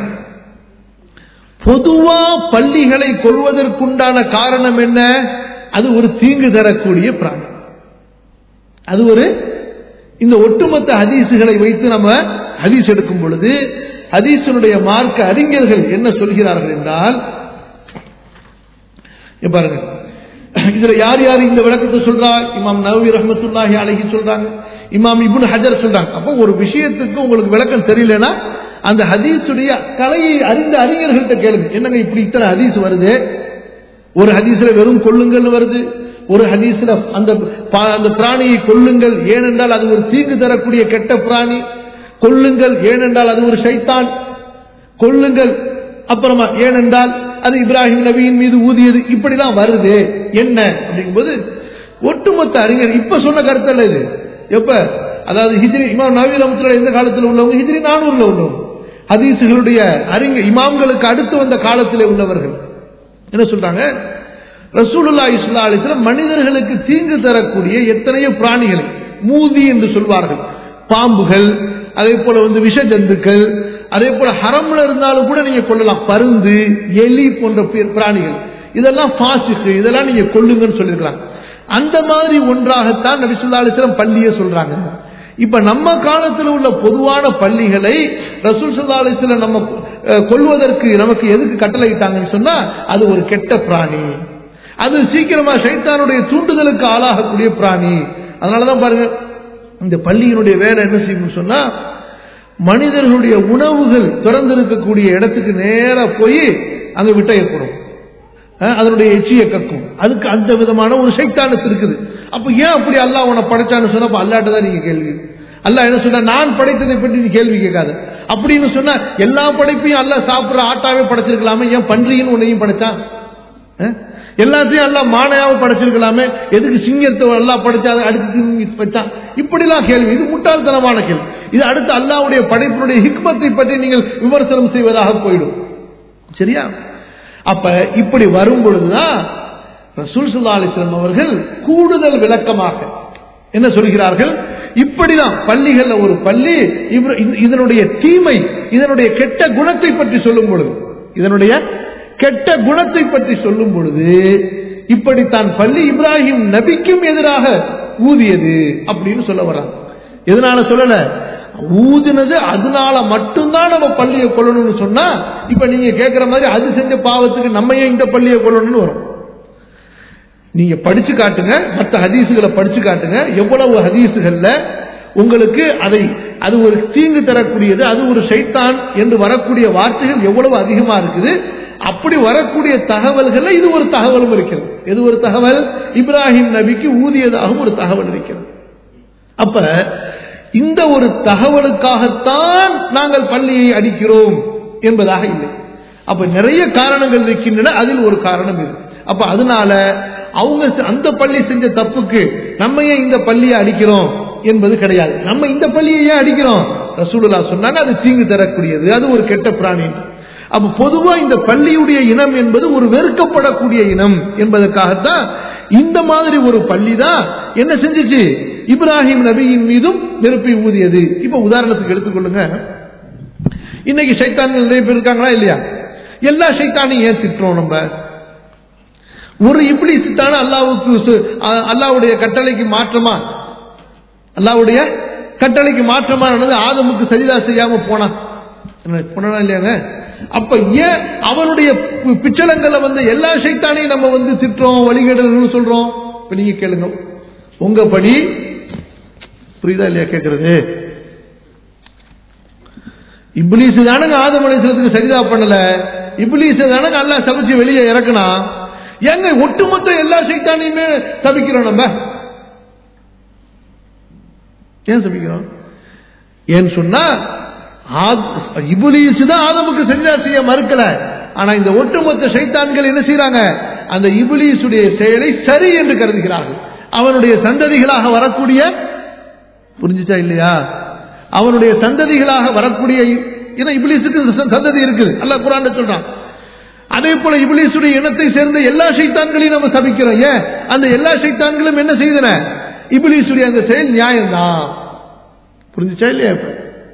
[SPEAKER 1] பொதுவா பள்ளிகளை கொள்வதற்குண்டான காரணம் என்ன அது ஒரு தீங்கு தரக்கூடிய பிராணி அது ஒரு இந்த ஒட்டுமொத்த ஹதீசுகளை வைத்து நம்ம ஹதீஸ் எடுக்கும் பொழுது ஹதீஸனுடைய மார்க்க அறிஞர்கள் என்ன சொல்கிறார்கள் என்றால் இங்க பாருங்க இதுல யார் யார் இந்த விளக்கத்தை சொல்றா இமாம் நவவி ரஹமத்துல்லாஹி அலைஹி சொல்றாங்க இமாம் இப்னு ஹஜர் சொல்றாங்க அப்போ ஒரு விஷயத்துக்கு உங்களுக்கு விளக்கம் தெரியலனா அந்த ஹதீஸுடைய கலையை அறிந்த அறிஞர்கள்ட்ட கேளுங்க என்னங்க இப்படி இத்தனை ஹதீஸ் வருது ஒரு ஹதீஸ்ல வெறும் கொள்ளுங்கள் வருது ஒரு ஹதீஸ்ல அந்த பா- அந்த பிராணியை கொல்லுங்கள் ஏனென்றால் அது ஒரு தீங்கு தரக்கூடிய கெட்ட பிராணி கொல்லுங்கள் ஏனென்றால் அது ஒரு ஷைத்தான் கொல்லுங்கள் அப்புறமா ஏனென்றால் அது இப்ராஹிம் நபியின் மீது ஊதியது இப்படிலாம் வருது என்ன அப்படிங்கும்போது ஒட்டுமொத்த அறிஞர் இப்ப சொன்ன கருத்தல்ல இது எப்ப அதாவது ஹிஜ்ரி இமாம் நவீன ரஹ்மத்துல்லாஹி எந்த காலத்தில் உள்ளவங்க ஹிஜ்ரி நானூறுல உள்ளவங்க ஹதீஸுகளுடைய அறிஞர் இமாம்களுக்கு அடுத்து வந்த காலத்திலே உள்ளவர்கள் என்ன சொல்றாங்க ரசூலுல்லா இஸ்லா அலிஸ்லாம் மனிதர்களுக்கு தீங்கு தரக்கூடிய எத்தனையோ பிராணிகளை மூதி என்று சொல்வார்கள் பாம்புகள் அதே போல வந்து விஷ ஜந்துக்கள் அதே போல ஹரம்ல இருந்தாலும் கூட நீங்க கொள்ளலாம் பருந்து எலி போன்ற பி- பிராணிகள் இதெல்லாம் பாசிக்கு இதெல்லாம் நீங்க கொல்லுங்கன்னு சொல்லியிருக்கலாம் அந்த மாதிரி ஒன்றாகத்தான் நபிசுல்லா அலிஸ்லாம் பள்ளியே சொல்றாங்க இப்ப நம்ம காலத்தில் உள்ள பொதுவான பள்ளிகளை ரசூல் சதாலயத்தில் நம்ம அஹ், கொல்வதற்கு நமக்கு எதுக்கு கட்டளையிட்டாங்கன்னு சொன்னா அது ஒரு கெட்ட பிராணி அது சீக்கிரமா சைத்தானுடைய தூண்டுதலுக்கு ஆளாகக்கூடிய பிராணி அதனாலதான் பாருங்க இந்த பள்ளியினுடைய வேலை என்ன செய்யணும்னு சொன்னா மனிதர்களுடைய உணவுகள் திறந்திருக்கக்கூடிய இடத்துக்கு நேரா போய் அங்க விட்ட ஏற்படும் அஹ், அதனுடைய எச்சியை கக்கும் அதுக்கு அந்த விதமான ஒரு சைத்தானத்து இருக்குது அப்ப ஏன் அப்படி அல்லாஹ் உன்னை படைச்சான்னு சொன்னா அப்ப அல்லாட்ட தான் நீங்க கேள்வி அல்லாஹ் என்ன சொன்னா நான் படைத்ததை பற்றி நீ கேள்வி கேட்காத அப்படின்னு சொன்னா எல்லா படைப்பையும் அல்லாஹ் சாப்பிடுற ஆட்டாவே படைச்சிருக்கலாமே ஏன் பன்றின்னு உன்னையும் படைச்சான் அஹ்? எல்லாத்தையும் எல்லாம் மானையாவை படைச்சிருக்கலாமே எதுக்கு சிங்கத்தை எல்லாம் படைச்சா அதை அடுத்து திரும்பி வச்சான் இப்படிலாம் கேள்வி இது முட்டாள்தனமான கேள்வி இது அடுத்து அல்லாவுடைய படைப்பினுடைய ஹிக்மத்தை பற்றி நீங்கள் விமர்சனம் செய்வதாக போயிடும் சரியா அப்ப இப்படி வரும் பொழுதுதான் ரசூல் சுல்லா அலிஸ்லாம் அவர்கள் கூடுதல் விளக்கமாக என்ன சொல்கிறார்கள் இப்படிதான் பள்ளிகள்ல ஒரு பள்ளி இவர் இது- இதனுடைய தீமை இதனுடைய கெட்ட குணத்தை பற்றி சொல்லும் பொழுது இதனுடைய கெட்ட குணத்தை பற்றி சொல்லும் பொழுது இப்படித்தான் பள்ளி இப்ராஹிம் நபிக்கும் எதிராக ஊதியது அப்படின்னு சொல்ல வர்றாங்க எதனால சொல்லல ஊதினது அதனால மட்டும்தான் நம்ம பள்ளியை கொள்ளணும்னு சொன்னா இப்ப நீங்க கேட்கிற மாதிரி அது செஞ்ச பாவத்துக்கு நம்ம ஏன் இந்த பள்ளியை கொள்ளணும்னு வரும் நீங்க படிச்சு காட்டுங்க மற்ற ஹதீசுகளை படிச்சு காட்டுங்க எவ்வளவு ஹதீசுகள்ல உங்களுக்கு அதை அது ஒரு தீங்கு தரக்கூடியது அது ஒரு சைத்தான் என்று வரக்கூடிய வார்த்தைகள் எவ்வளவு அதிகமா இருக்குது அப்படி வரக்கூடிய தகவல்கள்ல இது ஒரு தகவலும் இருக்கிறது எது ஒரு தகவல் இப்ராஹிம் நபிக்கு ஊதியதாகவும் ஒரு தகவல் இருக்கிறது அப்ப இந்த ஒரு தகவலுக்காகத்தான் நாங்கள் பள்ளியை அடிக்கிறோம் என்பதாக இல்லை அப்ப நிறைய காரணங்கள் இருக்கின்றன அதில் ஒரு காரணம் இது அப்ப அதனால அவங்க செ- அந்த பள்ளி செஞ்ச தப்புக்கு நம்ம ஏன் இந்த பள்ளியை அடிக்கிறோம் என்பது கிடையாது நம்ம இந்த பள்ளியை ஏன் அடிக்கிறோம் ரசூலுல்லா சொன்னாங்க அது தீங்கு தரக்கூடியது அது ஒரு கெட்ட பிராணி அப்ப பொதுவா இந்த பள்ளியுடைய இனம் என்பது ஒரு வெறுக்கப்படக்கூடிய இனம் என்பதற்காகத்தான் இந்த மாதிரி ஒரு பள்ளி தான் என்ன செஞ்சுச்சு இப்ராஹிம் நபியின் மீதும் நெருப்பை ஊதியது இப்ப உதாரணத்துக்கு எடுத்துக்கொள்ளுங்க இன்னைக்கு சைத்தான்கள் நிறைய பேர் இருக்காங்களா இல்லையா எல்லா சைத்தானையும் ஏன் திட்டுறோம் நம்ம ஒரு இப்படி சித்தான அல்லாவுக்கு சு- அ- அல்லாவுடைய கட்டளைக்கு மாற்றமா அல்லாவுடைய கட்டளைக்கு மாற்றமா நடந்து ஆதமுக்கு சரிதா செய்யாம போனான் என்ன, போனானா இல்லையாங்க அப்ப ஏன் அவனுடைய பி- பிச்சலங்களை வந்து எல்லா சைத்தானையும் நம்ம வந்து திட்டுறோம் வழிகேடல்னு சொல்றோம் இப்ப நீங்க கேளுங்க உங்க படி புரியுதா இல்லையா கேட்கறது இப்லீஸ் தானங்க ஆதம் அலைஹிஸ்ஸலாத்துக்கு சரிதா பண்ணல இப்லீஸ் தானங்க அல்லாஹ் சமைச்சு வெளியே இறக்குனா ஏங்க ஒட்டுமொத்த எல்லா சைத்தானையுமே சபிக்கிறோம் நம்ம ஏன் சபிக்கிறோம் ஏன்னு சொன்னா ஆத்- இப்லீஸ் தான் ஆதமுக்கு சரிதா செய்ய மறுக்கல ஆனா இந்த ஒட்டுமொத்த சைத்தான்கள் என்ன செய்றாங்க அந்த இப்லீஸுடைய செயலை சரி என்று கருதுகிறார்கள் அவனுடைய சந்ததிகளாக வரக்கூடிய புரிஞ்சுச்சா இல்லையா அவனுடைய சந்ததிகளாக வரக்கூடிய ஏன்னா இப்லீஸுக்கு ச- சந்ததி இருக்குது அல்லாஹ் குரான் சொல்றான் அதே போல இப்லீஸுடைய இனத்தை சேர்ந்த எல்லா சைத்தான்களையும் நம்ம சபிக்கிறோம் ஏன் அந்த எல்லா சைத்தான்களும் என்ன செய்தன இப்லீஸுடைய அந்த செயல் நியாயம்தான் புரிஞ்சுச்சா இல்லையா இப்ப?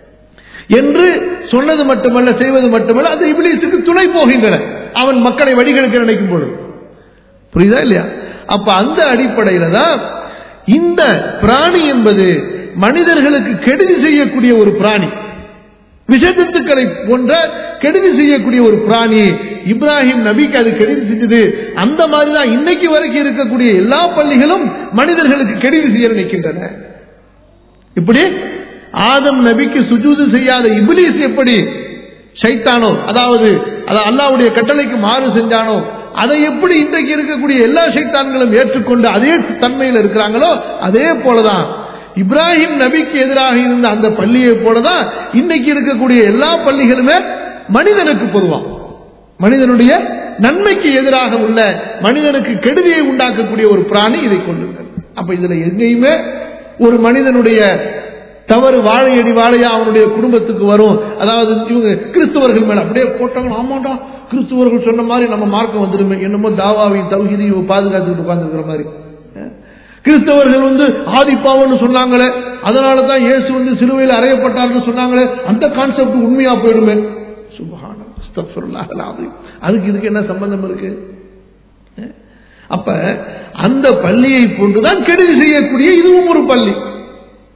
[SPEAKER 1] என்று சொன்னது மட்டுமல்ல செய்வது மட்டுமல்ல அந்த இப்லீஸுக்கு துணை போகின்றன அவன் மக்களை வழிகெடுக்க நினைக்கும் பொழுது புரியுதா இல்லையா அப்ப அந்த அடிப்படையில தான் இந்த பிராணி என்பது மனிதர்களுக்கு கெடுதி செய்யக்கூடிய ஒரு பிராணி விஷஜந்துக்களை போன்ற கெடுதி செய்யக்கூடிய ஒரு பிராணி இப்ராஹிம் நபிக்கு அது கெடுதி செஞ்சது அந்த மாதிரி தான் இன்னைக்கு வரைக்கும் இருக்கக்கூடிய எல்லா பள்ளிகளும் மனிதர்களுக்கு கெடுதி செய்ய நினைக்கின்றன இப்படி ஆதம் நபிக்கு சுஜூது செய்யாத இப்லீஸ் எப்படி ஷைத்தானோ அதாவது அது அல்லாவுடைய கட்டளைக்கு மாறு செஞ்சானோ அதை எப்படி இன்றைக்கு இருக்கக்கூடிய எல்லா சைத்தான்களும் ஏற்றுக்கொண்டு அதே தன்மையில் இருக்கிறாங்களோ அதே போலதான் இப்ராஹிம் நபிக்கு எதிராக இருந்த அந்த பள்ளியை போலதான் இன்னைக்கு இருக்கக்கூடிய எல்லா பள்ளிகளுமே மனிதனுக்கு பொதுவா மனிதனுடைய நன்மைக்கு எதிராக உள்ள மனிதனுக்கு கெடுதியை உண்டாக்கக்கூடிய ஒரு பிராணி இதை கொண்டிருக்கிறது அப்ப இதுல எங்கேயுமே ஒரு மனிதனுடைய தவறு வாழையடி வாழையா அவனுடைய குடும்பத்துக்கு வரும் அதாவது இவங்க கிறிஸ்தவர்கள் மேல அப்படியே போட்டாங்க ஆமாண்டா கிறிஸ்தவர்கள் சொன்ன மாதிரி நம்ம மார்க்கம் வந்துருமே என்னமோ தாவாவையும் தௌஹீதையும் பாதுகாத்துக்கிட்டு உட்கார்ந்துருக்கிற மாதிரி அஹ். கிறிஸ்தவர்கள் வந்து ஆதிப்பாவன்னு சொன்னாங்களே அதனால தான் இயேசு வந்து சிலுவையில் அறையப்பட்டார்னு சொன்னாங்களே அந்த கான்செப்ட் உண்மையா போயிடுமே சுபஹான அஸ்தக்ஃபிருல்லாஹ் அல்-அஸீம். அதுக்கு இதுக்கு என்ன சம்பந்தம் இருக்கு அஹ். அப்ப அந்த பள்ளியை போன்றுதான் கெடுதி செய்யக்கூடிய இதுவும் ஒரு பள்ளி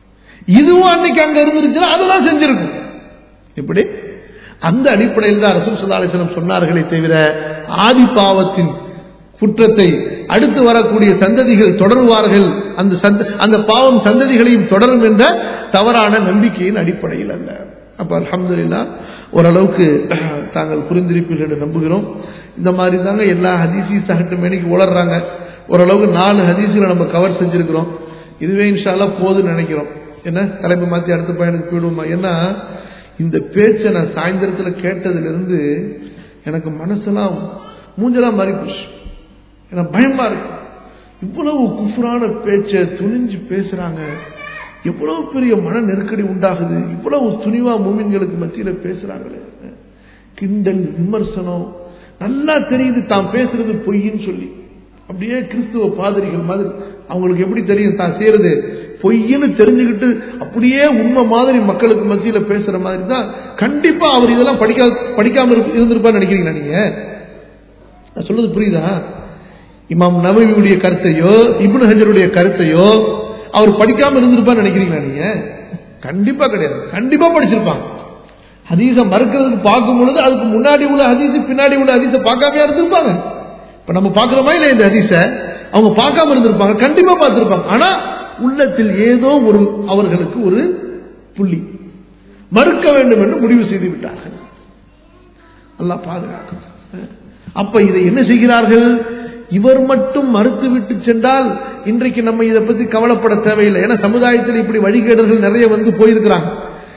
[SPEAKER 1] இதுவும் அன்னைக்கு அங்க இருந்துருச்சுன்னா அதெல்லாம் செஞ்சிருக்கும் இப்படி அந்த அடிப்படையில் தான் ரசூல் சல்லா அலிஸ்லம் சொன்னார்களே தவிர ஆதி பாவத்தின் குற்றத்தை அடுத்து வரக்கூடிய சந்ததிகள் தொடருவார்கள் அந்த சந்த அந்த பாவம் சந்ததிகளையும் தொடரும் என்ற தவறான நம்பிக்கையின் அடிப்படையில் அல்ல அப்ப அல்ஹம்துலில்லா ஓரளவுக்கு தாங்கள் புரிந்திருப்பீர்கள் என்று நம்புகிறோம் இந்த மாதிரி தாங்க எல்லா ஹதீஸையும் சகட்டு மேனிக்கு உளர்றாங்க ஓரளவுக்கு நாலு ஹதீஸுகளை நம்ம கவர் செஞ்சிருக்கிறோம் இதுவே இன்ஷால்லா போதுன்னு நினைக்கிறோம் என்ன தலைப்பு மாற்றி அடுத்த பையனுக்கு போயிடுவோமா ஏன்னா இந்த பேச்சை நான் சாயந்தரத்தில் கேட்டதிலிருந்து எனக்கு மனசெல்லாம் மூஞ்செல்லாம் மாறி போச்சு எனக்கு பயமா இருக்கு இவ்வளவு குஃபுரான பேச்சை துணிஞ்சு பேசுறாங்க எவ்வளவு பெரிய மன நெருக்கடி உண்டாகுது இவ்வளவு துணிவா மூமின்களுக்கு மத்தியில பேசுறாங்களே கிண்டல் விமர்சனம் நல்லா தெரியுது தான் பேசுறது பொய்ன்னு சொல்லி அப்படியே கிறிஸ்துவ பாதிரிகள் மாதிரி அவங்களுக்கு எப்படி தெரியும் தான் செய்யறது பொய்ன்னு தெரிஞ்சுக்கிட்டு அப்படியே உண்மை மாதிரி மக்களுக்கு மத்தியில பேசுற மாதிரி தான் கண்டிப்பா அவர் இதெல்லாம் படிக்காம படிக்காம இருந்திருப்பான்னு நினைக்கிறீங்களா நீங்க நான் சொல்றது புரியுதா இமாம் நவவியுடைய கருத்தையோ இப்னு ஹஜருடைய கருத்தையோ அவர் படிக்காம இருந்திருப்பான்னு நினைக்கிறீங்களா நீங்க கண்டிப்பா கிடையாது கண்டிப்பா படிச்சிருப்பாங்க ஹதீஸ மறுக்கிறதுக்கு பார்க்கும் பொழுது அதுக்கு முன்னாடி உள்ள ஹதீஸ் பின்னாடி உள்ள ஹதீஸ பார்க்காம இருந்திருப்பாங்க இப்ப நம்ம பார்க்கிறோமா இல்ல இந்த ஹதீஸ அவங்க பார்க்காம இருந்திருப்பாங்க கண்டிப்பா பார்த்திருப்பாங்க ஆனா உள்ளத்தில் ஏதோ ஒரு அவர்களுக்கு ஒரு புள்ளி மறுக்க வேண்டும் என்று முடிவு செய்து விட்டார்கள் அல்லாஹ் பாதுகாக்க அப்ப இதை என்ன செய்கிறார்கள் இவர் மட்டும் மறுத்து விட்டு சென்றால் இன்றைக்கு நம்ம இதை பத்தி கவலைப்பட தேவையில்லை ஏன்னா சமுதாயத்தில் இப்படி வழிகேடர்கள் நிறைய வந்து போயிருக்கிறாங்க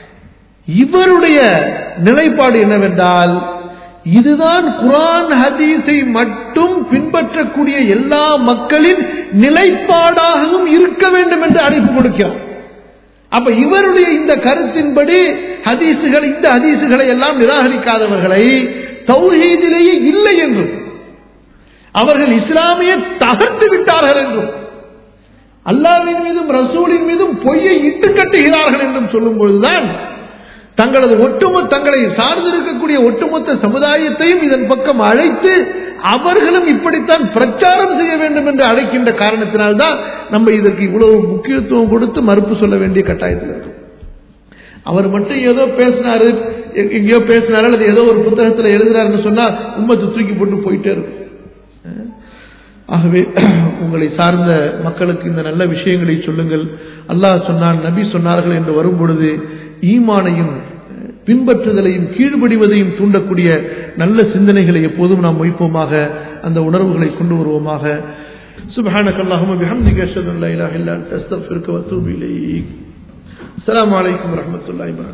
[SPEAKER 1] இவருடைய நிலைப்பாடு என்னவென்றால் இதுதான் குரான் ஹதீஸை மட்டும் பின்பற்றக்கூடிய எல்லா மக்களின் நிலைப்பாடாகவும் இருக்க வேண்டும் என்று அழைப்பு கொடுக்கிறார் அப்ப இவருடைய இந்த கருத்தின்படி ஹதீசுகள் இந்த ஹதீசுகளை எல்லாம் நிராகரிக்காதவர்களை தௌஹீதிலேயே இல்லை என்றும் அவர்கள் இஸ்லாமிய தகர்த்து விட்டார்கள் என்றும் அல்லாவின் மீதும் ரசூலின் மீதும் பொய்யை இட்டு கட்டுகிறார்கள் என்றும் சொல்லும் பொழுதுதான் தங்களது ஒட்டுமொத்த தங்களை சார்ந்திருக்கக்கூடிய ஒட்டுமொத்த சமுதாயத்தையும் இதன் பக்கம் அழைத்து அவர்களும் இப்படித்தான் பிரச்சாரம் செய்ய வேண்டும் என்று அழைக்கின்ற காரணத்தினால்தான் நம்ம இதற்கு இவ்வளவு முக்கியத்துவம் கொடுத்து மறுப்பு சொல்ல வேண்டிய கட்டாயத்தில் இருக்கும் அவர் மட்டும் ஏதோ பேசினாரு எங்கேயோ பேசினாரு அல்லது ஏதோ ஒரு புத்தகத்தில் எழுதுறாருன்னு சொன்னா உண்மத்தை தூக்கி போட்டு போயிட்டே இருக்கும் ஆகவே உங்களை சார்ந்த மக்களுக்கு இந்த நல்ல விஷயங்களை சொல்லுங்கள் அல்லாஹ் சொன்னான் நபி சொன்னார்கள் என்று வரும் பொழுது ஈமானையும் பின்பற்றுதலையும் கீழ்படிவதையும் தூண்டக்கூடிய நல்ல சிந்தனைகளை எப்போதும் நாம் வைப்போமாக அந்த உணர்வுகளை கொண்டு வருவோமாக سبحانك اللهم بحمدك اشهد ان لا اله الا انت استغفرك واتوب اليك السلام عليكم ورحمه الله وبركاته